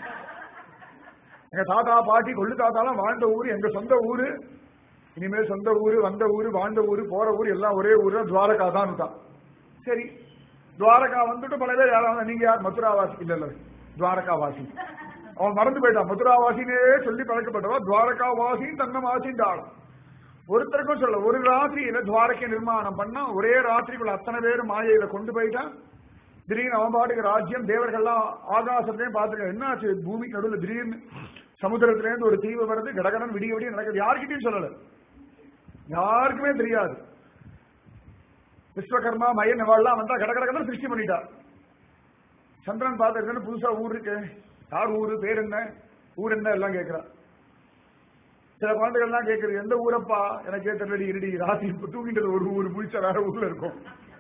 எங்க தாத்தா பாட்டி கொள்ளு தாத்தாலாம் வாழ்ந்த ஊர் எங்க சொந்த ஊரு இனிமேல் சொந்த ஊரு வந்த ஊரு வாழ்ந்த ஊரு போற ஊர் எல்லாம் ஒரே ஊர் தான் துவாரகா தான் தான் சரி துவாரகா வந்துட்டு பல பேர் யாராவது நீங்க யார் மதுராவாசி இல்ல இல்ல துவாரகாவாசி அவன் மறந்து போயிட்டான் மதுராவாசினே சொல்லி பழக்கப்பட்டவா துவாரகாவாசி தன்னவாசின்னு ஆளும் ஒருத்தருக்கும் சொல்ல ஒரு ராத்திரியில துவாரகை நிர்மாணம் பண்ணா ஒரே ராத்திரிக்குள்ள அத்தனை பேர் மாயையில கொண்டு போயிட்டான் திடீர்னு அவன் பாட்டுக்கு ராஜ்யம் தேவர்கள்லாம் ஆகாசத்தையும் பார்த்துருக்க என்னாச்சு பூமிக்கு நடுவில் திடீர்னு சமுத்திரத்துல இருந்து ஒரு தீவு வருது கடகடன் விடிய விடிய நடக்குது யார்கிட்டயும் சொல்லல யாருக்குமே தெரியாது விஸ்வகர்மா மயன் இவாள்லாம் வந்தா கடகடகடன் சிருஷ்டி பண்ணிட்டா சந்திரன் பார்த்து புதுசா ஊர் இருக்கு யார் ஊரு பேர் என்ன ஊர் என்ன எல்லாம் கேட்கிறா சில குழந்தைகள்லாம் கேட்கறது எந்த ஊரப்பா எனக்கே தெரியலடி இருடி ராசி இப்ப தூங்கிட்டது ஒரு ஊர் முழிச்சா வேற ஊர்ல இருக்கும்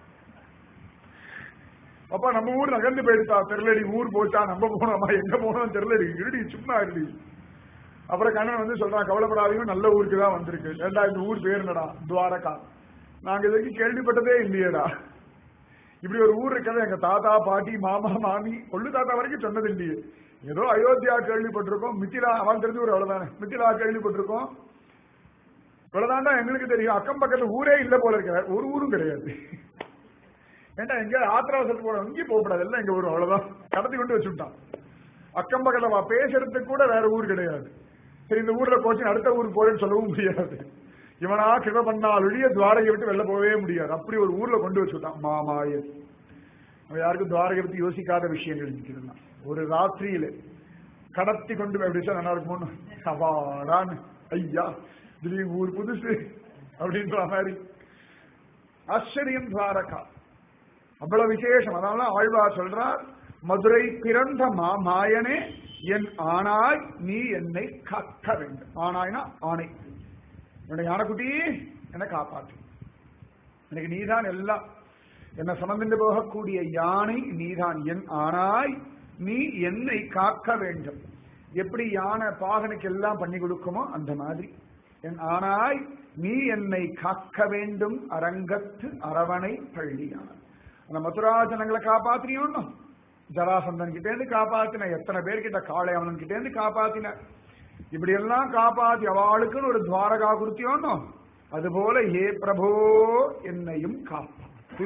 அப்பா நம்ம ஊர் நகர்ந்து போயிடுச்சா தெரியலடி ஊர் போச்சா நம்ம போனோமா எங்க போனோம் தெரியலடி இருடி சும்மா இருடி அப்புறம் கண்ணன் வந்து சொல்றான் கவலைப்படாதீங்க நல்ல ஊருக்கு தான் வந்திருக்கு ஏண்டா இந்த ஊர் பேர் என்னடா துவாரகா நாங்க இது வரைக்கும் கேள்விப்பட்டதே இல்லையேடா இப்படி ஒரு ஊர் இருக்கிறது எங்க தாத்தா பாட்டி மாமா மாமி கொள்ளு தாத்தா வரைக்கும் சொன்னது இல்லையே ஏதோ அயோத்தியா கேள்விப்பட்டிருக்கோம் மித்திலா அவன் தெரிஞ்ச ஊர் அவ்வளவுதானே மித்திலா கேள்விப்பட்டிருக்கோம் இவ்வளவுதான்டா எங்களுக்கு தெரியும் அக்கம் பக்கத்துல ஊரே இல்ல போல இருக்க ஒரு ஊரும் கிடையாது ஏன்டா எங்க ஆத்திராவசத்துக்கு போறோம் இங்கேயும் போகக்கூடாது எல்லாம் எங்க ஊர் அவ்வளவுதான் கடத்தி கொண்டு வச்சுட்டான் அக்கம் பக்கத்துல வா பேசுறதுக்கு கூட வேற ஊர் கிடையாது சரி இந்த ஊர்ல போச்சு அடுத்த ஊருக்கு போறேன்னு சொல்லவும் முடியாது இவனா கிருப பண்ணால் ஒழிய துவாரகை விட்டு வெளில போகவே முடியாது அப்படி ஒரு ஊர்ல கொண்டு வச்சுட்டான் மாமாயன் அவன் யாருக்கும் துவாரகை பத்தி யோசிக்காத விஷயங்கள் இருக்கிறான் ஒரு ராத்திரியில கடத்தி கொண்டு போய் அப்படி நல்லா இருக்குமோன்னு சவாடான்னு ஐயா திடீர் ஊர் புதுசு அப்படின்ற மாதிரி ஆச்சரியம் துவாரகா அவ்வளவு விசேஷம் அதனால ஆழ்வார் சொல்றார் மதுரை பிறந்த மா மாயனே என் ஆனாய் நீ என்னை காக்க வேண்டும் ஆனாய்னா ஆணை என்னுடைய யானைக்குட்டி என்னை காப்பாற்று எனக்கு நீதான் எல்லாம் என்னை சுமந்து போகக்கூடிய யானை நீதான் என் ஆனாய் நீ என்னை காக்க வேண்டும் எப்படி யானை பாகனுக்கு எல்லாம் பண்ணி கொடுக்குமோ அந்த மாதிரி என் ஆனாய் நீ என்னை காக்க வேண்டும் அரங்கத்து அரவணை பள்ளியான் அந்த மதுரா ஜனங்களை காப்பாத்தினியோன்னு ஜராசந்தன் கிட்ட இருந்து காப்பாத்தின எத்தனை பேர்கிட்ட காளையவனன் கிட்ட இருந்து காப்பாத்தின இப்படி எல்லாம் காப்பாத்தி அவளுக்குன்னு ஒரு துவாரகா கொடுத்தியோன்னோ அதுபோல ஏ பிரபோ என்னையும் காப்பாத்து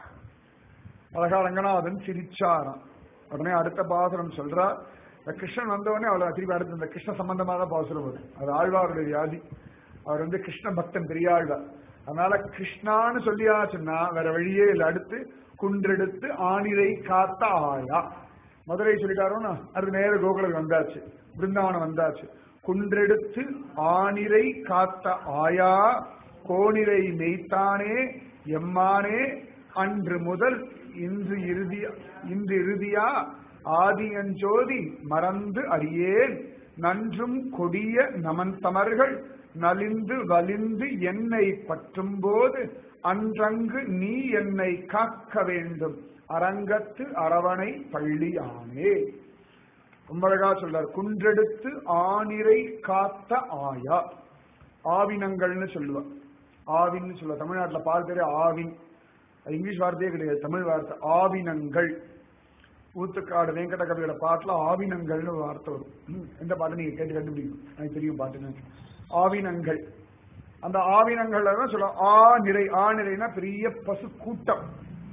அழகா ரங்கநாதன் சிரிச்சாராம் உடனே அடுத்த பாசுரம் சொல்றா இந்த கிருஷ்ணன் வந்தவொடனே அவளை திருப்பி அடுத்து இந்த கிருஷ்ண சம்பந்தமாக பாசுரம் வரும் அது ஆழ்வாருடைய வியாதி அவர் வந்து கிருஷ்ண பக்தன் பெரியாழ்வார் அதனால கிருஷ்ணான்னு சொல்லியாச்சுன்னா வேற வழியே இல்லை அடுத்து குன்றெடுத்து ஆணிரை காத்த ஆயா மதுரை சொல்லிட்டாரோன்னா அது நேர கோகுலுக்கு வந்தாச்சு பிருந்தாவனம் வந்தாச்சு குன்றெடுத்து ஆணிரை காத்த ஆயா கோணிரை மெய்த்தானே எம்மானே அன்று முதல் இன்று இறுதி இன்று இறுதியா ஆதியஞ்சோதி மறந்து அறியேன் நன்றும் கொடிய நமந்தமர்கள் நலிந்து வலிந்து என்னை பற்றும் போது அன்றங்கு நீ என்னை காக்க வேண்டும் அரங்கத்து அரவணை பள்ளியானே ரொம்ப அழகா சொல்றார் குன்றெடுத்து ஆனிரை காத்த ஆயா ஆவினங்கள்னு சொல்லுவா ஆவின்னு சொல்லுவா தமிழ்நாட்டுல பால் பேரு ஆவின் அது இங்கிலீஷ் வார்த்தையே கிடையாது தமிழ் வார்த்தை ஆவினங்கள் ஊத்துக்காடு வெங்கட கவியோட பாட்டுல ஆவினங்கள்னு ஒரு வார்த்தை வரும் ம், எந்த பாட்டு நீங்க கேட்டு கண்டுபிடிக்கும் எனக்கு தெரியும் பாட்டுன்னு ஆவினங்கள் அந்த ஆவினங்கள்ல தான் சொல்ல ஆ நிறை ஆ நிறைனா பெரிய பசு கூட்டம்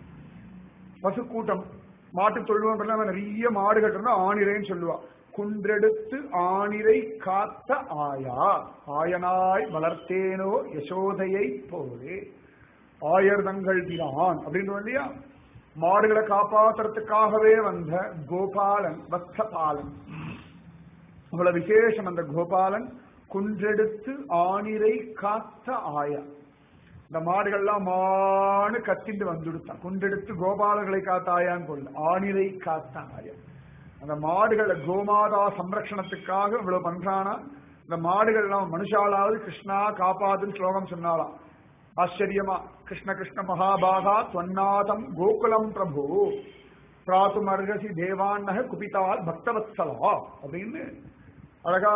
பசு கூட்டம் மாட்டு தொழுவம் நிறைய மாடுகள் இருந்தா ஆணிரைன்னு சொல்லுவா குன்றெடுத்து ஆணிரை காத்த ஆயா ஆயனாய் வளர்த்தேனோ யசோதையை போலே ஆயர்தங்கள் பிரான் அப்படின்னு இல்லையா மாடுகளை காப்பாத்துறதுக்காகவே வந்த கோபாலன் வத்சபாலன் அவ்வளவு விசேஷம் அந்த கோபாலன் குன்றெடுத்து ஆணிரை காத்த ஆயா இந்த மாடுகள்லாம் மானு கத்திண்டு வந்துடுத்தான் குன்றெடுத்து கோபாலர்களை காத்த ஆயான்னு கொள்ள ஆணிரை காத்த ஆயா அந்த மாடுகளை கோமாதா சம்ரக்ஷணத்துக்காக இவ்வளவு பண்றானா இந்த மாடுகள் எல்லாம் மனுஷாலாவது கிருஷ்ணா காப்பாதுன்னு ஸ்லோகம் சொன்னாலாம் ஆச்சரியமா கிருஷ்ண கிருஷ்ண மகாபாகா தொன்னாதம் கோகுலம் பிரபு பிராத்தும் அர்ஹசி தேவான்னக குபிதால் பக்தவத்சலா அப்படின்னு அழகா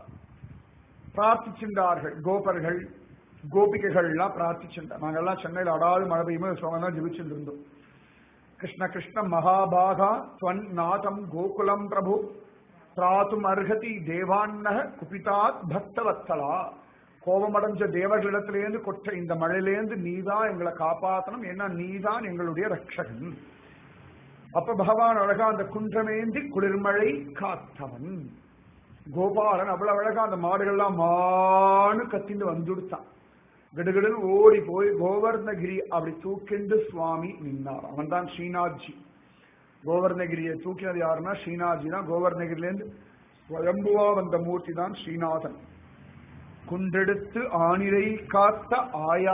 பிரார்த்திச்சின்றார்கள் கோபர்கள் கோபிகைகள்லாம் பிரார்த்திச்சிருந்தார் நாங்கெல்லாம் சென்னையில் அடாது மழை பெய்யும்போது சுவாமி தான் ஜெபிச்சுட்டு இருந்தோம் கிருஷ்ண கிருஷ்ண மகாபாகா துவன் நாதம் கோகுலம் பிரபு பிராத்தும் அர்ஹதி தேவான்னக குபிதாத் பக்தவத்சலா கோபமடைஞ்ச தேவர்களிடத்திலேருந்து கொற்ற இந்த மழையிலேருந்து நீதான் எங்களை காப்பாத்தணும் ஏன்னா நீதான் எங்களுடைய ரட்சகன் அப்ப பகவான் அழகா அந்த குன்றமேந்தி குளிர்மழை காத்தவன் கோபாலன் அவ்வளவு அழகா அந்த மாடுகள்லாம் மானு கத்திண்டு வந்துடுத்தான் கிடுகிடுன்னு ஓடி போய் கோவர்ணகிரி அப்படி தூக்கிண்டு சுவாமி நின்னார் அவன் தான் ஸ்ரீநாத்ஜி கோவர்ணகிரியை தூக்கினது யாருன்னா ஸ்ரீநாத்ஜி தான் கோவர்ணகிரிலேருந்து ஸ்வயம்புவா வந்த மூர்த்தி தான் ஸ்ரீநாதன் குன்றெடுத்து ஆணிரை காத்த ஆயா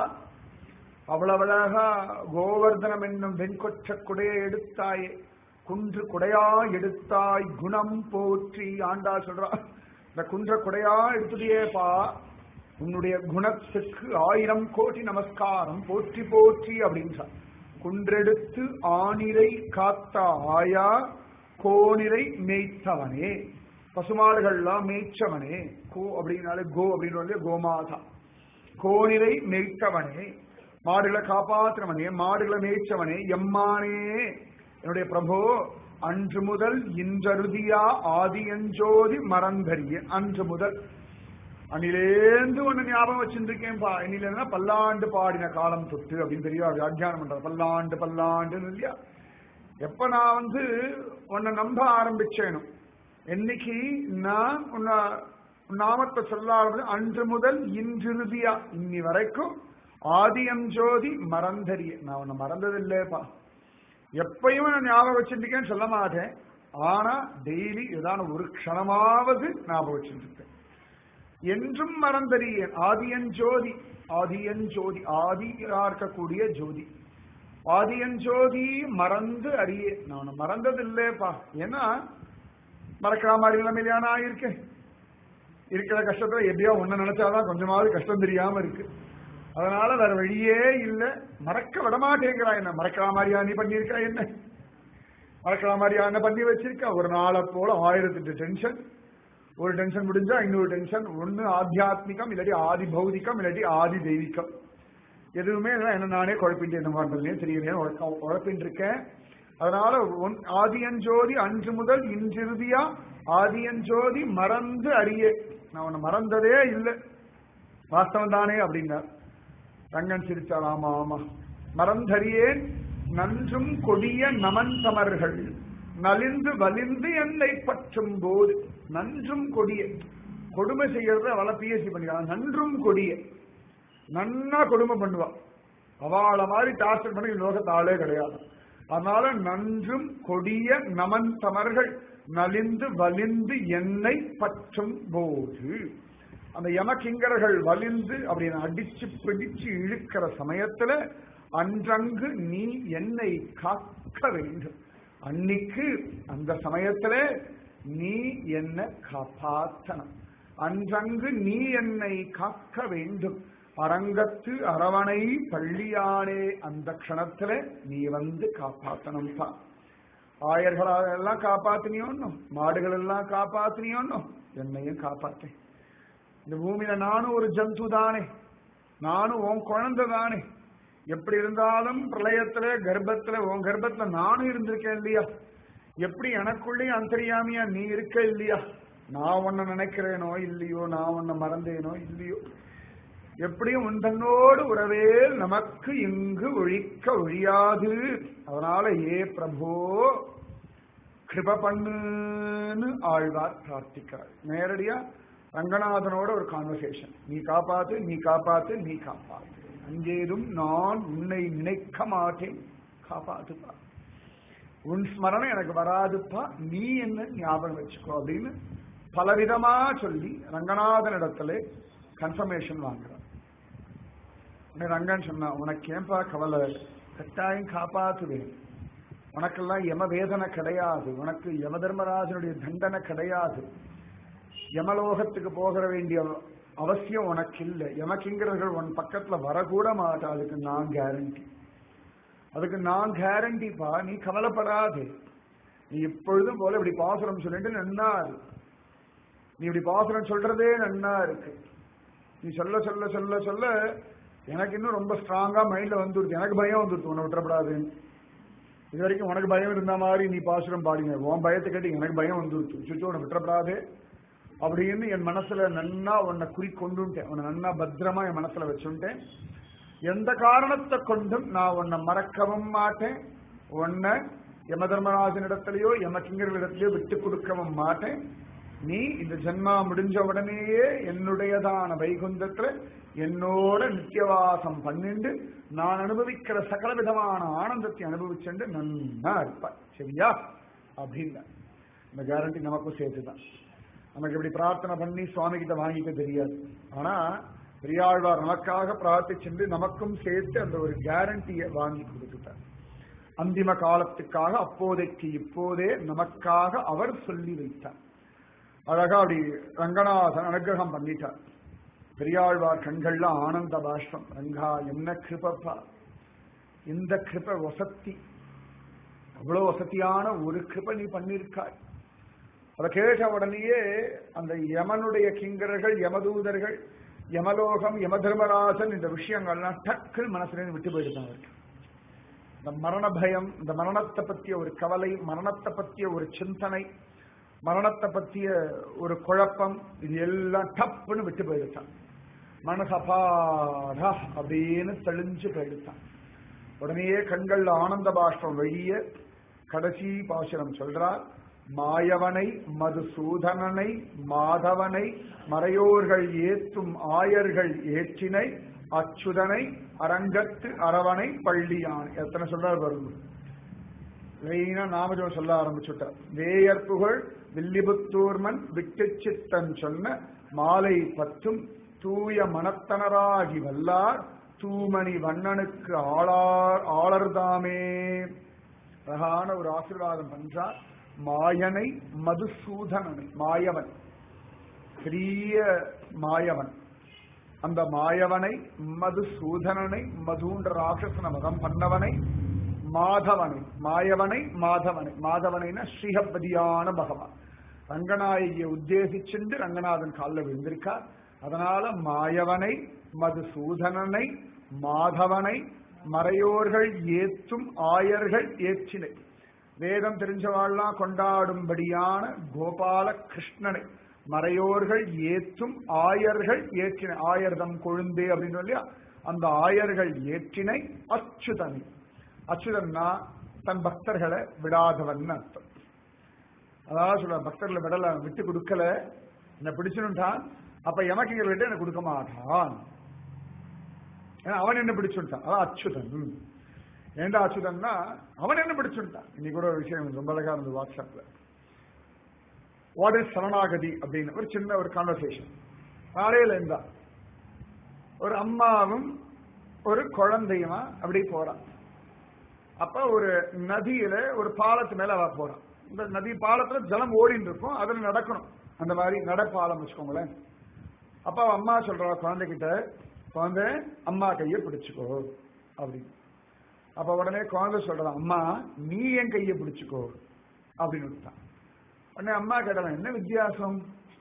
அவ்வளவு அழகா கோவர்தனம் என்னும் வெண்கொற்ற குடையை எடுத்தாயே குன்று குடையா எடுத்தாய் குணம் போற்றி ஆண்டா சொல்றா இந்த குன்ற குடையா எடுத்துட்டியேப்பா உன்னுடைய குணத்துக்கு ஆயிரம் கோடி நமஸ்காரம் போற்றி போற்றி அப்படின்றா குன்றெடுத்து ஆணிரை காத்த ஆயா கோணிரை மேய்த்தவனே பசுமாடுகள்லாம் மேய்ச்சவனே கோ அப்படின்னாலே கோ அப்படின்னு கோமாதா கோணிரை மேய்த்தவனே மாடுகளை காப்பாற்றுறவனே மாடுகளை மேய்ச்சவனே எம்மானே என்னுடைய பிரபோ அன்று முதல் இன்றருதியா ஆதியஞ்சோதி மறந்தறிய அன்று முதல் அன்னிலேந்து ஒண்ணு ஞாபகம் வச்சிருக்கேன்பா இன்னில பல்லாண்டு பாடின காலம் தொட்டு அப்படின்னு பெரிய வியாக்கியானம் பண்ற பல்லாண்டு பல்லாண்டுன்னு இல்லையா எப்ப நான் வந்து உன்னை நம்ப ஆரம்பிச்சேனோ என்னைக்கு நான் உன்னை உன் நாமத்தை சொல்ல ஆரம்பிச்சு அன்று முதல் இன்றிருதியா இன்னி வரைக்கும் ஆதியம் ஜோதி மறந்தறிய நான் உன்னை மறந்ததில்லைப்பா எப்பயும் நான் ஞாபகம் வச்சிருக்கேன்னு சொல்ல மாட்டேன் ஆனா டெய்லி ஏதான ஒரு க்ஷணமாவது ஞாபகம் வச்சிருக்கேன் என்றும் மறந்தறியேன் ஆதியஞ்சோதி ஆதியஞ்சோதி ஆதியா இருக்கக்கூடிய ஜோதி ஆதியஞ்சோதி மறந்து அறியே நான் மறந்ததில்லைப்பா ஏன்னா மறக்கிற மாதிரி நிலைமையில நான் இருக்கேன் இருக்கிற கஷ்டத்துல எப்படியோ ஒண்ணு நினைச்சாதான் கொஞ்சமாவது கஷ்டம் தெரியாம இருக்கு அதனால வேற வழியே இல்ல மறக்க விடமாட்டேங்கிறா என்ன மறக்கிற மாதிரியா நீ பண்ணியிருக்கா என்ன மறக்கிற மாதிரியா என்ன பண்ணி வச்சிருக்கா ஒரு நாளை போல ஆயிரத்தெட்டு டென்ஷன் ஒரு டென்ஷன் முடிஞ்சா இன்னொரு டென்ஷன் ஒண்ணு ஆத்தியாத்மிகம் இல்லாட்டி ஆதி பௌதிகம் இல்லாட்டி ஆதி தெய்வீகம் எதுவுமே இல்லை என்ன நானே குழப்பிட்டு என்ன பண்றதுலையும் தெரியலையே உழப்பின்னு இருக்கேன் அதனால ஒன் ஆதியஞ்சோதி அன்று முதல் இன்றிறுதியா ஆதியஞ்சோதி மறந்து அறிய நான் உன்னை மறந்ததே இல்லை வாஸ்தவம் தானே அப்படின்னார் ரங்கன் சிரிச்சார் ஆமா ஆமா மறந்தறியேன் நன்றும் கொடிய நமந்தமர்கள் நலிந்து வலிந்து என்னை பற்றும் போது நன்றும் கொடிய கொடுமை செய்யறத அவளை பிஎஸ்சி பண்ணிக்கலாம் நன்றும் கொடிய நன்னா கொடுமை பண்ணுவா அவளை மாதிரி டார்ச்சர் பண்ணி லோகத்து ஆளே கிடையாது அதனால நன்றும் கொடிய நமன் தமர்கள் நலிந்து வலிந்து என்னை பற்றும் போது அந்த யமகிங்கர்கள் வலிந்து அப்படின்னு அடிச்சு பிடிச்சு இழுக்கிற சமயத்துல அன்றங்கு நீ என்னை காக்க வேண்டும் அன்னைக்கு அந்த சமயத்துல நீ என்ன காப்பாற்றணும் அன்றங்கு நீ என்னை காக்க வேண்டும் அரங்கத்து அரவணை பள்ளியானே அந்த க்ஷணத்துல நீ வந்து காப்பாத்தணும்பா ஆயர்களெல்லாம் காப்பாத்தினியோன்னு மாடுகள் எல்லாம் காப்பாத்தினியோன்னு என்னையும் காப்பாத்தேன் இந்த பூமியில நானும் ஒரு ஜந்து தானே நானும் உன் குழந்தை தானே எப்படி இருந்தாலும் பிரளயத்துல கர்ப்பத்துல உன் கர்ப்பத்துல நானும் இருந்திருக்கேன் இல்லையா எப்படி எனக்குள்ளேயும் அந்தரியாமியா நீ இருக்க இல்லையா நான் உன்னை நினைக்கிறேனோ இல்லையோ நான் உன்னை மறந்தேனோ இல்லையோ எப்படியும் உன் தன்னோடு உறவே நமக்கு இங்கு ஒழிக்க ஒழியாது அதனால ஏ பிரபோ கிருப பண்ணுன்னு ஆழ்வார் பிரார்த்திக்கிறார் நேரடியா ரங்கநாதனோட ஒரு கான்வர்சேஷன் நீ காப்பாத்து நீ காப்பாத்து நீ காப்பாத்து அங்கேதும் நான் உன்னை நினைக்க மாட்டேன் காப்பாத்துப்பா உன் ஸ்மரணம் எனக்கு வராதுப்பா நீ என்ன ஞாபகம் வச்சுக்கோ அப்படின்னு பலவிதமா சொல்லி ரங்கநாதன் இடத்துல கன்ஃபர்மேஷன் வாங்குறான் உடனே ரங்கன் சொன்னா உனக்கு ஏன்பா கவலை கட்டாயம் காப்பாத்துவேன் உனக்கெல்லாம் யம வேதனை கிடையாது உனக்கு யம தர்மராஜனுடைய தண்டனை கிடையாது யமலோகத்துக்கு போக வேண்டிய அவசியம் உனக்கு இல்லை யமக்கிங்கர்கள் உன் பக்கத்துல வரக்கூட மாட்டா அதுக்கு நான் கேரண்டி அதுக்கு நான் கேரண்டிப்பா நீ கவலைப்படாதே நீ இப்பொழுதும் போல இப்படி பாசுரம் சொல்லிட்டு நன்னா இருக்கு நீ இப்படி பாசுரம் சொல்றதே நன்னா இருக்கு நீ சொல்ல சொல்ல சொல்ல சொல்ல எனக்கு இன்னும் ரொம்ப ஸ்ட்ராங்கா மைண்ட்ல வந்துருச்சு எனக்கு பயம் வந்துருச்சு உன்னை விட்டுறப்படாதுன்னு இது வரைக்கும் உனக்கு பயம் இருந்த மாதிரி நீ பாசுரம் பாடிங்க உன் பயத்தை கேட்டு எனக்கு பயம் வந்துருச்சு சுச்சு உன்னை விட்டுறப்படாது அப்படின்னு என் மனசுல நன்னா உன்னை குறி கொண்டுட்டேன் உன்னை நன்னா பத்திரமா என் மனசுல வச்சுட்டேன் எந்த காரணத்தை கொண்டும் நான் உன்னை மறக்கவும் மாட்டேன் உன்னை யம தர்மராஜனிடத்திலேயோ யம கிங்கர்களிடத்திலேயோ விட்டு கொடுக்கவும் மாட்டேன் நீ இந்த ஜென்மா முடிஞ்ச உடனேயே என்னுடையதான வைகுந்தத்துல என்னோட நித்தியவாசம் பண்ணிண்டு நான் அனுபவிக்கிற சகல விதமான ஆனந்தத்தை அனுபவிச்சுண்டு நன்னா இருப்பாய் சரியா அப்படின்னா இந்த கேரண்டி நமக்கும் சேர்த்துதான் நமக்கு இப்படி பிரார்த்தனை பண்ணி சுவாமி கிட்ட வாங்கிக்க தெரியாது ஆனா பெரியாழ்வார் நமக்காக பிரார்த்திச்சுண்டு நமக்கும் சேர்த்து அந்த ஒரு கேரண்டியை வாங்கி கொடுத்துட்டார் அந்திம காலத்துக்காக அப்போதைக்கு இப்போதே நமக்காக அவர் சொல்லி வைத்தார் அழகா அப்படி ரங்கநாதன் அனுகிரகம் பண்ணிட்டார் பெரியாழ்வார் கண்கள்ல ஆனந்த பாஷ்பம் ரங்கா என்ன கிருபப்பா இந்த கிருப வசத்தி அவ்வளவு வசதியான ஒரு கிருப நீ பண்ணிருக்காய் அதை கேட்ட உடனேயே அந்த யமனுடைய கிங்கரர்கள் யமதூதர்கள் யமலோகம் யம தர்மராஜன் இந்த விஷயங்கள்லாம் டக்குன்னு மனசுல விட்டு போயிடுதான் அவருக்கு இந்த மரண பயம் இந்த மரணத்தை பற்றிய ஒரு கவலை மரணத்தை பற்றிய ஒரு சிந்தனை மரணத்தை பற்றிய ஒரு குழப்பம் இது எல்லாம் டப்புன்னு விட்டு போயிடுச்சான் மனசபாடா அப்படின்னு தெளிஞ்சு போயிடுச்சான் உடனேயே கண்கள்ல ஆனந்த பாஷ்பம் வெளிய கடைசி பாசுரம் சொல்றார் மாயவனை மதுசூதனனை மாதவனை மறையோர்கள் ஏத்தும் ஆயர்கள் ஏற்றினை அச்சுதனை அரங்கத்து அரவணை பள்ளியான் எத்தனை சொல்றார் பாருங்க மெயினா நாமஜம் சொல்ல ஆரம்பிச்சுட்டார் வேயற்புகழ் வில்லிபுத்தூர்மன் விட்டு சித்தன் சொன்ன மாலை பத்தும் தூய மனத்தனராகி வல்லார் தூமணி வண்ணனுக்கு ஆளார் ஆளர்தாமே அழகான ஒரு ஆசீர்வாதம் பண்றார் மாயனை மதுசூதனனை மாயவன் பெரிய மாயவன் அந்த மாயவனை மதுசூதனனை மதுன்ற ராட்சசன மதம் பண்ணவனை மாதவனை மாயவனை மாதவனை மாதவனைனா ஸ்ரீஹப்பதியான பகவான் ரங்கநாயகியை உத்தேசிச்சுண்டு ரங்கநாதன் காலில் விழுந்திருக்கார் அதனால மாயவனை மதுசூதனனை மாதவனை மறையோர்கள் ஏற்றும் ஆயர்கள் ஏற்றினை வேதம் தெரிஞ்சவாள்லாம் கொண்டாடும்படியான கோபால கிருஷ்ணனை மறையோர்கள் ஏற்றும் ஆயர்கள் ஏற்றினை ஆயர்தம் கொழுந்தே அப்படின்னு இல்லையா அந்த ஆயர்கள் ஏற்றினை அச்சுதனை அச்சுதன்னா தன் பக்தர்களை விடாதவன் அர்த்தம் அதாவது சொல்ற பக்தர்களை விடல விட்டு கொடுக்கல என்ன பிடிச்சுட்டான் அப்ப எமக்கு விட்டு எனக்கு கொடுக்க மாட்டான் ஏன்னா அவன் என்ன பிடிச்சுட்டான் அதான் அச்சுதன் ஏண்டா அச்சுதன்னா அவன் என்ன பிடிச்சுட்டான் இன்னைக்கு கூட ஒரு விஷயம் ரொம்ப அழகா இருந்தது வாட்ஸ்அப்ல வாட் இஸ் சரணாகதி அப்படின்னு ஒரு சின்ன ஒரு கான்வர்சேஷன் காலையில இருந்தா ஒரு அம்மாவும் ஒரு குழந்தையுமா அப்படி போறான் அப்ப ஒரு நதியில ஒரு பாலத்து மேல அவ போறான் இந்த நதி பாலத்துல ஜலம் ஓடின்னு இருக்கும் அதுல நடக்கணும் அந்த மாதிரி நடப்பாலம் வச்சுக்கோங்களேன் அப்ப அவ அம்மா சொல்றா குழந்தைகிட்ட குழந்தை அம்மா கையை பிடிச்சுக்கோ அப்படின்னு அப்ப உடனே குழந்தை சொல்றான் அம்மா நீ என் கையை பிடிச்சுக்கோ அப்படின்னு விட்டான் உடனே அம்மா கேட்டான் என்ன வித்தியாசம்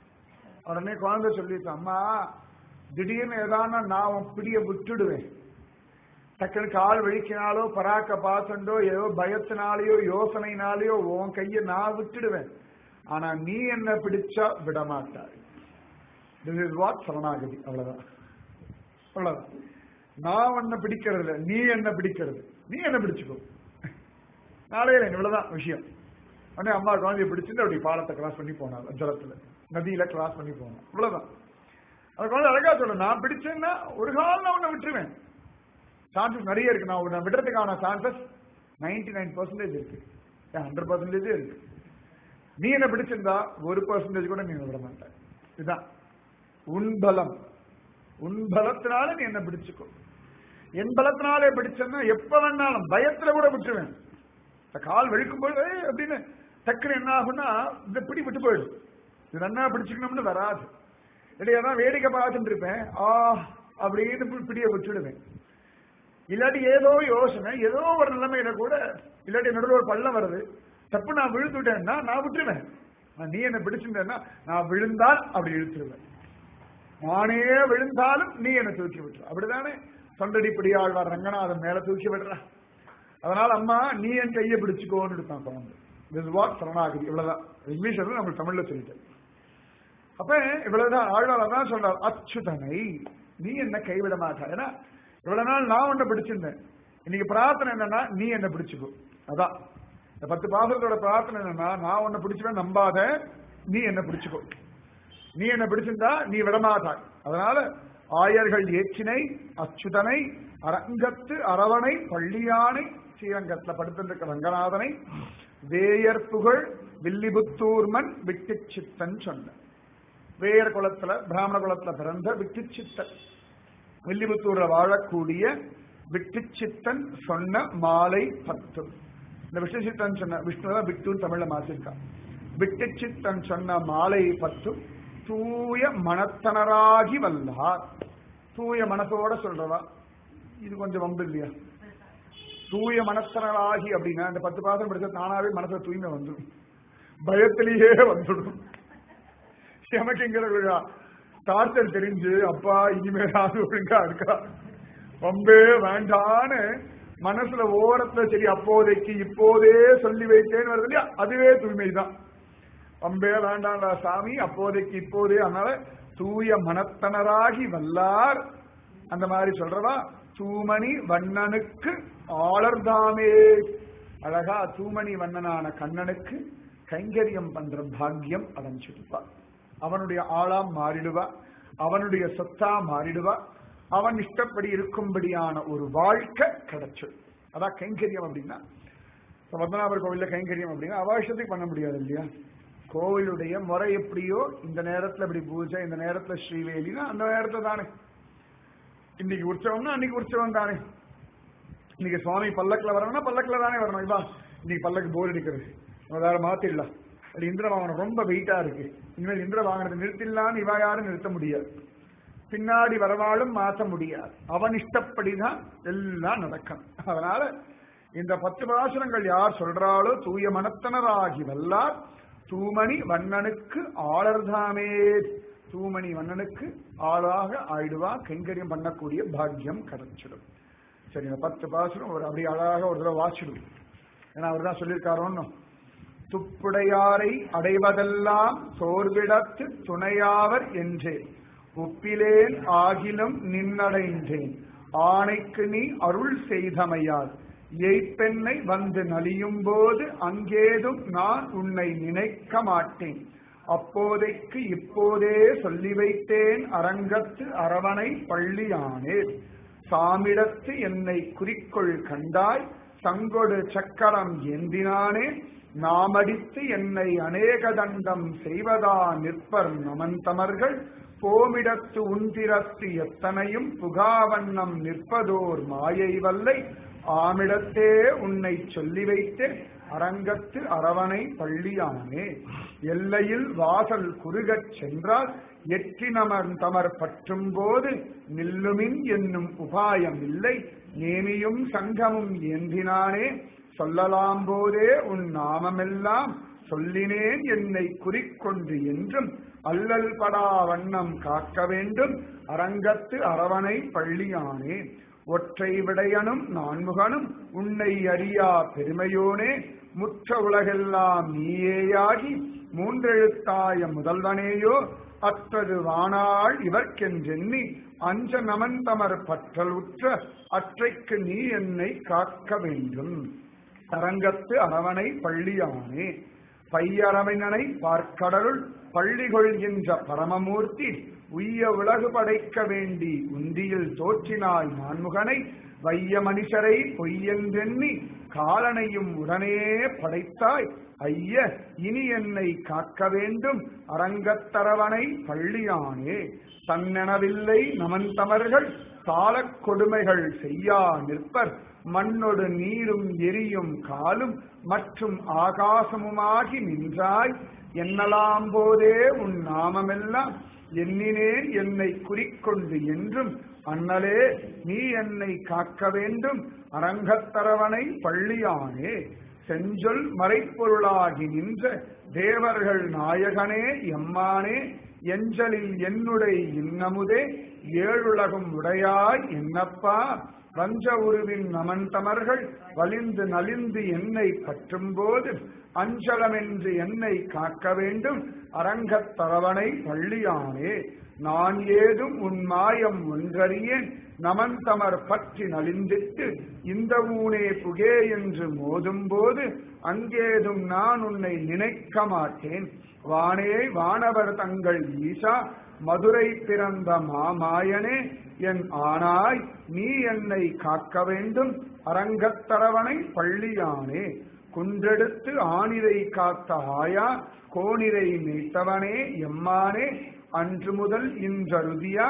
உடனே குழந்தை சொல்லிட்டான் அம்மா திடீர்னு ஏதானா நான் உன் பிடிய விட்டுடுவேன் டக்குனு கால் வலிக்கினாலோ பராக்க பாசண்டோ ஏதோ பயத்தினாலேயோ யோசனைனாலேயோ உன் கையை நான் விட்டுடுவேன் ஆனா நீ என்ன பிடிச்சா விட மாட்டாய் திஸ் இஸ் வாட் சரணாகதி அவ்வளவுதான் அவ்வளவுதான் நான் உன்னை பிடிக்கிறது இல்ல நீ என்ன பிடிக்கிறது நீ என்ன பிடிச்சுக்கோ நாளையில இவ்வளவுதான் விஷயம் உடனே அம்மா குழந்தைய பிடிச்சிட்டு அப்படி பாலத்தை கிராஸ் பண்ணி போனாள் ஜலத்துல நதியில கிராஸ் பண்ணி போனான் இவ்வளவுதான் அந்த குழந்தை அழகா சொல்ல நான் பிடிச்சேன்னா ஒரு காலம் நான் உன்னை விட்டுருவேன் சான்சஸ் நிறைய இருக்கு நான் உன்னை விடுறதுக்கான சான்சஸ் நைன்டி நைன் பர்சன்டேஜ் இருக்கு ஹண்ட்ரட் பர்சன்டேஜ் இருக்கு நீ என்ன பிடிச்சிருந்தா ஒரு பர்சன்டேஜ் கூட நீ விட மாட்ட இதுதான் உன் பலம் உன் பலத்தினால நீ என்ன பிடிச்சுக்கோ என் பலத்தினாலே பிடிச்சேன்னா எப்ப வேணாலும் பயத்துல கூட விட்டுருவேன் இந்த கால் வெளுக்கும் போது "ஏய்" அப்படின்னு டக்குனு என்ன ஆகும்னா இந்த பிடி விட்டு போயிடும் இது நன்னா பிடிச்சுக்கணும்னு வராது இடையே தான் வேடிக்கை பார்த்துட்டு இருப்பேன் ஆ அப்படின்னு பி- பிடியை விட்டுடுவேன் இல்லாட்டி ஏதோ யோசனை ஏதோ ஒரு நிலைமையில கூட இல்லாட்டி நடுவில் ஒரு பள்ளம் வருது தப்பு நான் விழுந்துட்டேன்னா நான் விட்டுருவேன் ஆனா நீ என்ன பிடிச்சிருந்தேன்னா நான் விழுந்தால் அப்படி இழுத்துருவேன் நானே விழுந்தாலும் நீ என்ன தூக்கி விட்டுரு அப்படிதானே தொண்டடி பிடியாழ்வார் ரங்கநாதன் மேல தூக்கி விடுற அதனால அம்மா நீ என் கையை பிடிச்சுக்கோன்னு இருப்பான் குழந்தை திஸ் வாட் சரணாகதி இவ்வளவுதான் இங்கிலீஷ்ல நம்ம தமிழ்ல சொல்லிட்டேன் அப்ப இவ்வளவுதான் ஆழ்வார் அதான் சொல்றார் அச்சுதனை நீ என்ன கைவிட மாட்டா ஏன்னா இவ்வளவு நாள் நான் உன்னை பிடிச்சிருந்தேன் இன்னைக்கு பிரார்த்தனை என்னன்னா நீ என்ன பிடிச்சுக்கோ அதான் இந்த பத்து பாசத்தோட பிரார்த்தனை என்னன்னா நான் உன்னை பிடிச்சுவேன் நம்பாத நீ என்ன பிடிச்சுக்கோ நீ என்ன பிடிச்சிருந்தா நீ விடமாட்டாய் அதனால ஆயர்கள் ஏற்றினை அச்சுதனை அரங்கத்து அரவணை பள்ளியானை ஸ்ரீரங்கத்துல படுத்திருக்க ரங்கநாதனை வேயர் புகழ் வில்லிபுத்தூர்மன் விட்டு சித்தன் சொன்ன வேயர் குலத்துல பிராமண குலத்துல பிறந்த விட்டு சித்தன் வில்லிபுத்தூர்ல வாழக்கூடிய விட்டு சித்தன் சொன்ன மாலை பத்து இந்த விஷ்ணு சித்தன் சொன்ன விஷ்ணு தான் விட்டுன்னு தமிழ்ல மாத்திருக்கான் விட்டு சித்தன் சொன்ன மாலை பத்து தூய மனத்தனராகி வல்லார் தூய மனசோட சொல்றவா இது கொஞ்சம் வம்பு இல்லையா தூய மனத்தனராகி அப்படின்னா இந்த பத்து பாசம் படிச்சா தானாவே மனசுல தூய்மை வந்துடும் பயத்திலேயே வந்துடும் எமக்குங்கிற விழா டார்ச்சர் தெரிஞ்சு அப்பா இனிமேலாவது ஒழுங்கா இருக்கா வம்பே வேண்டான்னு மனசுல ஓரத்துல சரி அப்போதைக்கு இப்போதே சொல்லி வைத்தேன்னு வருது இல்லையா அதுவே தூய்மைதான் வம்பே வேண்டாம்டா சாமி அப்போதைக்கு இப்போதே அதனால தூய மனத்தனராகி வல்லார் அந்த மாதிரி சொல்றவா தூமணி வண்ணனுக்கு ஆளர்தாமே அழகா தூமணி வண்ணனான கண்ணனுக்கு கைங்கரியம் பண்ற பாக்கியம் அடைஞ்சிருப்பா அவனுடைய ஆளா மாறிடுவா அவனுடைய சொத்தா மாறிடுவா அவன் இஷ்டப்படி இருக்கும்படியான ஒரு வாழ்க்கை கிடைச்சிடும் அதான் கைங்கரியம் அப்படின்னா இப்ப பத்மநாபர் கோவில்ல கைங்கரியம் அப்படின்னா அவாஷத்துக்கு பண்ண முடியாது இல்லையா கோவிலுடைய முறை எப்படியோ இந்த நேரத்துல இப்படி பூஜை இந்த நேரத்துல ஸ்ரீவேலினா அந்த நேரத்துல தானே இன்னைக்கு உற்சவம்னா அன்னைக்கு உற்சவம் தானே இன்னைக்கு சுவாமி பல்லக்குல வரணும்னா பல்லக்குல தானே வரணும் இவா இன்னைக்கு பல்லக்கு போர் அடிக்கிறது நம்ம வேற மாத்திடலாம் அது இந்திர வாகனம் ரொம்ப வெயிட்டா இருக்கு இனிமேல் இந்திர வாகனத்தை நிறுத்திடலான்னு இவ யாரும் நிறுத்த முடியாது பின்னாடி வரவாளும் மாற்ற முடியாது அவன் இஷ்டப்படிதான் எல்லாம் நடக்கும் அதனால இந்த பத்து பாசுரங்கள் யார் சொல்றாளோ தூய மனத்தனராகி வல்லார் தூமணி வண்ணனுக்கு ஆளர்தாமே தூமணி வண்ணனுக்கு ஆளாக ஆயிடுவா கைங்கரியம் பண்ணக்கூடிய பாக்கியம் கிடைச்சிடும் சரி இந்த பத்து பாசுரம் ஒரு அப்படி அழகாக ஒரு தடவை வாசிடும் ஏன்னா அவர் தான் சொல்லியிருக்காரோன்னு துப்புடையாரை அடைவதெல்லாம் சோர்விடத்து துணையாவர் என்றே உப்பிலேன் ஆகிலும் நின்னடைந்தேன் ஆணைக்கு நீ அருள் செய்தமையால் எய்ப்பெண்ணை வந்து நலியும் போது அங்கேதும் நான் உன்னை நினைக்க மாட்டேன் அப்போதைக்கு இப்போதே சொல்லி வைத்தேன் அரங்கத்து அரவணை பள்ளியானே சாமிடத்து என்னை குறிக்கொள் கண்டாய் சங்கொடு சக்கரம் ஏந்தினானே நாமடித்து என்னை அநேக தண்டம் செய்வதா நிற்பர் நமந்தமர்கள் போமிடத்து உந்திரத்து எத்தனையும் புகாவண்ணம் நிற்பதோர் மாயை வல்லை ஆமிடத்தே உன்னை சொல்லி வைத்து அரங்கத்து அரவணை பள்ளியானே எல்லையில் வாசல் குறுகச் சென்றால் எட்டி நமர் தமர் பற்றும் போது நில்லுமின் என்னும் உபாயம் இல்லை நேமியும் சங்கமும் ஏந்தினானே சொல்லலாம் போதே உன் நாமமெல்லாம் சொல்லினேன் என்னை குறிக்கொண்டு என்றும் அல்லல் படா வண்ணம் காக்க வேண்டும் அரங்கத்து அரவணை பள்ளியானே ஒற்றை விடையனும் நான்முகனும் உன்னை அறியா பெருமையோனே முற்ற உலகெல்லாம் நீயேயாகி மூன்றெழுத்தாய முதல்வனேயோ அற்றது வானாள் இவர்க்கென்றெண்ணி அஞ்ச நமந்தமர் பற்றல் உற்ற அற்றைக்கு நீ என்னை காக்க வேண்டும் அரங்கத்து அரவணை பள்ளியானே பையரவினனை பார்க்கடலுள் பள்ளி கொள்கின்ற பரமமூர்த்தி உய்ய உலகு படைக்க வேண்டி உந்தியில் தோற்றினாய் நான்முகனை வைய மனுஷரை பொய்யென்றெண்ணி காலனையும் உடனே படைத்தாய் ஐய இனி என்னை காக்க வேண்டும் அரங்கத்தரவனை பள்ளியானே தன்னெனவில்லை நமந்தமர்கள் காலக் கொடுமைகள் செய்யா நிற்பர் மண்ணொடு நீரும் எரியும் காலும் மற்றும் ஆகாசமுமாகி நின்றாய் என்னலாம் போதே உன் நாமமெல்லாம் எண்ணினேன் என்னை குறிக்கொண்டு என்றும் அண்ணலே நீ என்னை காக்க வேண்டும் அரங்கத்தரவனை பள்ளியானே செஞ்சொல் மறைப்பொருளாகி நின்ற தேவர்கள் நாயகனே எம்மானே எஞ்சலில் என்னுடைய இன்னமுதே ஏழுலகும் உடையாய் என்னப்பா வஞ்ச உருவின் நமந்தமர்கள் வலிந்து நலிந்து என்னை பற்றும் போது அஞ்சலமென்று என்னை காக்க வேண்டும் அரங்கத்தரவனை பள்ளியானே நான் ஏதும் உன் மாயம் ஒன்றறியேன் நமந்தமர் பற்றி நலிந்திட்டு இந்த ஊனே புகே என்று மோதும் போது அங்கேதும் நான் உன்னை நினைக்க மாட்டேன் வானே வானவர் தங்கள் ஈசா மதுரை பிறந்த மாமாயனே என் ஆனாய் நீ என்னை காக்க வேண்டும் அரங்கத்தரவனை பள்ளியானே குன்றெடுத்து ஆணிரை காத்த ஆயா கோணிரை நீத்தவனே எம்மானே அன்று முதல் இன்றருதியா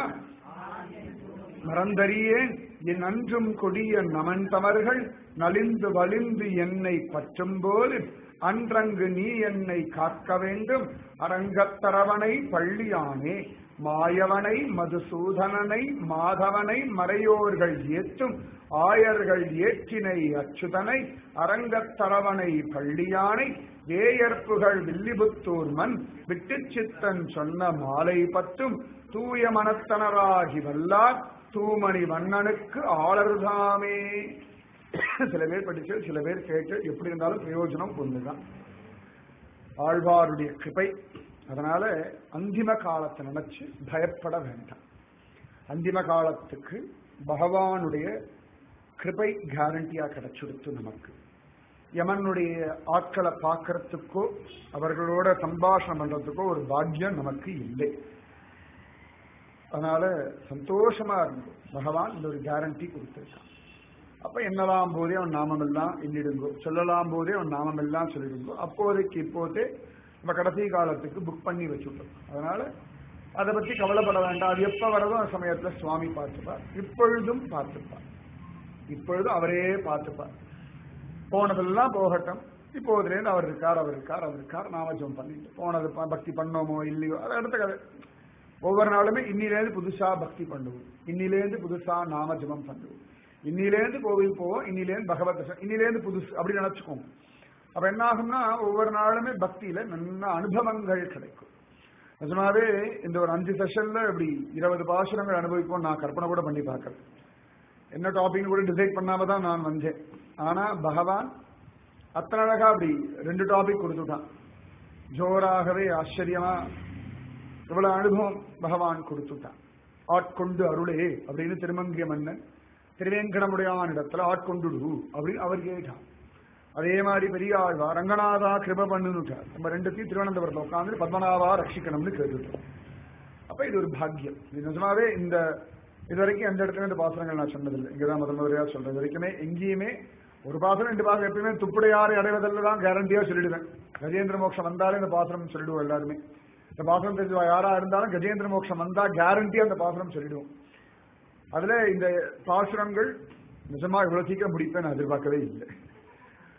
மறந்தறியேன் என் அன்றும் கொடிய நமன் தமர்கள் நலிந்து வலிந்து என்னை பற்றும் போது அன்றங்கு நீ என்னை காக்க வேண்டும் அரங்கத்தரவனை பள்ளியானே மாயவனை மதுசூதனனை மாதவனை மறையோர்கள் ஏற்றும் ஆயர்கள் ஏற்றினை அச்சுதனை அரங்கத்தரவனை பள்ளியானை வேயற்புகள் வில்லிபுத்தூர் மண் விட்டுச் சித்தன் சொன்ன மாலை பத்தும் தூய மனத்தனராகி வல்லார் தூமணி வண்ணனுக்கு ஆளர்தாமே சில பேர் படிச்சு சில பேர் கேட்டு எப்படி இருந்தாலும் பிரயோஜனம் ஒண்ணுதான் ஆழ்வாருடைய கிருபை அதனால அந்திம காலத்தை நினைச்சு பயப்பட வேண்டாம் அந்திம காலத்துக்கு பகவானுடைய கிருபை கேரண்டியா கிடைச்சிடுத்து நமக்கு யமனுடைய ஆட்களை பார்க்கறதுக்கோ அவர்களோட சம்பாஷணம் பண்றதுக்கோ ஒரு பாக்கியம் நமக்கு இல்லை அதனால சந்தோஷமா இருந்தோம் பகவான் இந்த ஒரு கேரண்டி கொடுத்திருக்கான் அப்ப என்னலாம் போதே அவன் நாமம் எல்லாம் எண்ணிடுங்கோ சொல்லலாம் போதே அவன் நாமம் எல்லாம் சொல்லிடுங்கோ அப்போதைக்கு இப்போதே நம்ம கடைசி காலத்துக்கு புக் பண்ணி வச்சுட்டோம் அதனால அதை பத்தி கவலைப்பட வேண்டாம் அது எப்ப வரதோ அந்த சமயத்துல சுவாமி பார்த்துப்பார் இப்பொழுதும் பார்த்துப்பார் இப்பொழுதும் அவரே பார்த்துப்பார் போனதெல்லாம் போகட்டும் இப்போதுலேருந்து அவர் இருக்கார் அவர் இருக்கார் அவர் இருக்கார் நாமஜம் பண்ணிட்டு போனது ப- பக்தி பண்ணோமோ இல்லையோ அது அடுத்த கதை ஒவ்வொரு நாளுமே இன்னிலேருந்து புதுசா பக்தி பண்ணுவோம் இன்னிலேருந்து புதுசா நாம ஜபம் பண்ணுவோம் இன்னிலேருந்து கோவில் போவோம் இன்னிலேருந்து பகவத் தரிசனம் இன்னிலேருந்து புதுசு அப்படி நினைச்சுக்கோங்க அப்ப என்ன ஆகும்னா ஒவ்வொரு நாளுமே பக்தியில நல்ல அனுபவங்கள் கிடைக்கும் நிஜமாவே இந்த ஒரு அஞ்சு செஷன்ல இப்படி இருபது பாசுரங்கள் அனுபவிப்போம் நான் கற்பனை கூட பண்ணி பார்க்கல என்ன டாபிக் கூட டிசைட் பண்ணாம தான் நான் வந்தேன் ஆனா பகவான் அத்தனை அழகா அப்படி ரெண்டு டாபிக் கொடுத்துட்டான் ஜோராகவே ஆச்சரியமா இவ்வளவு அனுபவம் பகவான் கொடுத்துட்டான் ஆட்கொண்டு அருளே அப்படின்னு திருமங்கிய மன்னன் திருவேங்கடமுடையான் இடத்துல ஆட்கொண்டுடு அப்படின்னு அவர் கேட்டான் அதே மாதிரி பெரிய ஆழ்வா ரங்கநாதா கிருப பண்ணுட்டார் நம்ம ரெண்டுத்தையும் திருவனந்தபுரத்தில் உட்காந்து பத்மநாபா ரட்சிக்கணும்னு கேட்டுட்டோம் அப்ப இது ஒரு பாக்கியம் இது நிஜமாவே இந்த இது வரைக்கும் எந்த இடத்துல இந்த பாசனங்கள் நான் சொன்னதில்லை இங்கதான் முதல் முறையா சொல்றேன் இது வரைக்குமே எங்கேயுமே ஒரு பாசனம் ரெண்டு பாசனம் எப்பயுமே துப்புடையாறு அடைவதில் தான் கேரண்டியா சொல்லிடுவேன் கஜேந்திர மோட்சம் வந்தாலே இந்த பாசனம் சொல்லிடுவோம் எல்லாருமே இந்த பாசனம் தெரிஞ்ச யாரா இருந்தாலும் கஜேந்திர மோட்சம் வந்தா கேரண்டியா அந்த பாசனம் சொல்லிடுவோம் அதுல இந்த பாசுரங்கள் நிஜமா இவ்வளவு சீக்கிரம் முடிப்பேன் நான் எதிர்பார்க்கவே இல்லை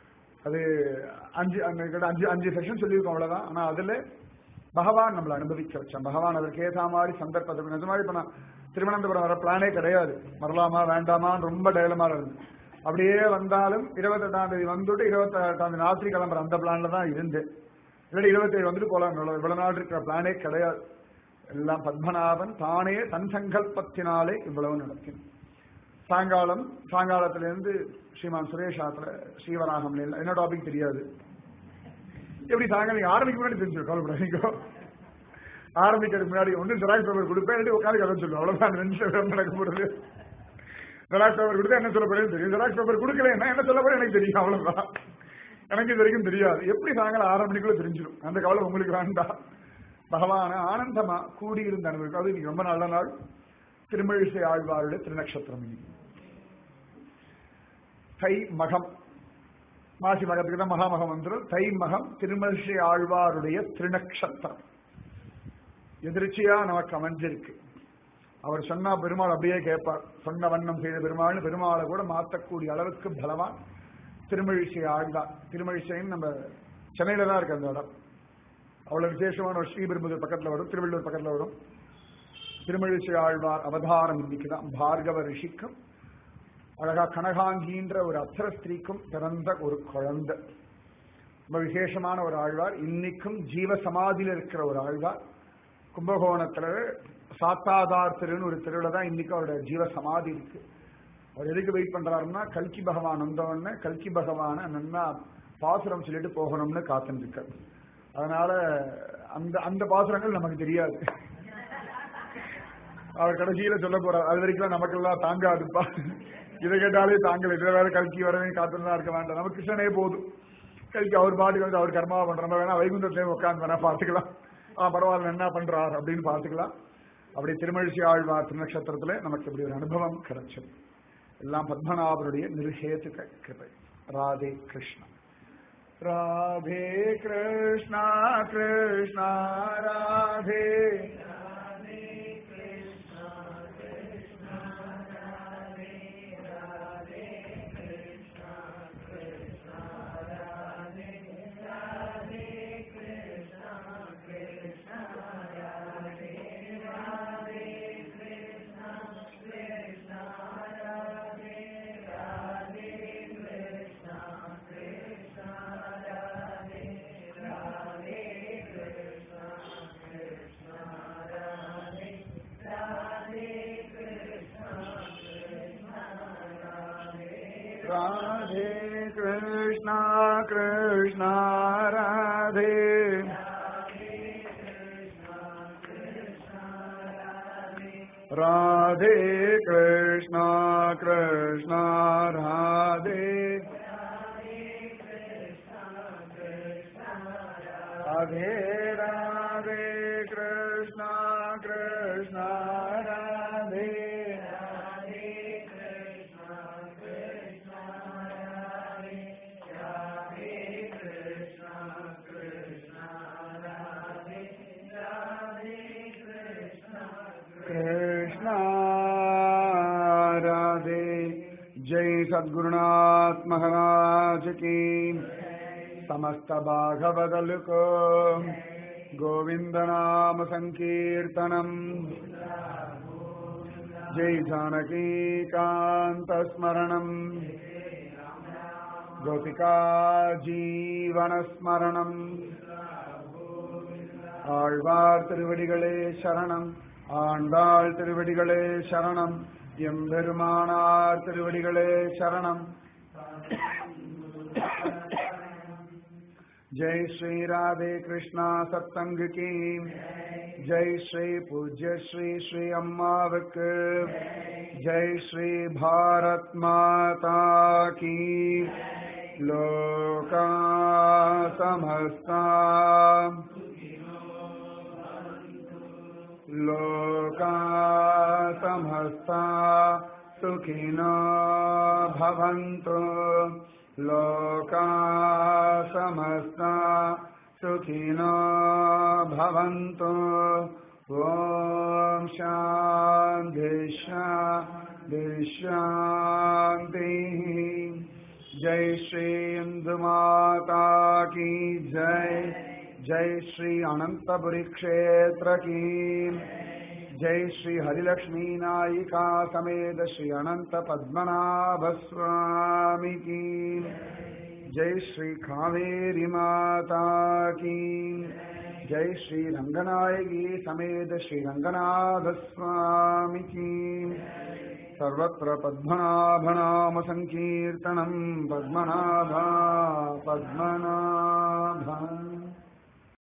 அது அஞ்சு அங்க கிட்ட அஞ்சு அஞ்சு செக்ஷன் சொல்லியிருக்கோம் அவ்வளவுதான் ஆனா அதுல பகவான் நம்மளை அனுபவிக்க வச்சான் பகவான் அதற்கு ஏதா மாதிரி சந்தர்ப்பத்துக்கு நிஜ மாதிரி இப்ப நான் திருவனந்தபுரம் வர பிளானே கிடையாது வரலாமா வேண்டாமான்னு ரொம்ப டயலமா இருந்து அப்படியே வந்தாலும் இருபத்தெட்டாம் தேதி வந்துட்டு இருபத்தெட்டாம் தேதி ராத்திரி கிளம்புற அந்த பிளான்ல தான் இருந்து இல்லாட்டி இருபத்தேழு வந்துட்டு போலாம் இவ்வளவு நாள் இருக்கிற பிளானே கிடையாது எல்லாம் பத்மநாபன் தானே தன் சங்கல்பத்தினாலே இவ்வளவு நடத்தினான் சாயங்காலம் சாயங்காலத்திலிருந்து ஸ்ரீமான் சுரேஷ் ஆத்துல ஸ்ரீவராகம் என்ன டாபிக் தெரியாது எப்படி சாயங்காலம் நீங்க ஆரம்பிக்க முன்னாடி தெரிஞ்சு கவலைப்படாதீங்க ஆரம்பிக்கிறதுக்கு முன்னாடி ஒன்று ஜெராக்ஸ் பேப்பர் கொடுப்பேன் இல்லாட்டி உட்காந்து கதை சொல்லுவோம் அவ்வளவுதான் ரெண்டு நிமிஷம் நடக்க போறது ஜெராக்ஸ் பேப்பர் கொடுத்தா என்ன சொல்ல போறேன்னு தெரியும் ஜெராக்ஸ் பேப்பர் கொடுக்கலன்னா என்ன சொல்ல போறேன் எனக்கு தெரியும் அவ்வளவுதான் எனக்கு இது வரைக்கும் தெரியாது எப்படி சாயங்காலம் ஆறு மணிக்குள்ள தெரிஞ்சிடும் அந்த கவலை உங்களுக்கு வேண்டாம் பகவான ஆனந்தமா கூடியிருந்த அனுபவிக்கும் அது இன்னைக்கு ரொம்ப நல்ல நாள் திருமழிசை ஆழ்வாருடைய திருநக்ஷத்திரம் இன்னைக்கு தை மகம் மாசி மகத்துக்கு தான் மகாமகம் வந்துடும் தை மகம் திருமழிசை ஆழ்வாருடைய திருநக்ஷத்திரம் எதிர்ச்சியா நமக்கு அமைஞ்சிருக்கு அவர் சொன்னா பெருமாள் அப்படியே கேட்பார் சொன்ன வண்ணம் செய்த பெருமாள்னு பெருமாளை கூட மாற்றக்கூடிய அளவுக்கு பலவான் திருமழிசை ஆழ்வார் திருமழிசைன்னு நம்ம சென்னையில தான் இருக்கு அந்த இடம் அவ்வளவு விசேஷமான ஒரு ஸ்ரீபெரும்புதூர் பக்கத்துல வரும் திருவள்ளூர் பக்கத்துல வரும் திருமழிசை ஆழ்வார் அவதாரம் இன்னைக்கு தான் பார்கவ ரிஷிக்கும் அழகா கனகாங்கின்ற ஒரு அப்சர ஸ்திரீக்கும் பிறந்த ஒரு குழந்தை ரொம்ப விசேஷமான ஒரு ஆழ்வார் இன்னைக்கும் ஜீவ சமாதியில் இருக்கிற ஒரு ஆழ்வார் கும்பகோணத்துல சாத்தாதார் திருன்னு ஒரு திருவிழா தான் இன்னைக்கு அவருடைய ஜீவ சமாதி இருக்கு அவர் எதுக்கு வெயிட் பண்றாருன்னா கல்கி பகவான் வந்தவொடனே கல்கி பகவான நன்னா பாசுரம் சொல்லிட்டு போகணும்னு காத்துட்டு இருக்காரு அதனால அந்த அந்த பாசுரங்கள் நமக்கு தெரியாது அவர் கடைசியில சொல்ல போறார் அது வரைக்கும் நமக்கெல்லாம் தாங்காதுப்பா இதை கேட்டாலே தாங்கல இதுல வேற கல்கி வரவே காத்துலாம் இருக்க வேண்டாம் நம்ம கிருஷ்ணனே போதும் கல்கி அவர் பாட்டுக்கு வந்து அவர் கர்மாவை பண்ற நம்ம வேணா வைகுந்தத்திலே உட்காந்து வேணா பார்த்துக்கலாம் ஆ பரவாயில்ல என்ன பண்றார் அப்படின்னு பார்த்துக்கலாம் அப்படி திருமழிசி ஆழ்வார் திருநக்ஷத்திரத்துல நமக்கு இப்படி ஒரு அனுபவம் கிடைச்சது எல்லாம் பத்மநாபருடைய நிர்ஹேதுக கிருபை ராதே கிருஷ்ணா ராதே கிருஷ்ணா கிருஷ்ணா ராதே राधे कृष्णा कृष्णा राधे राधे कृष्णा कृष्णा राधे राधे राधे कृष्णा कृष्णा राधे कृष्णा राधे जय सद्गुरुनाथ महाराज की समस्त भागवदल को गोविंद नाम संकीर्तनम जय जानकी कांत स्मरणम गोपिका जीवन स्मरणम ஆழ்வார் திருவடிகளே சரணம் ஆண்டாள் திருவடிகளே சரணம் எம்பெருமானார் திருவடிகளே சரணம் जय श्री राधे कृष्णा सत्संग की जय श्री पूज्य श्री श्री अम्मावक जय श्री भारत माता की लोका समस्ता लोका समस्ता सुखिनो भवन्तु लोका समस्ता सुखिनो भवन्तु ॐ शान्ति शान्ति शान्तिः जय श्री इंदु माता की जय जय श्री अनंतपुरी क्षेत्र की जय श्री हरिलक्ष्मी नायिका समेत श्री अनंत पद्मनाभ स्वामी की जय श्री कावेरी माता की जय श्री रंगनायकी समेत श्री रंगनाथ स्वामी की सर्वत्र पद्मनाभनाम संकीर्तनम पद्मनाभा पद्मनाभम्